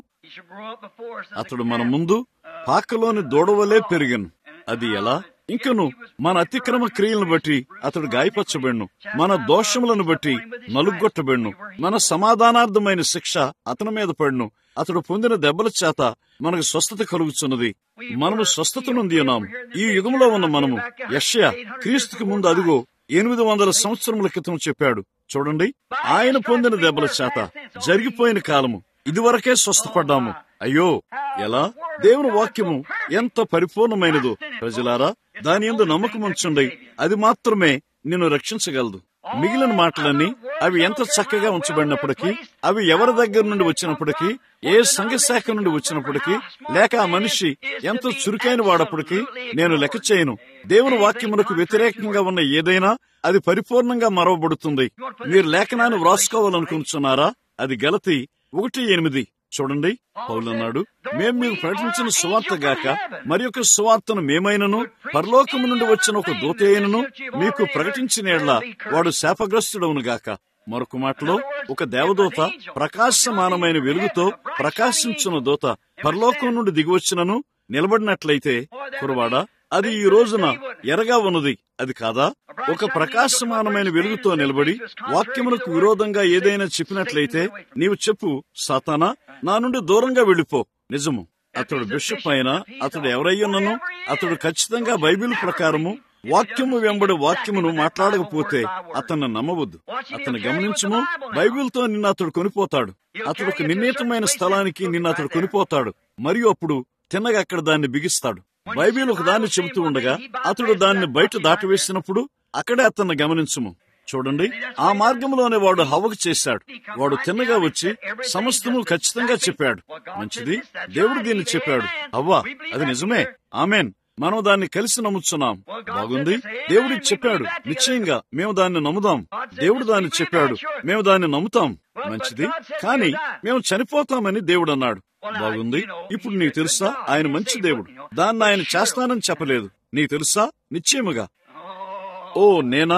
అతడు మన ముందు పాకలోని దూడవలే పెరిగను అది ఎలా ఇంకను మన అతిక్రమ క్రియలను బట్టి అతడు గాయపరచబెడ్ను మన దోషములను బట్టి నలుగొట్టబెడ్ను మన సమాధానార్థమైన శిక్ష అతని మీద పడును అతడు పొందిన దెబ్బల చేత మనకు స్వస్థత కలుగుతున్నది మనము స్వస్థత నుండి ఉన్నాం ఈ యుగంలో ఉన్న మనము యష్యా క్రీస్తుకు ముందు అదిగో ఎనిమిది వందల సంవత్సరముల క్రితం చెప్పాడు చూడండి ఆయన పొందిన దెబ్బల చేత జరిగిపోయిన కాలము ఇదివరకే స్వస్థపడ్డాము అయ్యో ఎలా దేవుని వాక్యము ఎంత పరిపూర్ణమైనదో ప్రజలారా దాని ఎందు నమ్మకం ఉంచండి అది మాత్రమే నిన్ను రక్షించగలదు మిగిలిన మాటలన్నీ అవి ఎంత చక్కగా ఉంచబడినప్పటికీ అవి ఎవరి దగ్గర నుండి వచ్చినప్పటికీ ఏ సంఘశాఖ నుండి వచ్చినప్పటికీ లేక ఆ మనిషి ఎంత చురుకైన వాడప్పటికీ నేను లెక్క చేయను దేవుని వాక్యములకు వ్యతిరేకంగా ఉన్న ఏదైనా అది పరిపూర్ణంగా మరవబడుతుంది మీరు లేఖనాన్ని వ్రాసుకోవాలనుకుంటున్నారా అది గలతి ఒకటి ఎనిమిది చూడండి పౌలన్నాడు మేం మీకు ప్రకటించిన సువార్త గాక మరి ఒక సువార్తను మేమైనను పరలోకము నుండి వచ్చిన ఒక దూత అయినను మీకు ప్రకటించిన వాడు శాపగ్రస్తుడవును గాక మరొక మాటలో ఒక దేవదూత ప్రకాశమానమైన వెలుగుతో ప్రకాశించిన దూత పరలోకం నుండి దిగివచ్చినను నిలబడినట్లయితే కురవాడా అది ఈ రోజున ఎరగా ఉన్నది అది కాదా ఒక ప్రకాశమానమైన వెలుగుతో నిలబడి వాక్యములకు విరోధంగా ఏదైనా చెప్పినట్లయితే నీవు చెప్పు సాతానా నా నుండి దూరంగా వెళ్ళిపో నిజము అతడు బిషప్ అయినా అతడు ఎవరయ్యున్నను అతడు ఖచ్చితంగా బైబిల్ ప్రకారము వాక్యము వెంబడి వాక్యమును మాట్లాడకపోతే అతన్ని నమ్మవద్దు అతను గమనించము బైబిల్తో నిన్న అతడు కొనిపోతాడు అతడు ఒక నిర్ణీతమైన స్థలానికి నిన్న అతడు కొనిపోతాడు మరియు అప్పుడు తిన్నగా అక్కడ దాన్ని బిగిస్తాడు బైబిల్ ఒక దాన్ని చెబుతూ ఉండగా అతడు దాన్ని బయట దాటివేసినప్పుడు అక్కడే అతన్ని గమనించము చూడండి ఆ మార్గంలోనే వాడు హవకు చేశాడు వాడు తిన్నగా వచ్చి సమస్తము ఖచ్చితంగా చెప్పాడు మంచిది దేవుడు దీన్ని చెప్పాడు అవ్వా అది నిజమే ఆమెన్ మనం దాన్ని కలిసి నమ్ముతున్నాం బాగుంది దేవుడు చెప్పాడు నిశ్చయంగా మేము దాన్ని నమ్ముదాం దేవుడు దాన్ని చెప్పాడు మేము దాన్ని నమ్ముతాం మంచిది కానీ మేము చనిపోతామని దేవుడు అన్నాడు బాగుంది ఇప్పుడు నీకు తెలుసా ఆయన మంచి దేవుడు దాన్ని ఆయన చేస్తానని చెప్పలేదు నీకు తెలుసా నిశ్చయముగా ఓ నేనా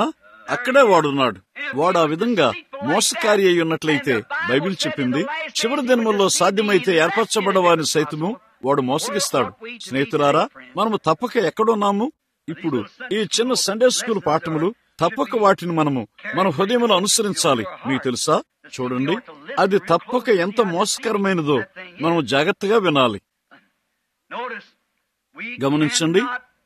అక్కడే వాడున్నాడు వాడు ఆ విధంగా మోసకారి అయి ఉన్నట్లయితే బైబిల్ చెప్పింది చివరి దినముల్లో సాధ్యమైతే ఏర్పరచబడ్డ వారిని సైతము వాడు మోసగిస్తాడు స్నేహితులారా మనము తప్పక ఎక్కడున్నాము ఇప్పుడు ఈ చిన్న సండే స్కూల్ పాఠములు తప్పక వాటిని మనము మన హృదయంలో అనుసరించాలి మీకు తెలుసా చూడండి అది తప్పక ఎంత మోసకరమైనదో మనము జాగ్రత్తగా వినాలి గమనించండి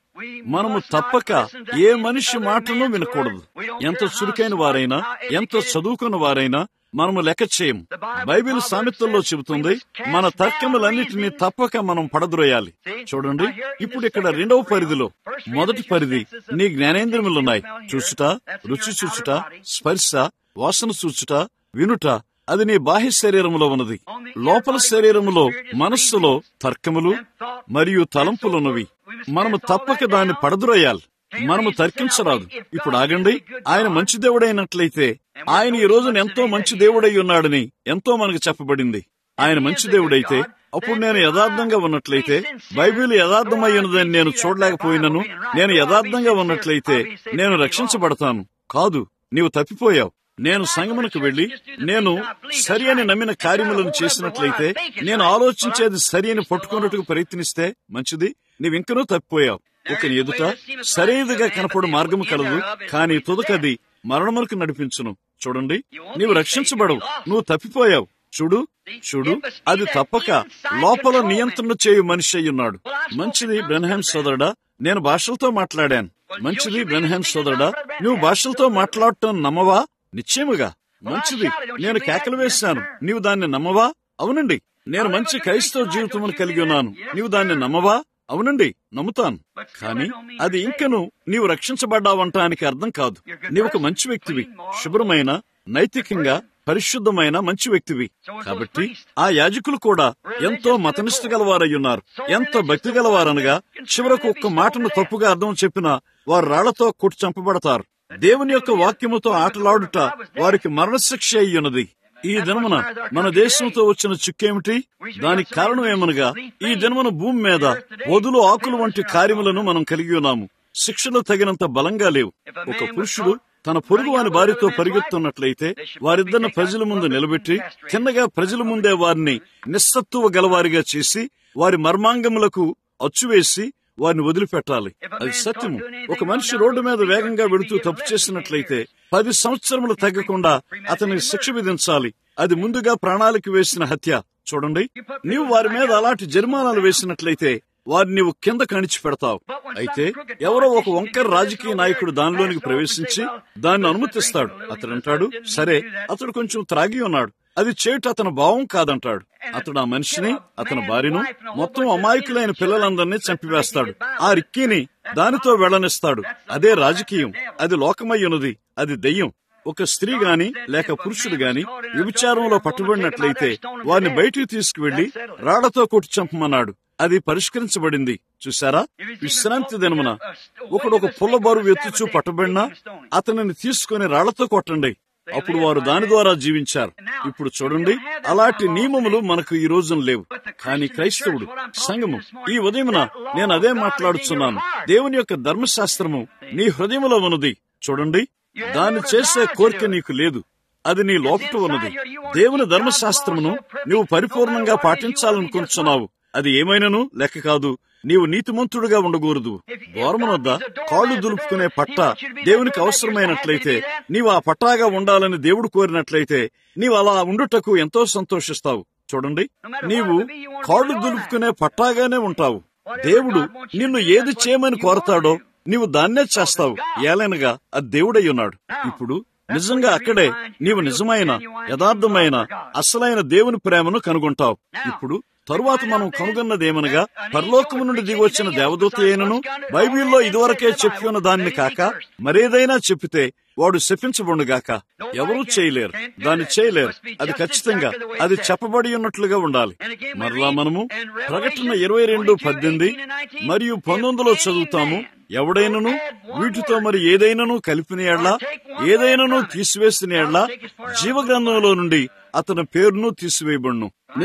మనము తప్పక ఏ మనిషి మాటను వినకూడదు ఎంత చురుకైన వారైనా ఎంత చదువుకున్న వారైనా మనము లెక్క చేయం బైబిల్ సామెతల్లో చెబుతుంది మన తర్కములన్నిటినీ తప్పక మనం పడద్రోయాలి చూడండి ఇప్పుడు ఇక్కడ రెండవ పరిధిలో మొదటి పరిధి నీ జ్ఞానేంద్రియములున్నాయి చూచుట రుచి చూచుట స్పర్శ వాసన చూచుట వినుట అది నీ బాహ్య శరీరములో ఉన్నది లోపల శరీరములో మనస్సులో తర్కములు మరియు తలంపులున్నవి మనము తప్పక దాన్ని పడద్రోయాలి మనము తర్కించరాదు ఇప్పుడు ఆగండి ఆయన మంచి దేవుడైనట్లయితే ఆయన ఈ రోజున ఎంతో మంచి దేవుడై ఉన్నాడని ఎంతో మనకు చెప్పబడింది ఆయన మంచి దేవుడైతే అప్పుడు నేను యథార్థంగా ఉన్నట్లయితే బైబిల్ యథార్థమై ఉన్నదని నేను చూడలేకపోయినను నేను యథార్థంగా ఉన్నట్లయితే నేను రక్షించబడతాను కాదు నీవు తప్పిపోయావు నేను సంగమునకు వెళ్లి నేను సరి అని నమ్మిన కార్యములను చేసినట్లయితే నేను ఆలోచించేది సరి అని పట్టుకున్నట్టుకు ప్రయత్నిస్తే మంచిది నీవింకనూ తప్పిపోయావు ఒక ఎదుట సరైనదిగా కనపడు మార్గము కలదు కానీ తుదకది మరణములకు నడిపించును చూడండి నీవు రక్షించబడవు నువ్వు తప్పిపోయావు చూడు చూడు అది తప్పక లోపల నియంత్రణ చేయు మనిషి అయ్యున్నాడు మంచిది బ్రహ్మాన్ సోదరుడా నేను భాషలతో మాట్లాడాను మంచిది బ్రహ్మాన్ సోదరుడా నువ్వు భాషలతో మాట్లాడటం నమ్మవా నిశ్చయముగా మంచిది నేను కేకలు వేశాను నీవు దాన్ని నమ్మవా అవునండి నేను మంచి క్రైస్తవ జీవితమును కలిగి ఉన్నాను నీవు దాన్ని నమ్మవా అవునండి నమ్ముతాను కానీ అది ఇంకను నీవు రక్షించబడ్డావంటానికి అర్థం కాదు నీవు ఒక మంచి వ్యక్తివి శుభ్రమైన నైతికంగా పరిశుద్ధమైన మంచి వ్యక్తివి కాబట్టి ఆ యాజకులు కూడా ఎంతో మతనిష్ట గలవారయ్యున్నారు ఎంత భక్తి గలవారనగా చివరకు ఒక్క మాటను తప్పుగా అర్థం చెప్పినా వారు రాళ్లతో కొట్టి చంపబడతారు దేవుని యొక్క వాక్యముతో ఆటలాడుట వారికి మరణశిక్ష అయ్యున్నది ఈ దినమున మన దేశంతో వచ్చిన చిక్కేమిటి దానికి కారణం ఏమనగా ఈ దినమున భూమి మీద వదులు ఆకులు వంటి కార్యములను మనం కలిగి ఉన్నాము శిక్షలు తగినంత బలంగా లేవు ఒక పురుషుడు తన పొరుగు వాని భార్యతో పరిగెత్తున్నట్లయితే వారిద్దరిని ప్రజల ముందు నిలబెట్టి కిందగా ప్రజల ముందే వారిని నిస్సత్తువ గలవారిగా చేసి వారి మర్మాంగములకు అచ్చువేసి వారిని వదిలిపెట్టాలి అది సత్యము ఒక మనిషి రోడ్డు మీద వేగంగా వెళుతూ తప్పు చేసినట్లయితే పది సంవత్సరములు తగ్గకుండా అతనికి శిక్ష విధించాలి అది ముందుగా ప్రాణాలకు వేసిన హత్య చూడండి నీవు వారి మీద అలాంటి జరిమానాలు వేసినట్లయితే వారిని నీవు కింద కణిచి పెడతావు అయితే ఎవరో ఒక వంకర రాజకీయ నాయకుడు దానిలోనికి ప్రవేశించి దాన్ని అనుమతిస్తాడు అతడు అంటాడు సరే అతడు కొంచెం త్రాగి ఉన్నాడు అది చేటు అతని భావం కాదంటాడు అతడు ఆ మనిషిని అతని భార్యను మొత్తం అమాయకులైన పిల్లలందరినీ చంపివేస్తాడు ఆ రిక్కీని దానితో వెళ్లనిస్తాడు అదే రాజకీయం అది లోకమయ్యున్నది అది దెయ్యం ఒక స్త్రీ గాని లేక పురుషుడు గాని వ్యభిచారంలో పట్టుబడినట్లయితే వారిని బయటికి తీసుకువెళ్లి రాళ్లతో కొట్టి చంపమన్నాడు అది పరిష్కరించబడింది చూసారా విశ్రాంతి దినమున ఒకడు ఒక పుల్ల బరువు ఎత్తుచూ పట్టబడినా అతనిని తీసుకుని రాళ్లతో కొట్టండి అప్పుడు వారు దాని ద్వారా జీవించారు ఇప్పుడు చూడండి అలాంటి నియమములు మనకు ఈ రోజున లేవు కానీ క్రైస్తవుడు సంఘము ఈ ఉదయమున నేను అదే మాట్లాడుతున్నాను దేవుని యొక్క ధర్మశాస్త్రము నీ హృదయములో ఉన్నది చూడండి దాన్ని చేసే కోరిక నీకు లేదు అది నీ లోపట ఉన్నది దేవుని ధర్మశాస్త్రమును నువ్వు పరిపూర్ణంగా పాటించాలనుకుంటున్నావు అది ఏమైనను లెక్క కాదు నీవు నీతిమంతుడుగా ఉండకూడదు ద్వారము వద్ద కాళ్ళు దులుపుకునే పట్ట దేవునికి అవసరమైనట్లయితే నీవు ఆ పట్టాగా ఉండాలని దేవుడు కోరినట్లయితే నీవు అలా ఉండుటకు ఎంతో సంతోషిస్తావు చూడండి నీవు కాళ్ళు దులుపుకునే పట్టాగానే ఉంటావు దేవుడు నిన్ను ఏది చేయమని కోరతాడో నీవు దాన్నే చేస్తావు ఏలైనగా అది దేవుడై ఉన్నాడు ఇప్పుడు నిజంగా అక్కడే నీవు నిజమైన యథార్థమైన అసలైన దేవుని ప్రేమను కనుగొంటావు ఇప్పుడు తరువాత మనం కనుగొన్నదేమనగా పరలోకము నుండి దిగొచ్చిన దేవదూత అయినను బైబిల్లో ఇదివరకే చెప్పి ఉన్న దాన్ని కాక మరేదైనా చెప్పితే వాడు శపించబడుగాక ఎవరూ చేయలేరు దాన్ని చేయలేరు అది ఖచ్చితంగా అది చెప్పబడి ఉన్నట్లుగా ఉండాలి మరలా మనము ప్రకటన ఇరవై రెండు పద్దెనిమిది మరియు పంతొమ్మిదిలో చదువుతాము ఎవడైనను వీటితో మరి ఏదైనాను కలిపిన ఎడ్ల ఏదైనాను తీసివేసిన ఎడ్ల జీవగ్రంథంలో నుండి అతని పేరును తీసివేయబడును నిజము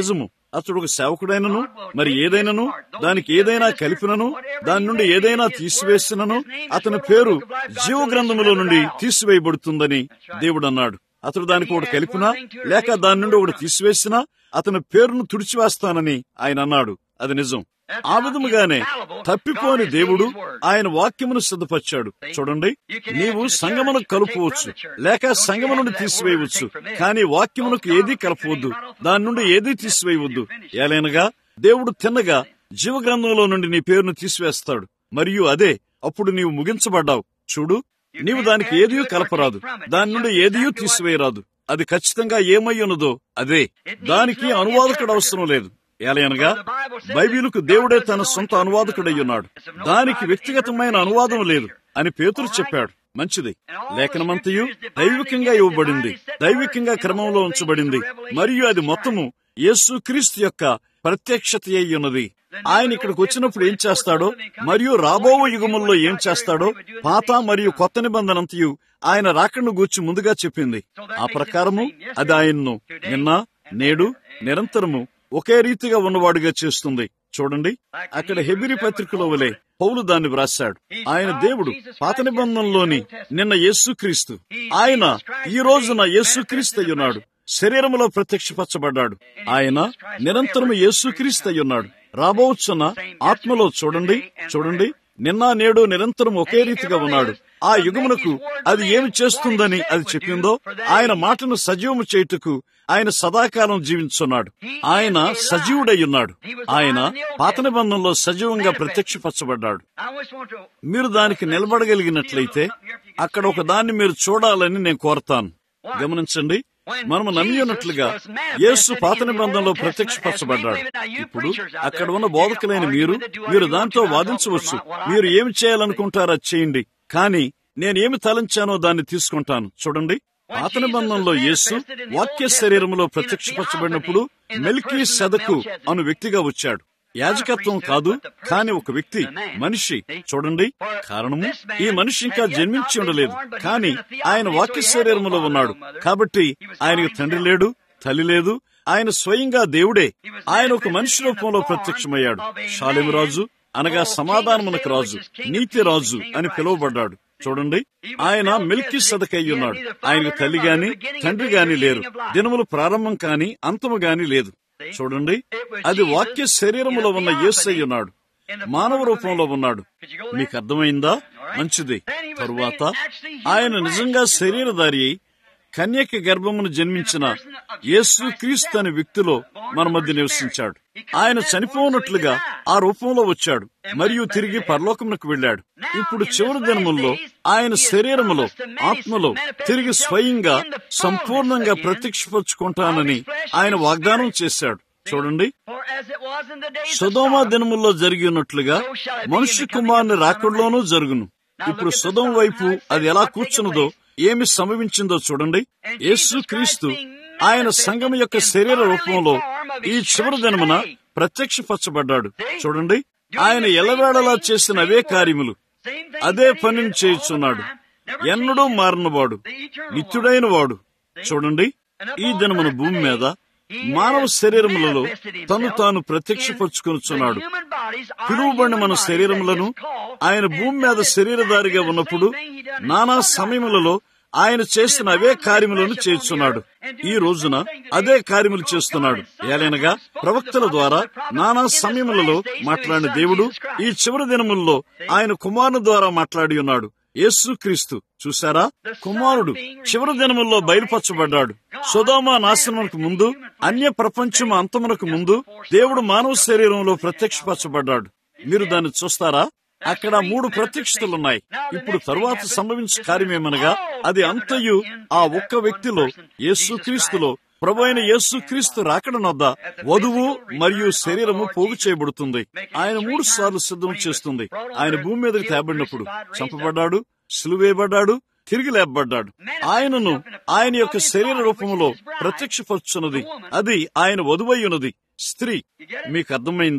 అతడు ఒక సేవకుడైనను మరి ఏదైనను దానికి ఏదైనా కలిపినను దాని నుండి ఏదైనా తీసివేసినను అతని పేరు జీవ గ్రంథములో నుండి తీసివేయబడుతుందని దేవుడు అన్నాడు అతడు దానికి ఒకటి కలిపినా లేక దాని నుండి ఒకటి తీసివేసినా అతని పేరును తుడిచివేస్తానని ఆయన అన్నాడు అది నిజం ఆ విధముగానే తప్పిపోని దేవుడు ఆయన వాక్యమును సిద్ధపరిచాడు చూడండి నీవు సంగమును కలుపవచ్చు లేక సంగము నుండి తీసివేయవచ్చు కానీ వాక్యమునకు ఏదీ కలపవద్దు దాని నుండి ఏదీ తీసివేయవద్దు ఏలైనగా దేవుడు తిన్నగా జీవగ్రంథంలో నుండి నీ పేరును తీసివేస్తాడు మరియు అదే అప్పుడు నీవు ముగించబడ్డావు చూడు నీవు దానికి ఏదియూ కలపరాదు దాని నుండి ఏదియూ తీసివేయరాదు అది ఖచ్చితంగా ఏమై ఉన్నదో అదే దానికి అనువాదకుడు అవసరం లేదు ఏలయనగా బైబిలుకు దేవుడే తన సొంత అనువాదకుడై ఉన్నాడు దానికి వ్యక్తిగతమైన అనువాదం లేదు అని పేతురు చెప్పాడు మంచిది లేఖనమంతయు దైవికంగా ఇవ్వబడింది దైవికంగా క్రమంలో ఉంచబడింది మరియు అది మొత్తము యేసు క్రీస్తు యొక్క ప్రత్యక్షత అయి ఉన్నది ఆయన ఇక్కడికి వచ్చినప్పుడు ఏం చేస్తాడో మరియు రాబో యుగముల్లో ఏం చేస్తాడో పాత మరియు కొత్త నిబంధనంతయు ఆయన రాకను గూర్చి ముందుగా చెప్పింది ఆ ప్రకారము అది ఆయన్ను నిన్న నేడు నిరంతరము ఒకే రీతిగా ఉన్నవాడుగా చేస్తుంది చూడండి అక్కడ హెబిరి పత్రికలో వలె పౌలు దాన్ని వ్రాశాడు ఆయన దేవుడు పాత నిబంధనలోని నిన్న యేసుక్రీస్తు ఆయన ఈ రోజున యేసుక్రీస్తు అయ్యున్నాడు శరీరములో ప్రత్యక్షపరచబడ్డాడు ఆయన నిరంతరము యేసుక్రీస్తు అయ్యున్నాడు రాబోచున్న ఆత్మలో చూడండి చూడండి నిన్న నేడు నిరంతరం ఒకే రీతిగా ఉన్నాడు ఆ యుగమునకు అది ఏమి చేస్తుందని అది చెప్పిందో ఆయన మాటను సజీవము చేయుటకు ఆయన సదాకాలం జీవించున్నాడు ఆయన సజీవుడై ఉన్నాడు ఆయన పాత నిబంధనలో సజీవంగా ప్రత్యక్షపరచబడ్డాడు మీరు దానికి నిలబడగలిగినట్లయితే అక్కడ ఒక దాన్ని మీరు చూడాలని నేను కోరతాను గమనించండి మనము నమ్మి ఉన్నట్లుగా యేసు పాత నిబంధనలో ప్రత్యక్షపరచబడ్డాడు ఇప్పుడు అక్కడ ఉన్న బోధకులైన మీరు మీరు దాంతో వాదించవచ్చు మీరు ఏమి చేయాలనుకుంటారో చేయండి కానీ నేనేమి తలంచానో దాన్ని తీసుకుంటాను చూడండి పాత నిబంధనలో యేసు వాక్య శరీరంలో ప్రత్యక్షపరచబడినప్పుడు మెల్కీ సెదకు అను వ్యక్తిగా వచ్చాడు యాజకత్వం కాదు కాని ఒక వ్యక్తి మనిషి చూడండి కారణము ఈ మనిషి ఇంకా జన్మించి ఉండలేదు కాని ఆయన వాక్య శరీరములో ఉన్నాడు కాబట్టి ఆయనకు తండ్రి లేడు తల్లి లేదు ఆయన స్వయంగా దేవుడే ఆయన ఒక మనిషి రూపంలో ప్రత్యక్షమయ్యాడు షాలిము రాజు అనగా సమాధానమునకు రాజు నీతి రాజు అని పిలువబడ్డాడు చూడండి ఆయన మిల్కీ సదకయ్యి ఉన్నాడు ఆయనకు తల్లి గాని తండ్రి గాని లేరు దినములు ప్రారంభం కాని అంతము గాని లేదు చూడండి అది వాక్య శరీరములో ఉన్న యేసై ఉన్నాడు మానవ రూపంలో ఉన్నాడు మీకు అర్థమైందా మంచిది తరువాత ఆయన నిజంగా శరీరధారి అయి కన్యక గర్భమును జన్మించిన యేసు క్రీస్తు అనే వ్యక్తిలో మన మధ్య నివసించాడు ఆయన చనిపోనట్లుగా ఆ రూపంలో వచ్చాడు మరియు తిరిగి పరలోకమునకు వెళ్ళాడు ఇప్పుడు చివరి దినముల్లో ఆయన శరీరములో ఆత్మలో తిరిగి స్వయంగా సంపూర్ణంగా ప్రత్యక్షపరుచుకుంటానని ఆయన వాగ్దానం చేశాడు చూడండి సుధోమ దినముల్లో జరిగి ఉన్నట్లుగా మనుష్య కుమారుని రాకడలోనూ జరుగును ఇప్పుడు సుధం వైపు అది ఎలా కూర్చున్నదో ఏమి సంభవించిందో చూడండి యేసు క్రీస్తు ఆయన సంఘం యొక్క శరీర రూపంలో ఈ చివరి దినమున ప్రత్యక్షపరచబడ్డాడు చూడండి ఆయన ఎల్లవేళలా చేసిన అవే కార్యములు అదే పనిని చేయుచున్నాడు ఎన్నడూ మారినవాడు నిత్యుడైన వాడు చూడండి ఈ దినమున భూమి మీద మానవ శరీరములలో తను తాను ప్రత్యక్షపరుచుకొనుచున్నాడు పిలువబడిన మన శరీరములను ఆయన భూమి మీద శరీరధారిగా ఉన్నప్పుడు నానా సమయములలో ఆయన చేసిన అవే కార్యములను చేస్తున్నాడు ఈ రోజున అదే కార్యములు చేస్తున్నాడు ఏలైనగా ప్రవక్తల ద్వారా నానా సమయములలో మాట్లాడిన దేవుడు ఈ చివరి దినముల్లో ఆయన కుమారుని ద్వారా మాట్లాడి ఉన్నాడు యేసు క్రీస్తు చూశారా కుమారుడు చివరి దినముల్లో బయలుపరచబడ్డాడు సుధామ నాశనమునకు ముందు అన్య ప్రపంచం అంతమునకు ముందు దేవుడు మానవ శరీరంలో ప్రత్యక్షపరచబడ్డాడు మీరు దాన్ని చూస్తారా అక్కడ మూడు ప్రత్యక్షతలున్నాయి ఇప్పుడు తరువాత సంభవించే కార్యమేమనగా అది అంతయు ఆ ఒక్క వ్యక్తిలో యేసుక్రీస్తులో ప్రభు అయిన యేసుక్రీస్తు రాకడనొద్ద వధువు మరియు శరీరము పోగు చేయబడుతుంది ఆయన మూడు సార్లు సిద్ధం చేస్తుంది ఆయన భూమి మీదకి తేబడినప్పుడు చంపబడ్డాడు సిలువేయబడ్డాడు తిరిగి లేపబడ్డాడు ఆయనను ఆయన యొక్క శరీర రూపంలో ప్రత్యక్షపరుచున్నది అది ఆయన వధువై ఉన్నది స్త్రీ మీకు అర్థమైందా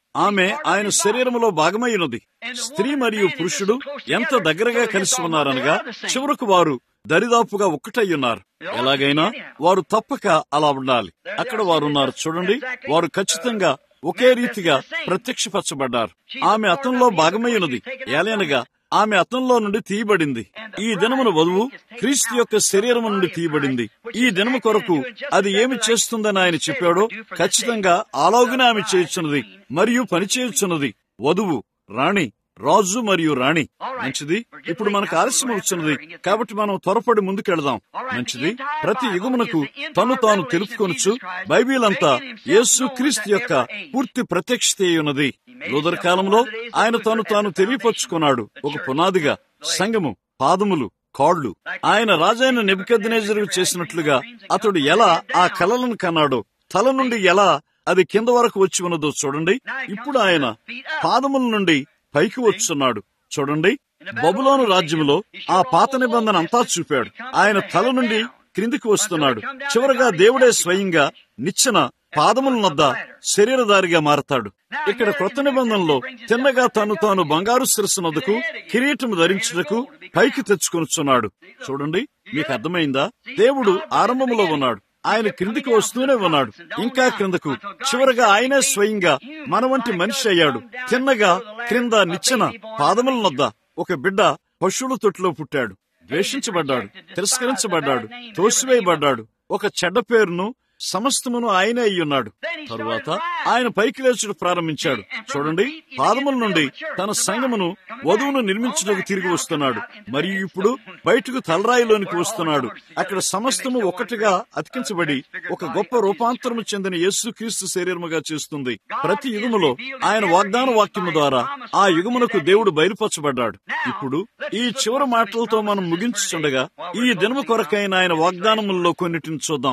ఆమె ఆయన శరీరములో భాగమైనది స్త్రీ మరియు పురుషుడు ఎంత దగ్గరగా కలిసి ఉన్నారనగా చివరకు వారు దరిదాపుగా ఒక్కటయ్యున్నారు ఎలాగైనా వారు తప్పక అలా ఉండాలి అక్కడ వారు ఉన్నారు చూడండి వారు ఖచ్చితంగా ఒకే రీతిగా ప్రత్యక్షపరచబడ్డారు ఆమె అతంలో భాగమైనది ఏలైనగా ఆమె అతంలో నుండి తీయబడింది ఈ దినమున వధువు క్రీస్తు యొక్క శరీరం నుండి తీయబడింది ఈ దినము కొరకు అది ఏమి చేస్తుందని ఆయన చెప్పాడో ఖచ్చితంగా అలాగునే ఆమె చేయుచున్నది మరియు పని చేయుచున్నది వధువు రాణి రాజు మరియు రాణి మంచిది ఇప్పుడు మనకు ఆలస్యం వచ్చినది కాబట్టి మనం త్వరపడి ముందుకెళదాం మంచిది ప్రతి యుగమునకు తను తాను తెలుపుకొనొచ్చు బైబిల్ అంతా యేసు క్రీస్తు యొక్క పూర్తి ప్రత్యక్షత ఉన్నది లూదర్ కాలంలో ఆయన తను తాను తెలియపరుచుకున్నాడు ఒక పునాదిగా సంగము పాదములు కాళ్ళు ఆయన రాజైన నెబుకెద్దనేజరు చేసినట్లుగా అతడు ఎలా ఆ కలలను కన్నాడో తల నుండి ఎలా అది కింద వరకు వచ్చి ఉన్నదో చూడండి ఇప్పుడు ఆయన పాదముల నుండి పైకి వచ్చున్నాడు చూడండి బబులోను రాజ్యములో ఆ పాత నిబంధన అంతా చూపాడు ఆయన తల నుండి క్రిందికి వస్తున్నాడు చివరగా దేవుడే స్వయంగా నిచ్చెన పాదముల నద్ద శరీరధారిగా మారతాడు ఇక్కడ క్రొత్త నిబంధనలో తిన్నగా తాను తాను బంగారు శిరస్సు నద్దకు కిరీటము ధరించుటకు పైకి తెచ్చుకొనుచున్నాడు చూడండి మీకు అర్థమైందా దేవుడు ఆరంభములో ఉన్నాడు ఆయన క్రిందికి వస్తూనే ఉన్నాడు ఇంకా క్రిందకు చివరగా ఆయనే స్వయంగా మన వంటి మనిషి అయ్యాడు తిన్నగా క్రింద నిచ్చెన పాదముల నొద్ద ఒక బిడ్డ పశువుల తొట్టులో పుట్టాడు ద్వేషించబడ్డాడు తిరస్కరించబడ్డాడు తోసివేయబడ్డాడు ఒక చెడ్డ పేరును సమస్తమును ఆయనే అయ్యున్నాడు తరువాత ఆయన పైకి లేచుడు ప్రారంభించాడు చూడండి పాదముల నుండి తన సంగమును వధువును నిర్మించుటకు తిరిగి వస్తున్నాడు మరియు ఇప్పుడు బయటకు తలరాయిలోనికి వస్తున్నాడు అక్కడ సమస్తము ఒకటిగా అతికించబడి ఒక గొప్ప రూపాంతరము చెందిన యేసు క్రీస్తు శరీరముగా చేస్తుంది ప్రతి యుగములో ఆయన వాగ్దాన వాక్యము ద్వారా ఆ యుగమునకు దేవుడు బయలుపరచబడ్డాడు ఇప్పుడు ఈ చివరి మాటలతో మనం ముగించుండగా ఈ దినము కొరకైన ఆయన వాగ్దానములలో కొన్నిటిని చూద్దాం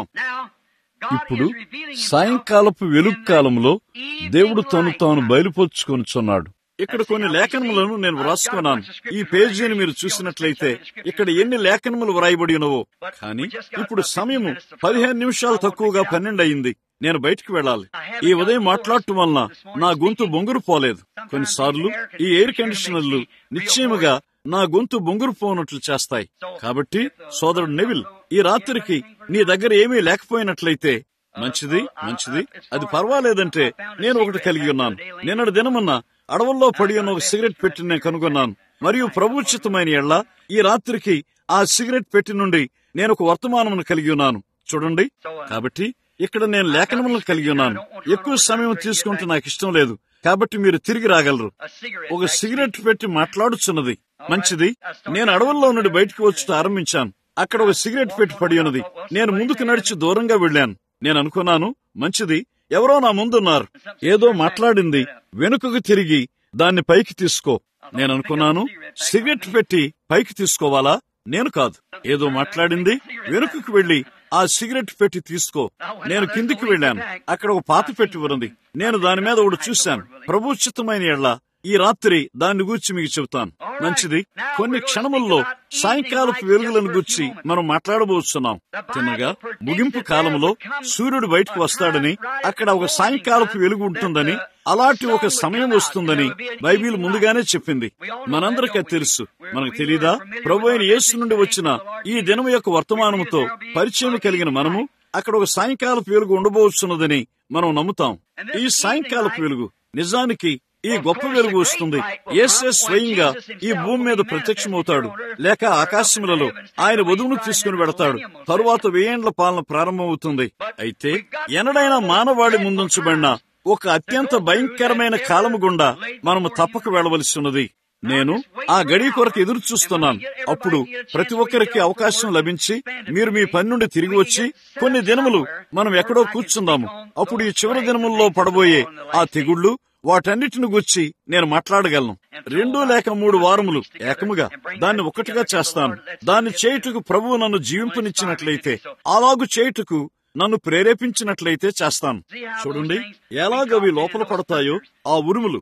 ఇప్పుడు సాయంకాలపు వెలుగు కాలంలో దేవుడు తను తాను బయలుపరుచుకొనిచున్నాడు ఇక్కడ కొన్ని లేఖనములను నేను వ్రాసుకున్నాను ఈ పేజీని మీరు చూసినట్లయితే ఇక్కడ ఎన్ని లేఖనములు వ్రాయబడి ఉన్నవో కానీ ఇప్పుడు సమయము పదిహేను నిమిషాలు తక్కువగా పన్నెండు అయింది నేను బయటికి వెళ్ళాలి ఈ ఉదయం మాట్లాడటం వలన నా గొంతు బొంగురు పోలేదు కొన్నిసార్లు ఈ ఎయిర్ కండిషనర్లు నిశ్చయముగా నా గొంతు బొంగురు పోనట్లు చేస్తాయి కాబట్టి సోదరుడు నెవిల్ ఈ రాత్రికి నీ దగ్గర ఏమీ లేకపోయినట్లయితే మంచిది మంచిది అది పర్వాలేదంటే నేను ఒకటి కలిగి ఉన్నాను నిన్నటి దినమున్న అడవుల్లో పడి ఉన్న ఒక సిగరెట్ పెట్టి నేను కనుగొన్నాను మరియు ప్రభుచితమైన ఎళ్ళ ఈ రాత్రికి ఆ సిగరెట్ పెట్టి నుండి నేను ఒక వర్తమానమును కలిగి ఉన్నాను చూడండి కాబట్టి ఇక్కడ నేను లేఖనములను కలిగి ఉన్నాను ఎక్కువ సమయం తీసుకుంటే నాకు ఇష్టం లేదు కాబట్టి మీరు తిరిగి రాగలరు ఒక సిగరెట్ పెట్టి మాట్లాడుచున్నది మంచిది నేను అడవుల్లో నుండి బయటకు వచ్చి ఆరంభించాను అక్కడ ఒక సిగరెట్ పెట్టి పడి ఉన్నది నేను ముందుకు నడిచి దూరంగా వెళ్ళాను నేను అనుకున్నాను మంచిది ఎవరో నా ముందున్నారు ఏదో మాట్లాడింది వెనుకకు తిరిగి దాన్ని పైకి తీసుకో నేను అనుకున్నాను సిగరెట్ పెట్టి పైకి తీసుకోవాలా నేను కాదు ఏదో మాట్లాడింది వెనుకకు వెళ్లి ఆ సిగరెట్ పెట్టి తీసుకో నేను కిందికి వెళ్ళాను అక్కడ ఒక పాత పెట్టి ఉన్నది నేను దాని మీద ఒకటి చూశాను ప్రభుచితమైన ఎళ్ళ ఈ రాత్రి దాన్ని గూర్చి మీకు చెబుతాను మంచిది కొన్ని క్షణముల్లో సాయంకాలపు వెలుగులను గూర్చి మనం మాట్లాడబోతున్నాం తిన్నగా ముగింపు కాలంలో సూర్యుడు బయటకు వస్తాడని అక్కడ ఒక సాయంకాలపు వెలుగు ఉంటుందని అలాంటి ఒక సమయం వస్తుందని బైబిల్ ముందుగానే చెప్పింది మనందరికీ తెలుసు మనకు తెలీదా ప్రభు అయిన యేసు నుండి వచ్చిన ఈ దినం యొక్క వర్తమానముతో పరిచయం కలిగిన మనము అక్కడ ఒక సాయంకాలపు వెలుగు ఉండబోతున్నదని మనం నమ్ముతాం ఈ సాయంకాలపు వెలుగు నిజానికి ఈ గొప్ప వెలుగు వస్తుంది ఏసే స్వయంగా ఈ భూమి మీద ప్రత్యక్షమవుతాడు లేక ఆకాశములలో ఆయన వధువును తీసుకుని వెడతాడు తరువాత వెయ్యేండ్ల పాలన ప్రారంభమవుతుంది అయితే ఎనడైనా మానవాడి ముందుంచబడిన ఒక అత్యంత భయంకరమైన కాలము గుండా మనము తప్పక వెళ్లవలసి ఉన్నది నేను ఆ గడి కొరకు ఎదురు చూస్తున్నాను అప్పుడు ప్రతి ఒక్కరికి అవకాశం లభించి మీరు మీ పని నుండి తిరిగి వచ్చి కొన్ని దినములు మనం ఎక్కడో కూర్చుందాము అప్పుడు ఈ చివరి దినముల్లో పడబోయే ఆ తెగుళ్లు వాటన్నిటిని గుర్చి నేను మాట్లాడగలను రెండు లేక మూడు వారములు ఏకముగా దాన్ని ఒకటిగా చేస్తాను దాన్ని చేయుటకు ప్రభువు నన్ను జీవింపనిచ్చినట్లయితే అలాగు చేయుటకు నన్ను ప్రేరేపించినట్లయితే చేస్తాను చూడండి ఎలాగవి లోపల పడతాయో ఆ ఉరుములు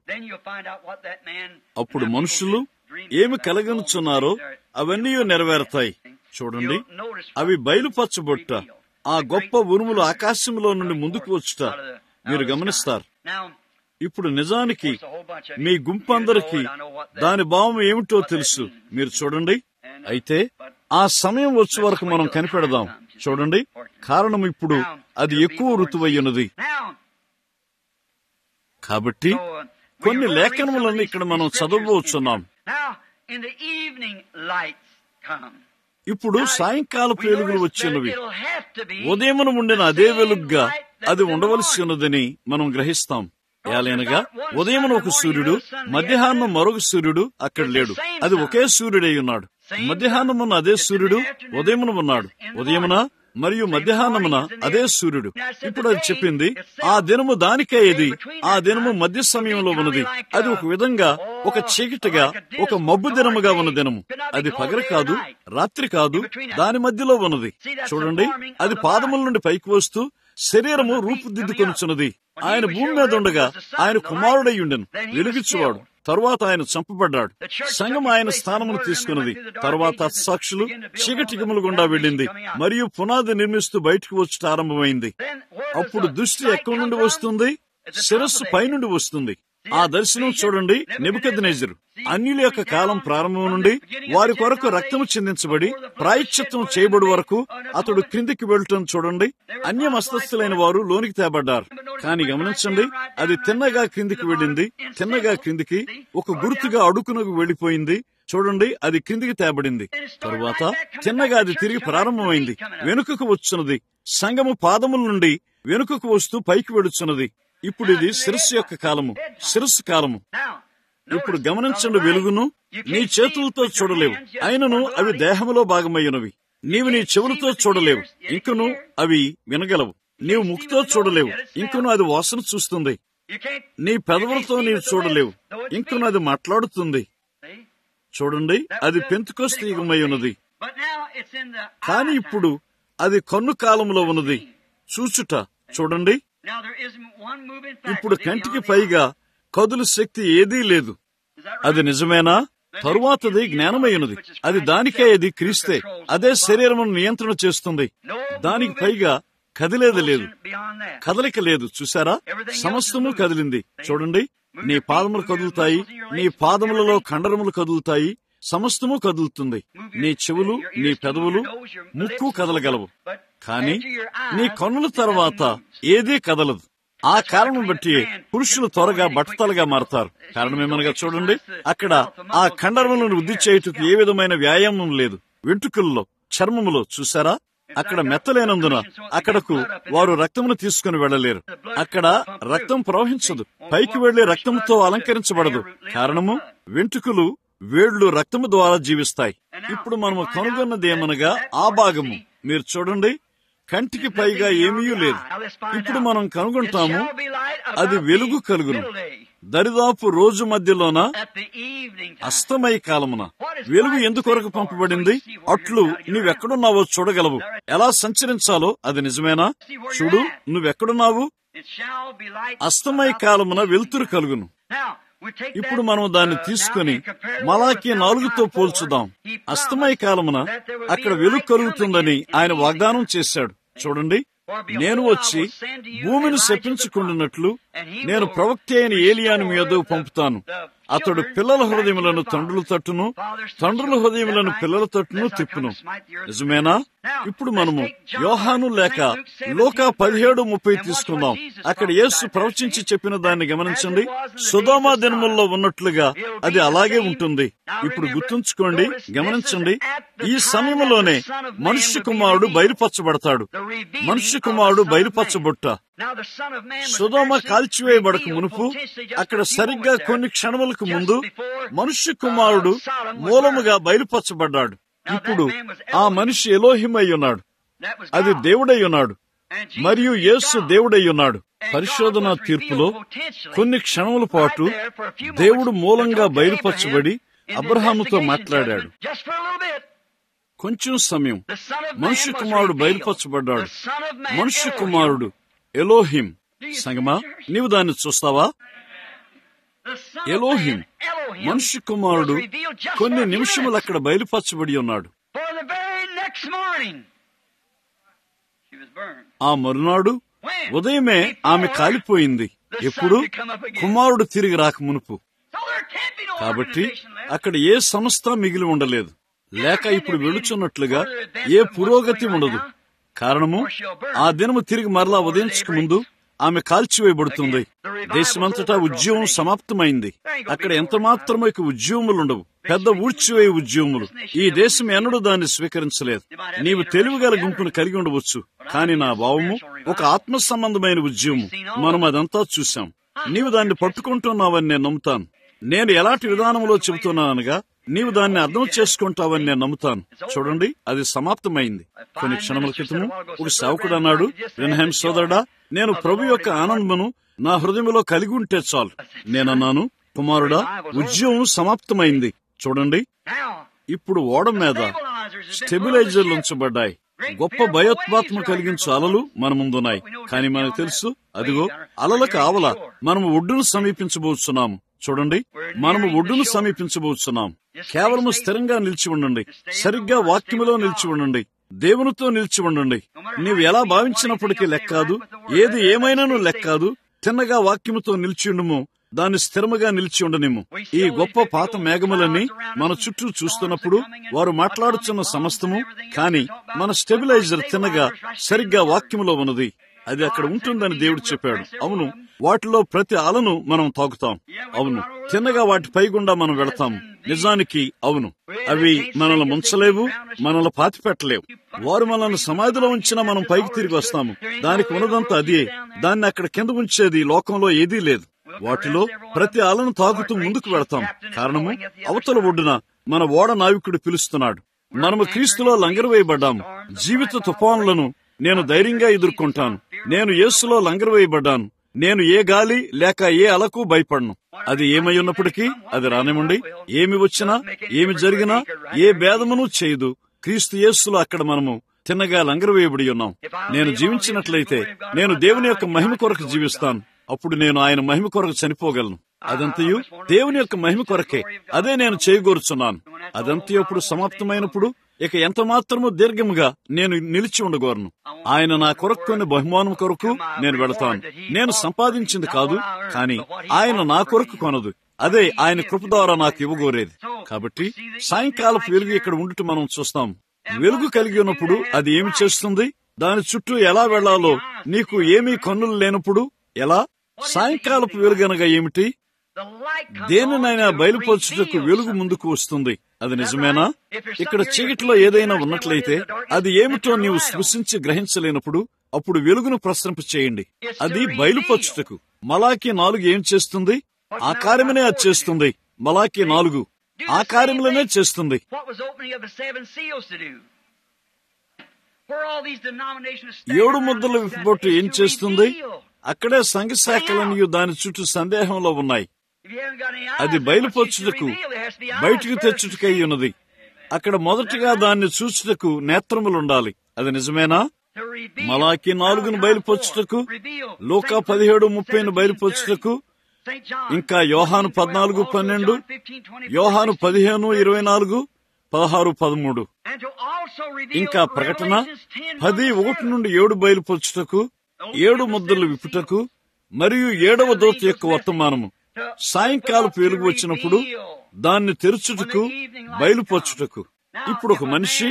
అప్పుడు మనుషులు ఏమి కలగనుచున్నారో అవన్నీ నెరవేరుతాయి చూడండి అవి బయలుపరచబొట్ట ఆ గొప్ప ఉరుములు ఆకాశంలో నుండి ముందుకు వచ్చుట మీరు గమనిస్తారు ఇప్పుడు నిజానికి మీ గుంపందరికీ దాని భావం ఏమిటో తెలుసు మీరు చూడండి అయితే ఆ సమయం వచ్చే వరకు మనం కనిపెడదాం చూడండి కారణం ఇప్పుడు అది ఎక్కువ ఋతువయ్యున్నది కాబట్టి కొన్ని లేఖనములను ఇక్కడ మనం చదవబోతున్నాం ఇప్పుడు సాయంకాలపు వెలుగులు వచ్చినవి ఉదయమున ఉండిన అదే వెలుగుగా అది ఉండవలసి ఉన్నదని మనం గ్రహిస్తాం ఏలైనగా ఉదయమున ఒక సూర్యుడు మధ్యాహ్నం మరొక సూర్యుడు అక్కడ లేడు అది ఒకే సూర్యుడై ఉన్నాడు మధ్యాహ్నమున అదే సూర్యుడు ఉదయమున ఉన్నాడు ఉదయమున మరియు మధ్యాహ్నమున అదే సూర్యుడు ఇప్పుడు అది చెప్పింది ఆ దినము దానికే ఇది ఆ దినము మధ్య సమయంలో ఉన్నది అది ఒక విధంగా ఒక చీకటిగా ఒక మబ్బు దినముగా ఉన్న దినము అది పగలు కాదు రాత్రి కాదు దాని మధ్యలో ఉన్నది చూడండి అది పాదముల నుండి పైకి వస్తూ శరీరము రూపుదిద్దుకొనుచున్నది ఆయన భూమి మీద ఉండగా ఆయన కుమారుడై ఉండెను వెలుగిచ్చువాడు తరువాత ఆయన చంపబడ్డాడు సంఘం ఆయన స్థానమును తీసుకున్నది తరువాత సాక్షులు చీకటికములు గుండా వెళ్ళింది మరియు పునాది నిర్మిస్తూ బయటకు వచ్చి ఆరంభమైంది అప్పుడు దృష్టి ఎక్కడి నుండి వస్తుంది శిరస్సు పైనుండి వస్తుంది ఆ దర్శనం చూడండి నెబుకద్నేజరు అన్యుల యొక్క కాలం ప్రారంభం నుండి వారి కొరకు రక్తము చెందించబడి ప్రాయశ్చిత్తం చేయబడి వరకు అతడు క్రిందికి వెళ్ళటం చూడండి అన్య మస్తస్థులైన వారు లోనికి తేబడ్డారు కానీ గమనించండి అది తిన్నగా క్రిందికి వెళ్ళింది తిన్నగా క్రిందికి ఒక గుర్తుగా అడుకునకు వెళ్లిపోయింది చూడండి అది క్రిందికి తేబడింది తరువాత తిన్నగా అది తిరిగి ప్రారంభమైంది వెనుకకు వచ్చున్నది సంగము పాదముల నుండి వెనుకకు వస్తూ పైకి వెడుచున్నది ఇప్పుడు ఇది శిరస్సు యొక్క కాలము శిరస్సు కాలము ఇప్పుడు గమనించండి వెలుగును నీ చేతులతో చూడలేవు అయినను అవి దేహములో భాగమయ్యున్నవి నీవు నీ చెవులతో చూడలేవు ఇంకను అవి వినగలవు నీవు ముక్కుతో చూడలేవు ఇంకను అది వాసన చూస్తుంది నీ పెదవులతో నీవు చూడలేవు ఇంకను అది మాట్లాడుతుంది చూడండి అది పెంతుకొస్తీయమై ఉన్నది కానీ ఇప్పుడు అది కన్ను కాలంలో ఉన్నది చూచుట చూడండి ఇప్పుడు కంటికి పైగా కదులు శక్తి ఏదీ లేదు అది నిజమేనా తరువాతది జ్ఞానమైనది అది దానికే అది క్రీస్తే అదే శరీరమును నియంత్రణ చేస్తుంది దానికి పైగా కదిలేది లేదు కదలిక లేదు చూసారా సమస్తము కదిలింది చూడండి నీ పాదములు కదులుతాయి నీ పాదములలో కండరములు కదులుతాయి సమస్తము కదులుతుంది నీ చెవులు నీ పెదవులు ముక్కు కదలగలవు కానీ నీ కన్నుల తర్వాత ఏదీ కదలదు ఆ కారణం బట్టి పురుషులు త్వరగా బట్టతలుగా మారతారు కారణమేమనగా చూడండి అక్కడ ఆ కండరములను వృద్ధి చేయుటకు ఏ విధమైన వ్యాయామం లేదు వెంట్రుకల్లో చర్మములో చూసారా అక్కడ మెత్తలేనందున అక్కడకు వారు రక్తమును తీసుకుని వెళ్లలేరు అక్కడ రక్తం ప్రవహించదు పైకి వెళ్లే రక్తంతో అలంకరించబడదు కారణము వెంట్రుకలు వేళ్లు రక్తము ద్వారా జీవిస్తాయి ఇప్పుడు మనము కనుగొన్నదేమనగా ఆ భాగము మీరు చూడండి కంటికి పైగా ఏమీ లేదు ఇప్పుడు మనం కనుగొంటాము అది వెలుగు కలుగును దరిదాపు రోజు మధ్యలోన అస్తమయ కాలమున వెలుగు ఎందుకొరకు పంపబడింది అట్లు నువ్వెక్కడున్నావో చూడగలవు ఎలా సంచరించాలో అది నిజమేనా చూడు నువ్వెక్కడున్నావు అస్తమయ కాలమున వెలుతురు కలుగును ఇప్పుడు మనం దాన్ని తీసుకుని మలాకి నాలుగుతో పోల్చుదాం అస్తమయ కాలమున అక్కడ వెలుగు కలుగుతుందని ఆయన వాగ్దానం చేశాడు చూడండి నేను వచ్చి భూమిని శపించుకుంటున్నట్లు నేను ప్రవక్త అయిన ఏలియాను మీ యొద్దకు పంపుతాను అతడు పిల్లల హృదయములను తండ్రుల తట్టును తండ్రుల హృదయములను పిల్లల తట్టును తిప్పును నిజమేనా ఇప్పుడు మనము యోహాను లేక లోక పదిహేడు ముప్పై తీసుకుందాం అక్కడ యేసు ప్రవచించి చెప్పిన దాన్ని గమనించండి సుధామా దినముల్లో ఉన్నట్లుగా అది అలాగే ఉంటుంది ఇప్పుడు గుర్తుంచుకోండి గమనించండి ఈ సమయంలోనే మనుష్య కుమారుడు బయలుపరచబడతాడు మనుష్య కుమారుడు బయలుపరచబొట్ట సుధోమ కాల్చివేయబడక మునుపు అక్కడ సరిగ్గా కొన్ని క్షణములకు ముందు మనుష్య కుమారుడు మూలముగా బయలుపరచబడ్డాడు ఇప్పుడు ఆ మనిషి ఎలోహిమై ఉన్నాడు అది దేవుడై ఉన్నాడు మరియు యేసు దేవుడై ఉన్నాడు పరిశోధన తీర్పులో కొన్ని క్షణముల పాటు దేవుడు మూలంగా బయలుపరచబడి అబ్రహాముతో మాట్లాడాడు కొంచెం సమయం మనుష్య కుమారుడు బయలుపరచబడ్డాడు మనుష్య కుమారుడు ఎలోహిం సంగమా నీవు దాన్ని చూస్తావా ఎలోహిం మనుష్య కుమారుడు కొన్ని నిమిషములు అక్కడ బయలుపరచబడి ఉన్నాడు ఆ మరునాడు ఉదయమే ఆమె కాలిపోయింది ఎప్పుడు కుమారుడు తిరిగి రాక మునుపు So there can't be no కాబట్టి organization left. అక్కడ ఏ సంస్థ మిగిలి ఉండలేదు లేక ఇప్పుడు వెళుచున్నట్లుగా ఏ పురోగతి ఉండదు కారణము ఆ దినము తిరిగి మరలా ఉదయించక ముందు ఆమె కాల్చివేయబడుతుంది దేశమంతటా ఉద్యమం సమాప్తమైంది అక్కడ ఎంత మాత్రమో ఇక ఉద్యమములుండవు పెద్ద ఊడ్చివేయ ఉద్యమములు ఈ దేశం ఎన్నడూ దాన్ని స్వీకరించలేదు నీవు తెలివిగల గుంపును కలిగి ఉండవచ్చు కానీ నా భావము ఒక ఆత్మ సంబంధమైన ఉద్యమం మనం అదంతా చూశాం నీవు దాన్ని పట్టుకుంటున్నావని నేను నమ్ముతాను నేను ఎలాంటి విధానంలో చెబుతున్నానగా నీవు దాన్ని అర్థం చేసుకుంటావని నేను నమ్ముతాను చూడండి అది సమాప్తమైంది కొన్ని క్షణముల క్రితము ఒక సేవకుడు అన్నాడు వినహం సోదరుడా నేను ప్రభు యొక్క ఆనందమును నా హృదయంలో కలిగి ఉంటే చాలు నేనన్నాను కుమారుడా ఉద్యమం సమాప్తమైంది చూడండి Now, ఇప్పుడు ఓడ మీద stabilizers have been స్టెబిలైజర్లు loaded ఉంచబడ్డాయి గొప్ప భయోత్పాత్మ కలిగించు అలలు మన ముందున్నాయి కానీ మనకు తెలుసు అదిగో అలలకు ఆవల మనము ఒడ్డును సమీపించబోతున్నాము చూడండి మనము ఒడ్డును సమీపించబోతున్నాం కేవలము స్థిరంగా నిలిచి ఉండండి సరిగ్గా వాక్యములో నిలిచి ఉండండి దేవునితో నిలిచి ఉండండి నీవు ఎలా భావించినప్పటికీ లెక్కాదు ఏది ఏమైనాను లెక్కాదు తిన్నగా వాక్యముతో నిలిచి ఉండుము దాన్ని స్థిరముగా నిలిచి ఉండనిము ఈ గొప్ప పాత మేఘములన్నీ మన చుట్టూ చూస్తున్నప్పుడు వారు మాట్లాడుతున్న సమస్తము కాని మన స్టెబిలైజర్ తిన్నగా సరిగ్గా వాక్యములో ఉన్నది అది అక్కడ ఉంటుందని దేవుడు చెప్పాడు అవును వాటిలో ప్రతి అలను మనం తాకుతాం అవును తిన్నగా వాటి పైగుండా మనం వెళతాం నిజానికి అవును అవి మనల్ని ముంచలేవు మనల్ని పాతిపెట్టలేవు వారు మనల్ని సమాధిలో ఉంచినా మనం పైకి తిరిగి వస్తాము దానికి ఉన్నదంతా అదే దాన్ని అక్కడ కింద ఉంచేది లోకంలో ఏదీ లేదు వాటిలో ప్రతి అలను తాకుతూ ముందుకు వెళతాం కారణము అవతల ఒడ్డున మన ఓడ నావికుడు పిలుస్తున్నాడు మనము క్రీస్తులో లంగరవేయబడ్డాము జీవిత తుఫానులను నేను ధైర్యంగా ఎదుర్కొంటాను నేను యేసులో లంగరవేయబడ్డాను నేను ఏ గాలి లేక ఏ అలకు భయపడను అది ఏమై ఉన్నప్పటికీ అది రానివ్వండి ఏమి వచ్చినా ఏమి జరిగినా ఏ భేదమును చేయదు క్రీస్తు యేసులో అక్కడ మనము తిన్నగా లంగరవేయబడి ఉన్నాం నేను జీవించినట్లయితే నేను దేవుని యొక్క మహిమ కొరకు జీవిస్తాను అప్పుడు నేను ఆయన మహిమ కొరకు చనిపోగలను అదంతయు దేవుని యొక్క మహిమ కొరకే అదే నేను చేయగోరుచున్నాను అదంతయు అప్పుడు సమాప్తమైనప్పుడు ఇక ఎంత మాత్రము దీర్ఘముగా నేను నిలిచి ఉండగోరను ఆయన నా కొరకు కొన్ని బహుమానం కొరకు నేను వెళతాను నేను సంపాదించింది కాదు కానీ ఆయన నా కొరకు కొనదు అదే ఆయన కృప ద్వారా నాకు ఇవ్వగోరేది కాబట్టి సాయంకాలపు వెలుగు ఇక్కడ ఉండుట మనం చూస్తాం వెలుగు కలిగి ఉన్నప్పుడు అది ఏమి చేస్తుంది దాని చుట్టూ ఎలా వెళ్లాలో నీకు ఏమీ కన్నులు లేనప్పుడు ఎలా సాయంకాలపు వెలుగనగా ఏమిటి The light comes దేనినైనా on to బయలుపరచుటకు reveal వెలుగు something. ముందుకు వస్తుంది అది నిజమేనా ఇక్కడ చీకటిలో ఏదైనా ఉన్నట్లయితే అది ఏమిటో నీవు స్పృశించి గ్రహించలేనప్పుడు అప్పుడు వెలుగును ప్రసరింప చేయండి అది బయలుపరచుటకు మలాకి నాలుగు ఏం చేస్తుంది ఆ కార్యమనే అది చేస్తుంది మలాకి నాలుగు ఆ కార్యములనే చేస్తుంది What was opening of the seven seals to do? Where all these denominations ఏడు ముద్దల విప్పబొట్టు ఏం చేస్తుంది అక్కడే సంఘశాఖలనియు దాని చుట్టూ సందేహంలో ఉన్నాయి అది బయలుపరచుటకు బయటికి తెచ్చుటకై ఉన్నది అక్కడ మొదటిగా దాన్ని చూచుటకు నేత్రములుండాలి అది నిజమేనా మలాకి నాలుగును బయలుపరచుటకు లోకా పదిహేడు ముప్పైను బయలుపరచుటకు ఇంకా యోహాను పద్నాలుగు పన్నెండు యోహాను పదిహేను ఇరవై నాలుగు పదహారు పదమూడు ఇంకా ప్రకటన పది ఒకటి నుండి ఏడు బయలుపరచుటకు ఏడు ముద్దలు విప్పుటకు మరియు ఏడవ దోత యొక్క వర్తమానము సాయంకాలపు వెలుగు వచ్చినప్పుడు దాన్ని తెరుచుటకు బయలుపరచుటకు ఇప్పుడు ఒక మనిషి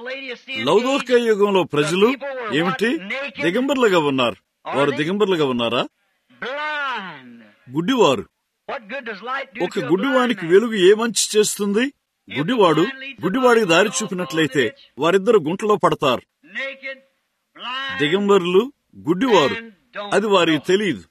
లౌదోక యుగంలో ప్రజలు ఏమిటి దిగంబర్లుగా ఉన్నారు వారు దిగంబర్లుగా ఉన్నారా గుడ్డివారు ఒక గుడ్డివానికి వెలుగు ఏ మంచి చేస్తుంది గుడ్డివాడు గుడ్డివాడికి దారి చూపినట్లయితే వారిద్దరు గుంటలో పడతారు దిగంబరులు గుడ్డివారు అది వారికి తెలియదు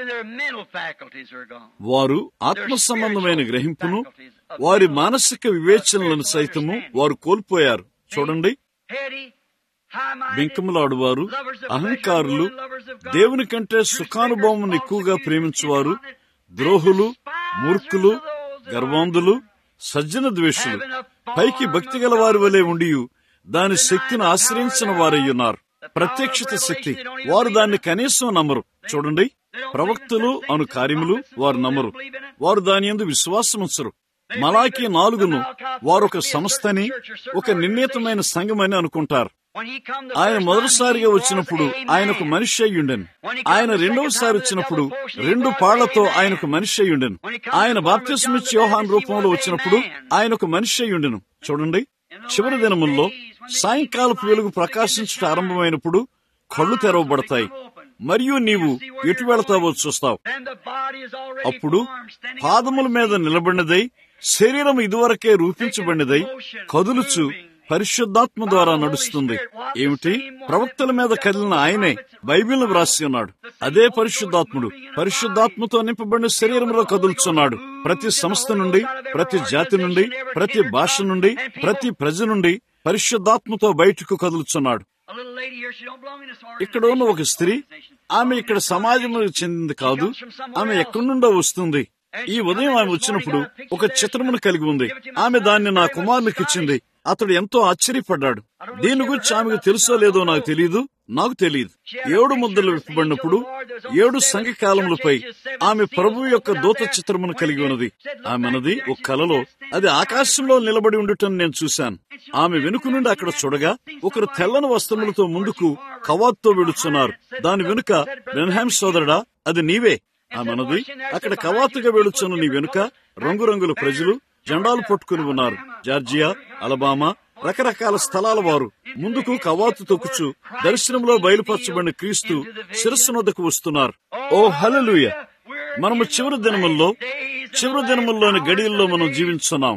వారు ఆత్మ సంబంధమైన గ్రహింపును వారి మానసిక వివేచనలను సైతము వారు కోల్పోయారు చూడండి బింకములాడువారు అహంకారులు దేవుని కంటే సుఖానుభవం ఎక్కువగా ప్రేమించువారు ద్రోహులు మూర్ఖులు గర్వాంధులు సజ్జన ద్వేషులు పైకి భక్తి గల వారి వలె ఉండి దాని శక్తిని ఆశ్రయించిన వారయ్యున్నారు ప్రత్యక్షత శక్తి వారు దాన్ని కనీసం నమ్మరు చూడండి ప్రవక్తలు అను కార్యములు వారు నమ్మరు వారు దాని ఎందు విశ్వాసముంచరు మలాకి నాలుగును వారొక సంస్థని ఒక నిర్ణీతమైన సంఘమని అనుకుంటారు ఆయన మొదటిసారిగా వచ్చినప్పుడు ఆయనకు మనిషి అయ్యుండెను ఆయన రెండవసారి వచ్చినప్పుడు రెండు పాళ్లతో ఆయనకు మనిషి అయ్యుండెను ఆయన బాప్తిస్మిచ్ యోహాన్ రూపంలో వచ్చినప్పుడు ఆయనకు మనిషి అయ్యుండెను చూడండి చివరి దినముల్లో సాయంకాలపు వెలుగు ప్రకాశించుట ఆరంభమైనప్పుడు కళ్ళు తెరవబడతాయి మరియు నీవు ఎటు వెళతావో చూస్తావు అప్పుడు పాదముల మీద నిలబడినదై శరీరం ఇదివరకే రూపించబడినదై కదులుచు పరిశుద్ధాత్మ ద్వారా నడుస్తుంది ఏమిటి ప్రవక్తల మీద కదిలిన ఆయనే బైబిల్ వ్రాసి ఉన్నాడు అదే పరిశుద్ధాత్ముడు పరిశుద్ధాత్మతో నింపబడిన శరీరంలో కదులుచున్నాడు ప్రతి సంస్థ నుండి ప్రతి జాతి నుండి ప్రతి భాష నుండి ప్రతి ప్రజ నుండి పరిశుద్ధాత్మతో బయటకు కదులుచున్నాడు ఇక్కడ ఉన్న ఒక స్త్రీ ఆమె ఇక్కడ సమాజంలో చెందింది కాదు ఆమె ఎక్కడి నుండో వస్తుంది ఈ ఉదయం ఆమె వచ్చినప్పుడు ఒక చిత్రమును కలిగి ఉంది ఆమె దాన్ని నా కుమారునికి ఇచ్చింది అతడు ఎంతో ఆశ్చర్యపడ్డాడు దీని గురించి ఆమెకు తెలుసో లేదో నాకు తెలియదు నాకు తెలియదు ఏడు ముద్దలు విప్పబడినప్పుడు ఏడు సంఘకాలములపై ఆమె ప్రభు యొక్క దూత చిత్రమును కలిగి ఉన్నది ఆమె అన్నది ఒక కలలో అది ఆకాశంలో నిలబడి ఉండటం నేను చూశాను ఆమె వెనుక నుండి అక్కడ చూడగా ఒకరు తెల్లని వస్త్రములతో ముందుకు కవాత్తో వెళుచున్నారు దాని వెనుక బెన్హామ్ సోదరుడా అది నీవే ఆమె అన్నది అక్కడ కవాతుగా వెళుచున్న నీ వెనుక రంగురంగుల ప్రజలు జెండాలు పట్టుకుని ఉన్నారు జార్జియా అలబామా రకరకాల స్థలాల వారు ముందుకు కవాతు తొక్కుచు దర్శనంలో బయలుపరచబడిన క్రీస్తు శిరస్సు వద్దకు వస్తున్నారు ఓ హలలుయ మనము చివరి దినముల్లో చివరి దినముల్లోని గడియల్లో మనం జీవించున్నాం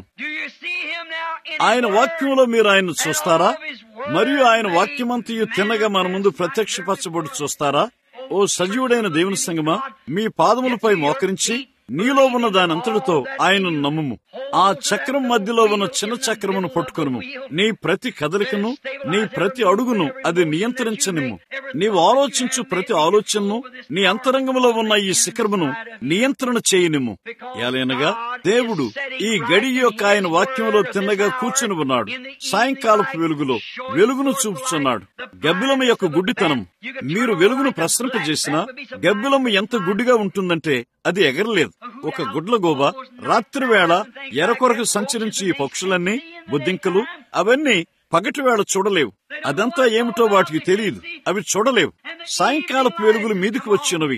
ఆయన వాక్యంలో మీరు ఆయన చూస్తారా మరియు ఆయన వాక్యమంతయు తిన్నగా మన ముందు ప్రత్యక్షపరచబడి చూస్తారా ఓ సజీవుడైన దేవుని సంగమా మీ పాదములపై మోకరించి నీలో ఉన్న దాని అంతటితో ఆయన నమ్ముము ఆ చక్రం మధ్యలో ఉన్న చిన్న చక్రమును పట్టుకొనుము నీ ప్రతి కదలికను నీ ప్రతి అడుగును అది నియంత్రించనిమ్ము నీవు ఆలోచించు ప్రతి ఆలోచనను నీ అంతరంగంలో ఉన్న ఈ శిఖరమును నియంత్రణ చేయనిమ్ము ఏలైనగా దేవుడు ఈ గడి యొక్క ఆయన వాక్యంలో తిన్నగా కూర్చుని ఉన్నాడు సాయంకాలపు వెలుగులో వెలుగును చూపుచున్నాడు గబ్బిలము యొక్క గుడ్డితనం మీరు వెలుగును ప్రసరింపజేసిన గబ్బిలము ఎంత గుడ్డిగా ఉంటుందంటే అది ఎగరలేదు ఒక గుడ్ల గోబ రాత్రి వేళ ఎరకొరకు సంచరించి ఈ పక్షులన్నీ బుద్ధింకలు అవన్నీ పగటి వేళ చూడలేవు అదంతా ఏమిటో వాటికి తెలియదు అవి చూడలేవు సాయంకాలపు వెలుగులు మీదికి వచ్చినవి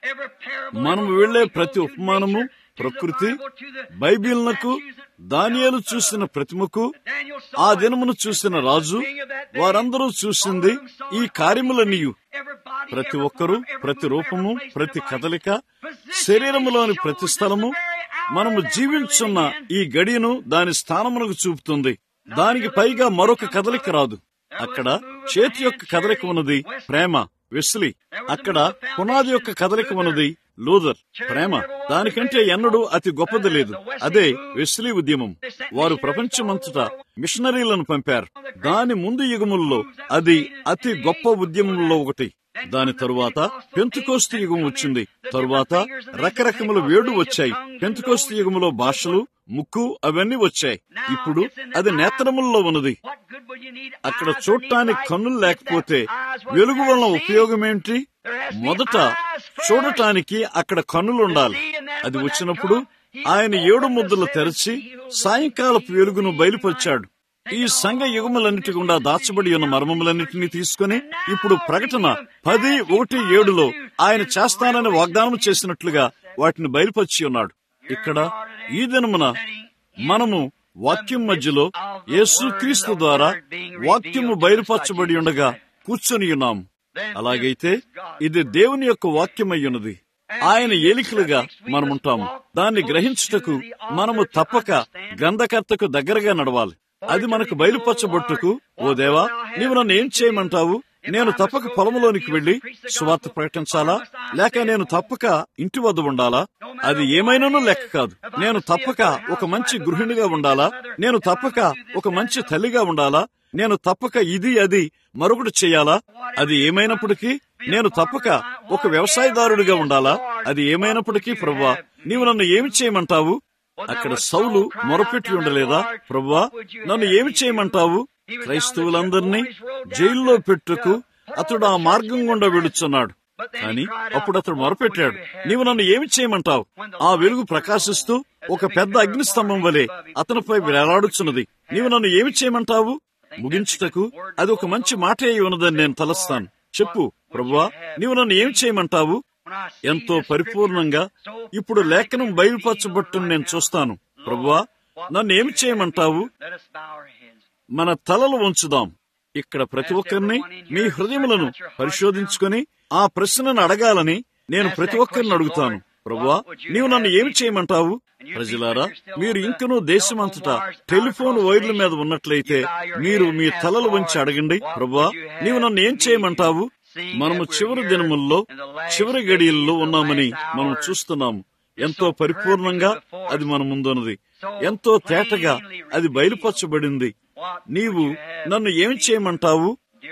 మనం వెళ్లే ప్రతి ఉపమానము ప్రకృతి బైబిల్నకు దానియాలు చూసిన ప్రతిమకు ఆ దినమును చూసిన రాజు వారందరూ చూసింది ఈ కార్యములన్నీయు ప్రతి ఒక్కరూ ప్రతి రూపము ప్రతి కదలిక శరీరములోని ప్రతి స్థలము మనము జీవించున్న ఈ గడియను దాని స్థానమునకు చూపుతుంది దానికి పైగా మరొక కదలిక రాదు అక్కడ చేతి యొక్క కదలిక ఉన్నది ప్రేమ వెస్లీ అక్కడ పునాది యొక్క కదలిక ఉన్నది లూదర్ ప్రేమ దానికంటే ఎన్నడూ అతి గొప్పది లేదు అదే వెస్లీ ఉద్యమం వారు ప్రపంచమంతటా మిషనరీలను పంపారు దాని ముందు యుగముల్లో అది అతి గొప్ప ఉద్యమంలో ఒకటి దాని తరువాత పెంతుకోస్తు యుగం వచ్చింది తరువాత రకరకముల వేడు వచ్చాయి పెంతుకోస్తు యుగములో భాషలు ముక్కు అవన్నీ వచ్చాయి ఇప్పుడు అది నేత్రముల్లో ఉన్నది అక్కడ చూడటానికి కన్నులు లేకపోతే వెలుగు వలన ఉపయోగం ఏంటి మొదట చూడటానికి అక్కడ కన్నులు ఉండాలి అది వచ్చినప్పుడు ఆయన ఏడు ముద్దలు తెరచి సాయంకాలపు వెలుగును బయలుపరిచాడు ఈ సంఘ యుగములన్నిటి గుండా దాచబడి ఉన్న మర్మములన్నింటినీ తీసుకుని ఇప్పుడు ప్రకటన పది ఒకటి ఏడులో ఆయన చేస్తానని వాగ్దానం చేసినట్లుగా వాటిని బయలుపరిచి ఉన్నాడు ఇక్కడ ఈ దినమున మనము వాక్యం మధ్యలో యేసుక్రీస్తు ద్వారా వాక్యము బయలుపరచబడి ఉండగా కూర్చొని ఉన్నాం అలాగైతే ఇది దేవుని యొక్క వాక్యమై ఉన్నది ఆయన ఏలికలుగా మనముంటాము దాన్ని గ్రహించుటకు మనము తప్పక గ్రంథకర్తకు దగ్గరగా నడవాలి అది మనకు బయలుపరచబొట్టుకు ఓ దేవా నీవు నన్ను ఏం చేయమంటావు నేను తప్పక పొలంలోనికి వెళ్లి సువార్త ప్రకటించాలా లేక నేను తప్పక ఇంటి వద్ద ఉండాలా అది ఏమైనానూ లెక్క కాదు నేను తప్పక ఒక మంచి గృహిణిగా ఉండాలా నేను తప్పక ఒక మంచి తల్లిగా ఉండాలా నేను తప్పక ఇది అది మరొకటి చేయాలా అది ఏమైనప్పటికీ నేను తప్పక ఒక వ్యవసాయదారుడిగా ఉండాలా అది ఏమైనప్పటికీ ప్రవ్వా నీవు నన్ను ఏమి చేయమంటావు అక్కడ సౌలు మొరపెట్టి ఉండలేదా ప్రవ్వా నన్ను ఏమి చేయమంటావు క్రైస్తవులందరినీ జైల్లో పెట్టుకు అతడు ఆ మార్గం గుండా వెళుచున్నాడు కానీ అప్పుడు అతడు మొరపెట్టాడు నీవు నన్ను ఏమి చేయమంటావు ఆ వెలుగు ప్రకాశిస్తూ ఒక పెద్ద అగ్నిస్తంభం వలె అతనిపై వేలాడుచున్నది నీవు నన్ను ఏమి చేయమంటావు ముగించుటకు అది ఒక మంచి మాట అయి ఉన్నదని నేను తలస్తాను చెప్పు ప్రభువా నీవు నన్ను ఏం చేయమంటావు ఎంతో పరిపూర్ణంగా ఇప్పుడు లేఖనం బయలుపరచబట్టును నేను చూస్తాను ప్రభువా నన్ను ఏమి చేయమంటావు మన తలలు ఉంచుదాం ఇక్కడ ప్రతి ఒక్కరిని మీ హృదయములను పరిశోధించుకొని ఆ ప్రశ్నను అడగాలని నేను ప్రతి ఒక్కరిని అడుగుతాను ప్రభువా నీవు నన్ను ఏమి చేయమంటావు ప్రజలారా మీరు ఇంకనూ దేశమంతటా టెలిఫోన్ వైర్ల మీద ఉన్నట్లయితే మీరు మీ తలలు వంచి అడగండి ప్రభువా నీవు నన్ను ఏం చేయమంటావు మనము చివరి దినముల్లో చివరి గడియల్లో ఉన్నామని మనం చూస్తున్నాము ఎంతో పరిపూర్ణంగా అది మన ముందున్నది ఎంతో తేటగా అది బయలుపరచబడింది నీవు నన్ను ఏం చేయమంటావు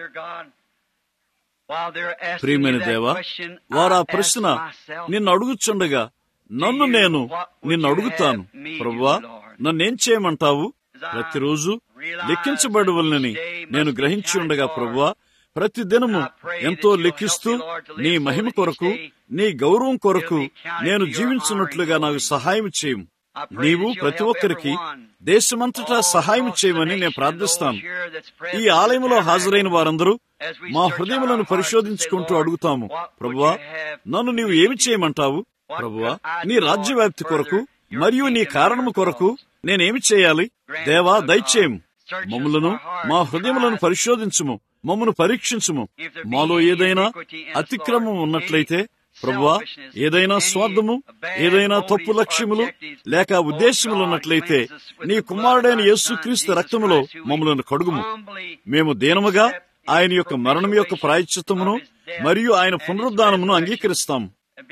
ప్రియమైన దేవా వారు ఆ ప్రశ్న నిన్ను అడుగుచుండగా నన్ను నేను నిన్ను అడుగుతాను ప్రభువా నన్నేం చేయమంటావు ప్రతిరోజు లెక్కించబడవలనని నేను గ్రహించి ఉండగా ప్రభువా ప్రతి దినము ఎంతో లెక్కిస్తూ నీ మహిమ కొరకు నీ గౌరవం కొరకు నేను జీవించున్నట్లుగా నాకు సహాయం చేయము నీవు ప్రతి ఒక్కరికి దేశమంతటా సహాయం చేయమని నేను ప్రార్థిస్తాను ఈ ఆలయంలో హాజరైన వారందరూ మా హృదయములను పరిశోధించుకుంటూ అడుగుతాము ప్రభువా నన్ను నీవు ఏమి చేయమంటావు ప్రభువా నీ రాజ్యవ్యాప్తి కొరకు మరియు నీ కారణము కొరకు నేనేమి చేయాలి దేవా దయచేయము మమ్మలను మా హృదయములను పరిశోధించుము మమ్మను పరీక్షించుము మాలో ఏదైనా అతిక్రమం ఉన్నట్లయితే ప్రభువా ఏదైనా స్వార్థము ఏదైనా తప్పు లక్ష్యములు లేక ఉద్దేశములు ఉన్నట్లయితే నీ కుమారుడైన యేసుక్రీస్తు రక్తములో మమ్మలను కడుగుము మేము దీనముగా ఆయన యొక్క మరణం యొక్క ప్రాయశ్చిత్తమును మరియు ఆయన పునరుద్ధానమును అంగీకరిస్తాము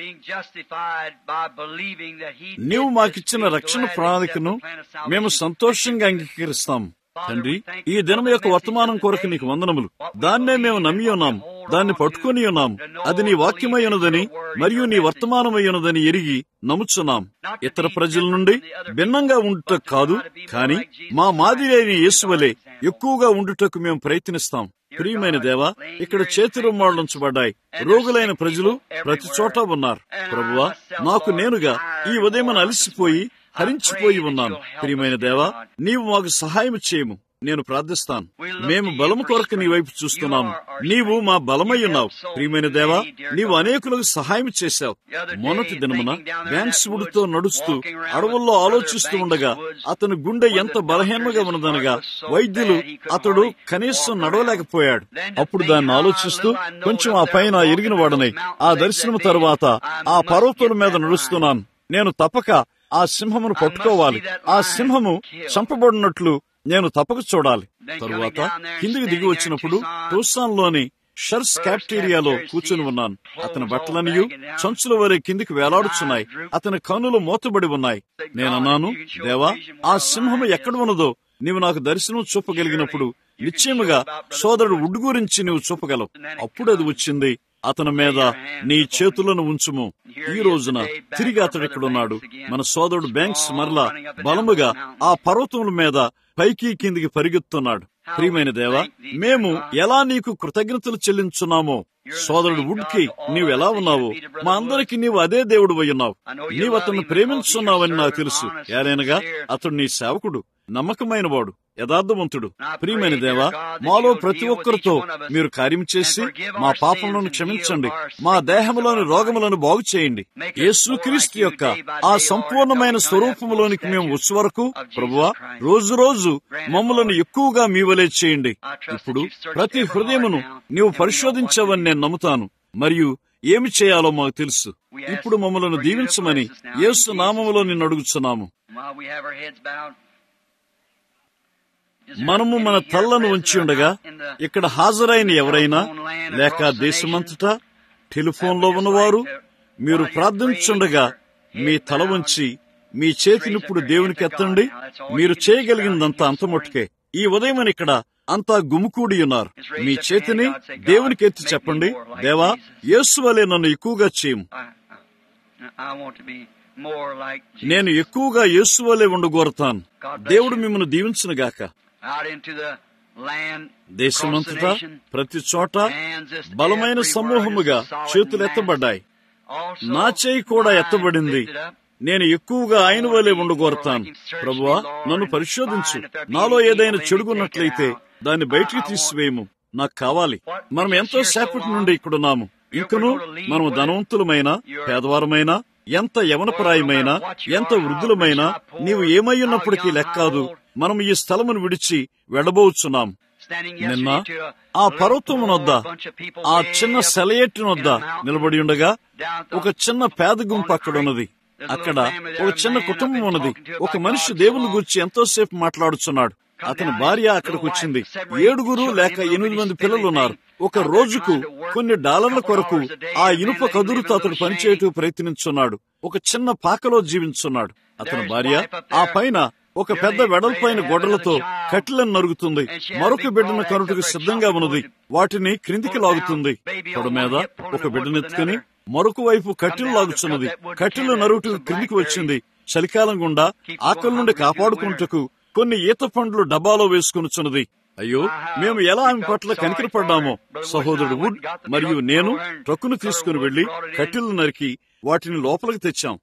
నీవు మాకిచ్చిన రక్షణ ప్రణాళికను మేము సంతోషంగా అంగీకరిస్తాము తండ్రి ఈ దినం యొక్క వర్తమానం కొరకు నీకు వందనములు దాన్నే మేము నమ్మి ఉన్నాం దాన్ని పట్టుకుని ఉన్నాం అది నీ వాక్యమై ఉన్నదని మరియు నీ వర్తమానమై ఉన్నదని ఎరిగి నమ్ముచున్నాం ఇతర ప్రజల నుండి భిన్నంగా ఉండుట కాదు కాని మా మాదిరి అయిన యేసువలే ఎక్కువగా ఉండుటకు మేము ప్రయత్నిస్తాం ప్రియమైన దేవా ఇక్కడ చేతి రుమ్మాళ్ళు ఉంచబడ్డాయి రోగులైన ప్రజలు ప్రతి చోట ఉన్నారు ప్రభువా నాకు నేనుగా ఈ ఉదయం అలసిపోయి హరించిపోయి ఉన్నాను ప్రియమైన దేవా నీవు మాకు సహాయం చేయము నేను ప్రార్థిస్తాను మేము బలము కొరకు నీ వైపు చూస్తున్నాము నీవు మా బలమై ఉన్నావు ప్రియమైన దేవా నీవు అనేకులకు సహాయం చేశావు మొన్నటి దినమున బ్యాంక్స్ వుడ్తో నడుస్తూ అడవుల్లో ఆలోచిస్తూ ఉండగా అతని గుండె ఎంత బలహీనంగా ఉన్నదనగా వైద్యులు అతడు కనీసం నడవలేకపోయాడు అప్పుడు దాన్ని ఆలోచిస్తూ కొంచెం ఆ పైన ఎరిగిన వాడనై ఆ దర్శనం తరువాత ఆ పర్వతం మీద నడుస్తున్నాను నేను తప్పక ఆ సింహమును పట్టుకోవాలి ఆ సింహము చంపబడినట్లు నేను తప్పక చూడాలి తరువాత కిందికి దిగి వచ్చినప్పుడు టూసాన్లోని షర్స్ క్యాప్టీరియాలో కూర్చుని ఉన్నాను అతని బట్టలనియు చంచుల వరే కిందికి వేలాడుచున్నాయి అతని కన్నులు మూతబడి ఉన్నాయి నేనన్నాను దేవా ఆ సింహము ఎక్కడ ఉన్నదో నీవు నాకు దర్శనం చూపగలిగినప్పుడు నిశ్చయముగా సోదరుడు ఉడ్డు గురించి నీవు చూపగలవు అప్పుడు అది వచ్చింది అతని మీద నీ చేతులను ఉంచుము ఈ రోజున తిరిగి అతడు ఇక్కడున్నాడు మన సోదరుడు బ్యాంక్స్ మరలా బలముగా ఆ పర్వతముల మీద పైకి కిందికి పరిగెత్తున్నాడు ప్రియమైన దేవా మేము ఎలా నీకు కృతజ్ఞతలు చెల్లించున్నామో సోదరుడు వుడ్ కి నీవు ఎలా ఉన్నావో మా అందరికి నీవు అదే దేవుడు ఉన్నావు నీవు అతన్ని ప్రేమించున్నావని నాకు తెలుసు ఏదైనగా అతడు నీ సేవకుడు నమ్మకమైన వాడు యథార్థవంతుడు ప్రియమైన దేవా మాలో ప్రతి ఒక్కరితో మీరు కార్యం చేసి మా పాపములను క్షమించండి మా దేహములోని రోగములను బాగు చేయండి యేసుక్రీస్తు యొక్క ఆ సంపూర్ణమైన స్వరూపములోనికి మేము వచ్చే వరకు ప్రభువా రోజు రోజు మమ్మలను ఎక్కువగా మీ వలే చేయండి ఇప్పుడు ప్రతి హృదయమును నీవు పరిశోధించావని నేను నమ్ముతాను మరియు ఏమి చేయాలో మాకు తెలుసు ఇప్పుడు మమ్మలను దీవించమని యేసు నామములో నిన్ను అడుగుతున్నాము మనము మన తల్లను ఉంచి ఉండగా ఇక్కడ హాజరైన ఎవరైనా లేక దేశమంతటా టెలిఫోన్లో ఉన్నవారు మీరు ప్రార్థించుండగా మీ తల ఉంచి మీ చేతినిప్పుడు దేవునికి ఎత్తండి మీరు చేయగలిగిందంతా అంతమొట్టుకే ఈ ఉదయం ఇక్కడ అంతా గుమికూడి ఉన్నారు మీ చేతిని దేవునికి ఎత్తి చెప్పండి దేవా యేసు వలె నన్ను ఎక్కువగా చేయము నేను ఎక్కువగా యేసు వలె ఉండగోరతాను దేవుడు మిమ్మల్ని దీవించునుగాక దేశమంతటా ప్రతి చోట బలమైన సమూహముగా చేతులు ఎత్తబడ్డాయి నా చేయి కూడా ఎత్తబడింది నేను ఎక్కువగా ఆయన వలె ఉండగోరతాను ప్రభువా నన్ను పరిశోధించు నాలో ఏదైనా చెడుగున్నట్లయితే దాన్ని బయటికి తీసివేయము నాకు కావాలి మనం ఎంతో సేపటి నుండి ఇక్కడున్నాము ఇంకను మనం ధనవంతులమైన పేదవారమైన ఎంత యవనప్రాయమైన ఎంత వృద్ధులమైనా నీవు ఏమై ఉన్నప్పటికీ లెక్కాదు మనం ఈ స్థలమును విడిచి వెళ్ళబోచున్నాం నిన్న ఆ పర్వతమునొద్ద ఆ చిన్న సెలయేటినొద్ద నిలబడి ఉండగా ఒక చిన్న పేద గుంపు అక్కడ ఉన్నది అక్కడ ఒక చిన్న కుటుంబం ఉన్నది ఒక మనిషి దేవుని గురించి ఎంతోసేపు మాట్లాడుచున్నాడు అతని భార్య అక్కడికి వచ్చింది ఏడుగురు లేక ఎనిమిది మంది పిల్లలు ఉన్నారు ఒక రోజుకు కొన్ని డాలర్ల కొరకు ఆ ఇనుప కదురుతో అతడు పనిచేయటం ప్రయత్నించున్నాడు ఒక చిన్న పాకలో జీవించున్నాడు అతని భార్య ఆ పైన ఒక పెద్ద వెడల్పైన గొడ్డలతో కట్టెలను నరుగుతుంది మరొక బిడ్డను కనుటకు సిద్ధంగా ఉన్నది వాటిని క్రిందికి లాగుతుంది పొడ మీద ఒక బిడ్డనెత్తుకుని మరొక వైపు కట్టెలు లాగుచున్నది కట్టెలు నరుగుటకు క్రిందికి వచ్చింది చలికాలం గుండా ఆకలి నుండి కాపాడుకుంటకు కొన్ని ఈత పండ్లు డబ్బాలో వేసుకునిచున్నది అయ్యో మేము ఎలా ఆమె పట్ల కనికరపడ్డామో సహోదరుడు వుడ్ మరియు నేను ట్రక్కును తీసుకుని వెళ్లి కట్టెలు నరికి వాటిని లోపలికి తెచ్చాం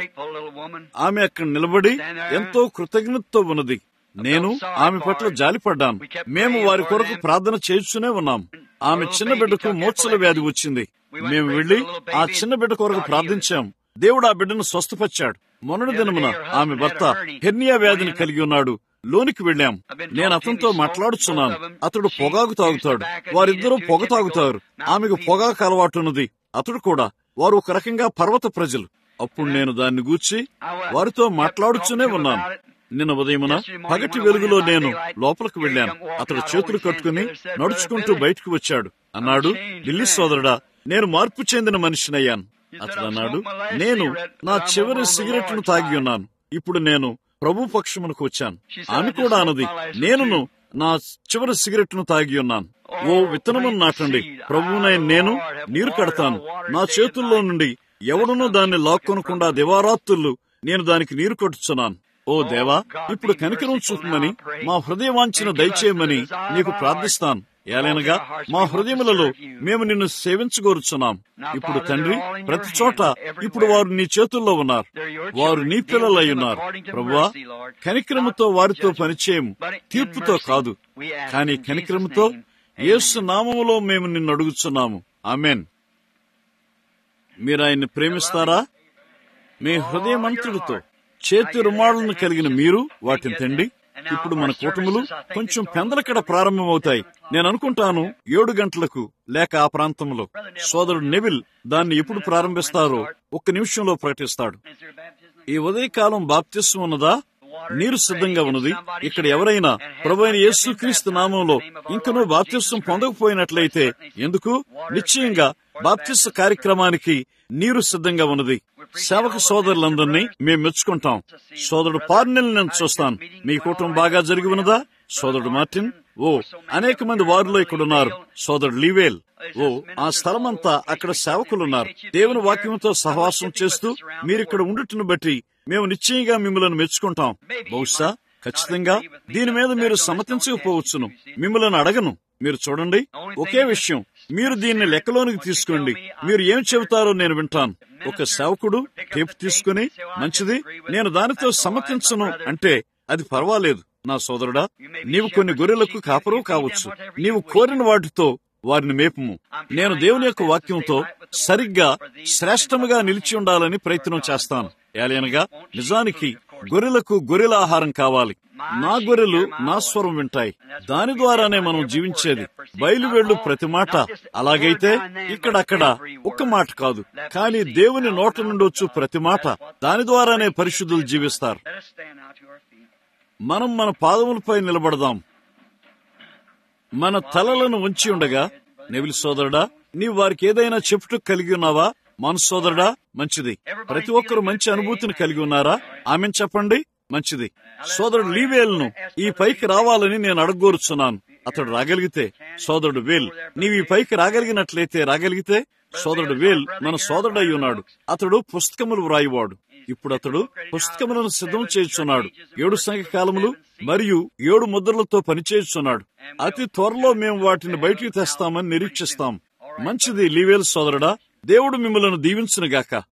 ఆమె అక్కడ నిలబడి ఎంతో కృతజ్ఞతతో ఉన్నది నేను ఆమె పట్ల జాలిపడ్డాను మేము వారి కొరకు ప్రార్థన చేస్తూనే ఉన్నాం ఆమె చిన్న బిడ్డకు మోత్సల వ్యాధి వచ్చింది మేము వెళ్లి ఆ చిన్న బిడ్డ కొరకు ప్రార్థించాం దేవుడు ఆ బిడ్డను స్వస్థపరిచాడు మొన్నటి దినమున ఆమె భర్త హెర్నియా వ్యాధిని కలిగి ఉన్నాడు లోనికి వెళ్ళాం నేను అతనితో మాట్లాడుచున్నాను అతడు పొగాకు తాగుతాడు వారిద్దరూ పొగ తాగుతారు ఆమెకు పొగాకు అలవాటు ఉన్నది అతడు కూడా వారు ఒక రకంగా పర్వత ప్రజలు అప్పుడు నేను దాన్ని గూర్చి వారితో మాట్లాడుతూనే ఉన్నాను నిన్న ఉదయమున పగటి వెలుగులో నేను లోపలికి వెళ్ళాను అతడు చేతులు కట్టుకుని నడుచుకుంటూ బయటకు వచ్చాడు అన్నాడు ఢిల్లీ సోదరుడా నేను మార్పు చెందిన మనిషినయ్యాను అతడు అన్నాడు నేను నా చివరి సిగరెట్ ను తాగి ఉన్నాను ఇప్పుడు నేను ప్రభు పక్షమునకు వచ్చాను ఆమె కూడా అన్నది నేనును నా చివరి సిగరెట్ ను తాగి ఉన్నాను ఓ విత్తనమును నాటండి ప్రభువునైన నేను నీరు కడతాను నా చేతుల్లో నుండి ఎవడునూ దాన్ని లాక్కొనకుండా దివారాత్తులు నేను దానికి నీరు కొట్టుచున్నాను ఓ దేవా ఇప్పుడు కనికరం చూపమని మా హృదయవాంఛన దయచేయమని నీకు ప్రార్థిస్తాను ఏలైనగా మా హృదయములలో మేము నిన్ను సేవించగోరుచున్నాం ఇప్పుడు తండ్రి ప్రతి చోట ఇప్పుడు వారు నీ చేతుల్లో ఉన్నారు వారు నీ పిల్లలై ఉన్నారు ప్రభువా కనిక్రమతో వారితో పనిచేయము తీర్పుతో కాదు కానీ కనిక్రమతో యేసు నామములో మేము నిన్ను అడుగుచున్నాము ఆమెన్ మీరు ఆయన్ని ప్రేమిస్తారా మీ హృదయమంతుడితో చేతి రుమాళ్లను కలిగిన మీరు వాటిని తండి ఇప్పుడు మన కూటములు కొంచెం పెందలకడ ప్రారంభమవుతాయి నేను అనుకుంటాను ఏడు గంటలకు లేక ఆ ప్రాంతంలో సోదరుడు నెవిల్ దాన్ని ఎప్పుడు ప్రారంభిస్తారో ఒక్క నిమిషంలో ప్రకటిస్తాడు ఈ ఉదయకాలం బాప్తిస్వం ఉన్నదా నీరు సిద్ధంగా ఉన్నది ఇక్కడ ఎవరైనా ప్రభు అయిన యేసుక్రీస్తు నామంలో ఇంకనూ బాప్తిస్వం పొందకపోయినట్లయితే ఎందుకు నిశ్చయంగా బాప్తిస్వ కార్యక్రమానికి నీరు సిద్ధంగా ఉన్నది సేవక సోదరులందరినీ మేము మెచ్చుకుంటాం సోదరుడు పార్నెల్ నేను చూస్తాను మీ కుటుంబం బాగా జరిగి ఉన్నదా సోదరుడు మార్టిన్ ఓ అనేక మంది వారిలో ఇక్కడ ఉన్నారు సోదరుడు లీవేల్ ఓ ఆ స్థలమంతా అక్కడ సేవకులున్నారు దేవుని వాక్యంతో సహవాసం చేస్తూ మీరిక్కడ ఉండుటను బట్టి మేము నిశ్చయంగా మిమ్మల్ని మెచ్చుకుంటాం బహుశా ఖచ్చితంగా దీని మీద మీరు సమ్మతించకపోవచ్చును మిమ్మల్ని అడగను మీరు చూడండి ఒకే విషయం మీరు దీన్ని లెక్కలోనికి తీసుకోండి మీరు ఏం చెబుతారో నేను వింటాను ఒక సేవకుడు టేపు తీసుకుని మంచిది నేను దానితో సమ్మతించను అంటే అది పర్వాలేదు నా సోదరుడా నీవు కొన్ని గొర్రెలకు కాపరు కావచ్చు నీవు కోరిన వాటితో వారిని మేపము నేను దేవుని యొక్క వాక్యంతో సరిగ్గా శ్రేష్టముగా నిలిచి ఉండాలని ప్రయత్నం చేస్తాను ఏలైనగా నిజానికి గొర్రెలకు గొర్రెల ఆహారం కావాలి నా గొర్రెలు నా స్వరం వింటాయి దాని ద్వారానే మనం జీవించేది బయలువెళ్ళు ప్రతి మాట అలాగైతే ఇక్కడక్కడ ఒక్క మాట కాదు కానీ దేవుని నోట నుండి వచ్చు ప్రతి మాట దాని ద్వారానే పరిశుద్ధులు జీవిస్తారు మనం మన పాదములపై నిలబడదాం మన తలలను ఉంచి ఉండగా నెవిలి సోదరుడా నీవు వారికి ఏదైనా చెప్పుట కలిగి ఉన్నావా మన సోదరుడా మంచిది ప్రతి ఒక్కరు మంచి అనుభూతిని కలిగి ఉన్నారా ఆమె చెప్పండి మంచిది సోదరుడు లీవేల్ను ఈ పైకి రావాలని నేను అడగోరుచున్నాను అతడు రాగలిగితే సోదరుడు వేల్ నీవు ఈ పైకి రాగలిగినట్లయితే రాగలిగితే సోదరుడు వేల్ మన సోదరుడై ఉన్నాడు అతడు పుస్తకములు వ్రాయివాడు ఇప్పుడు అతడు పుస్తకములను సిద్ధం చేయుచున్నాడు ఏడు సంఖ్య కాలములు మరియు ఏడు ముద్రలతో పనిచేయుచున్నాడు అతి త్వరలో మేము వాటిని బయటికి తెస్తామని నిరీక్షిస్తాం మంచిది లీవేల్ సోదరుడా దేవుడు మిమ్మలను దీవించునుగాక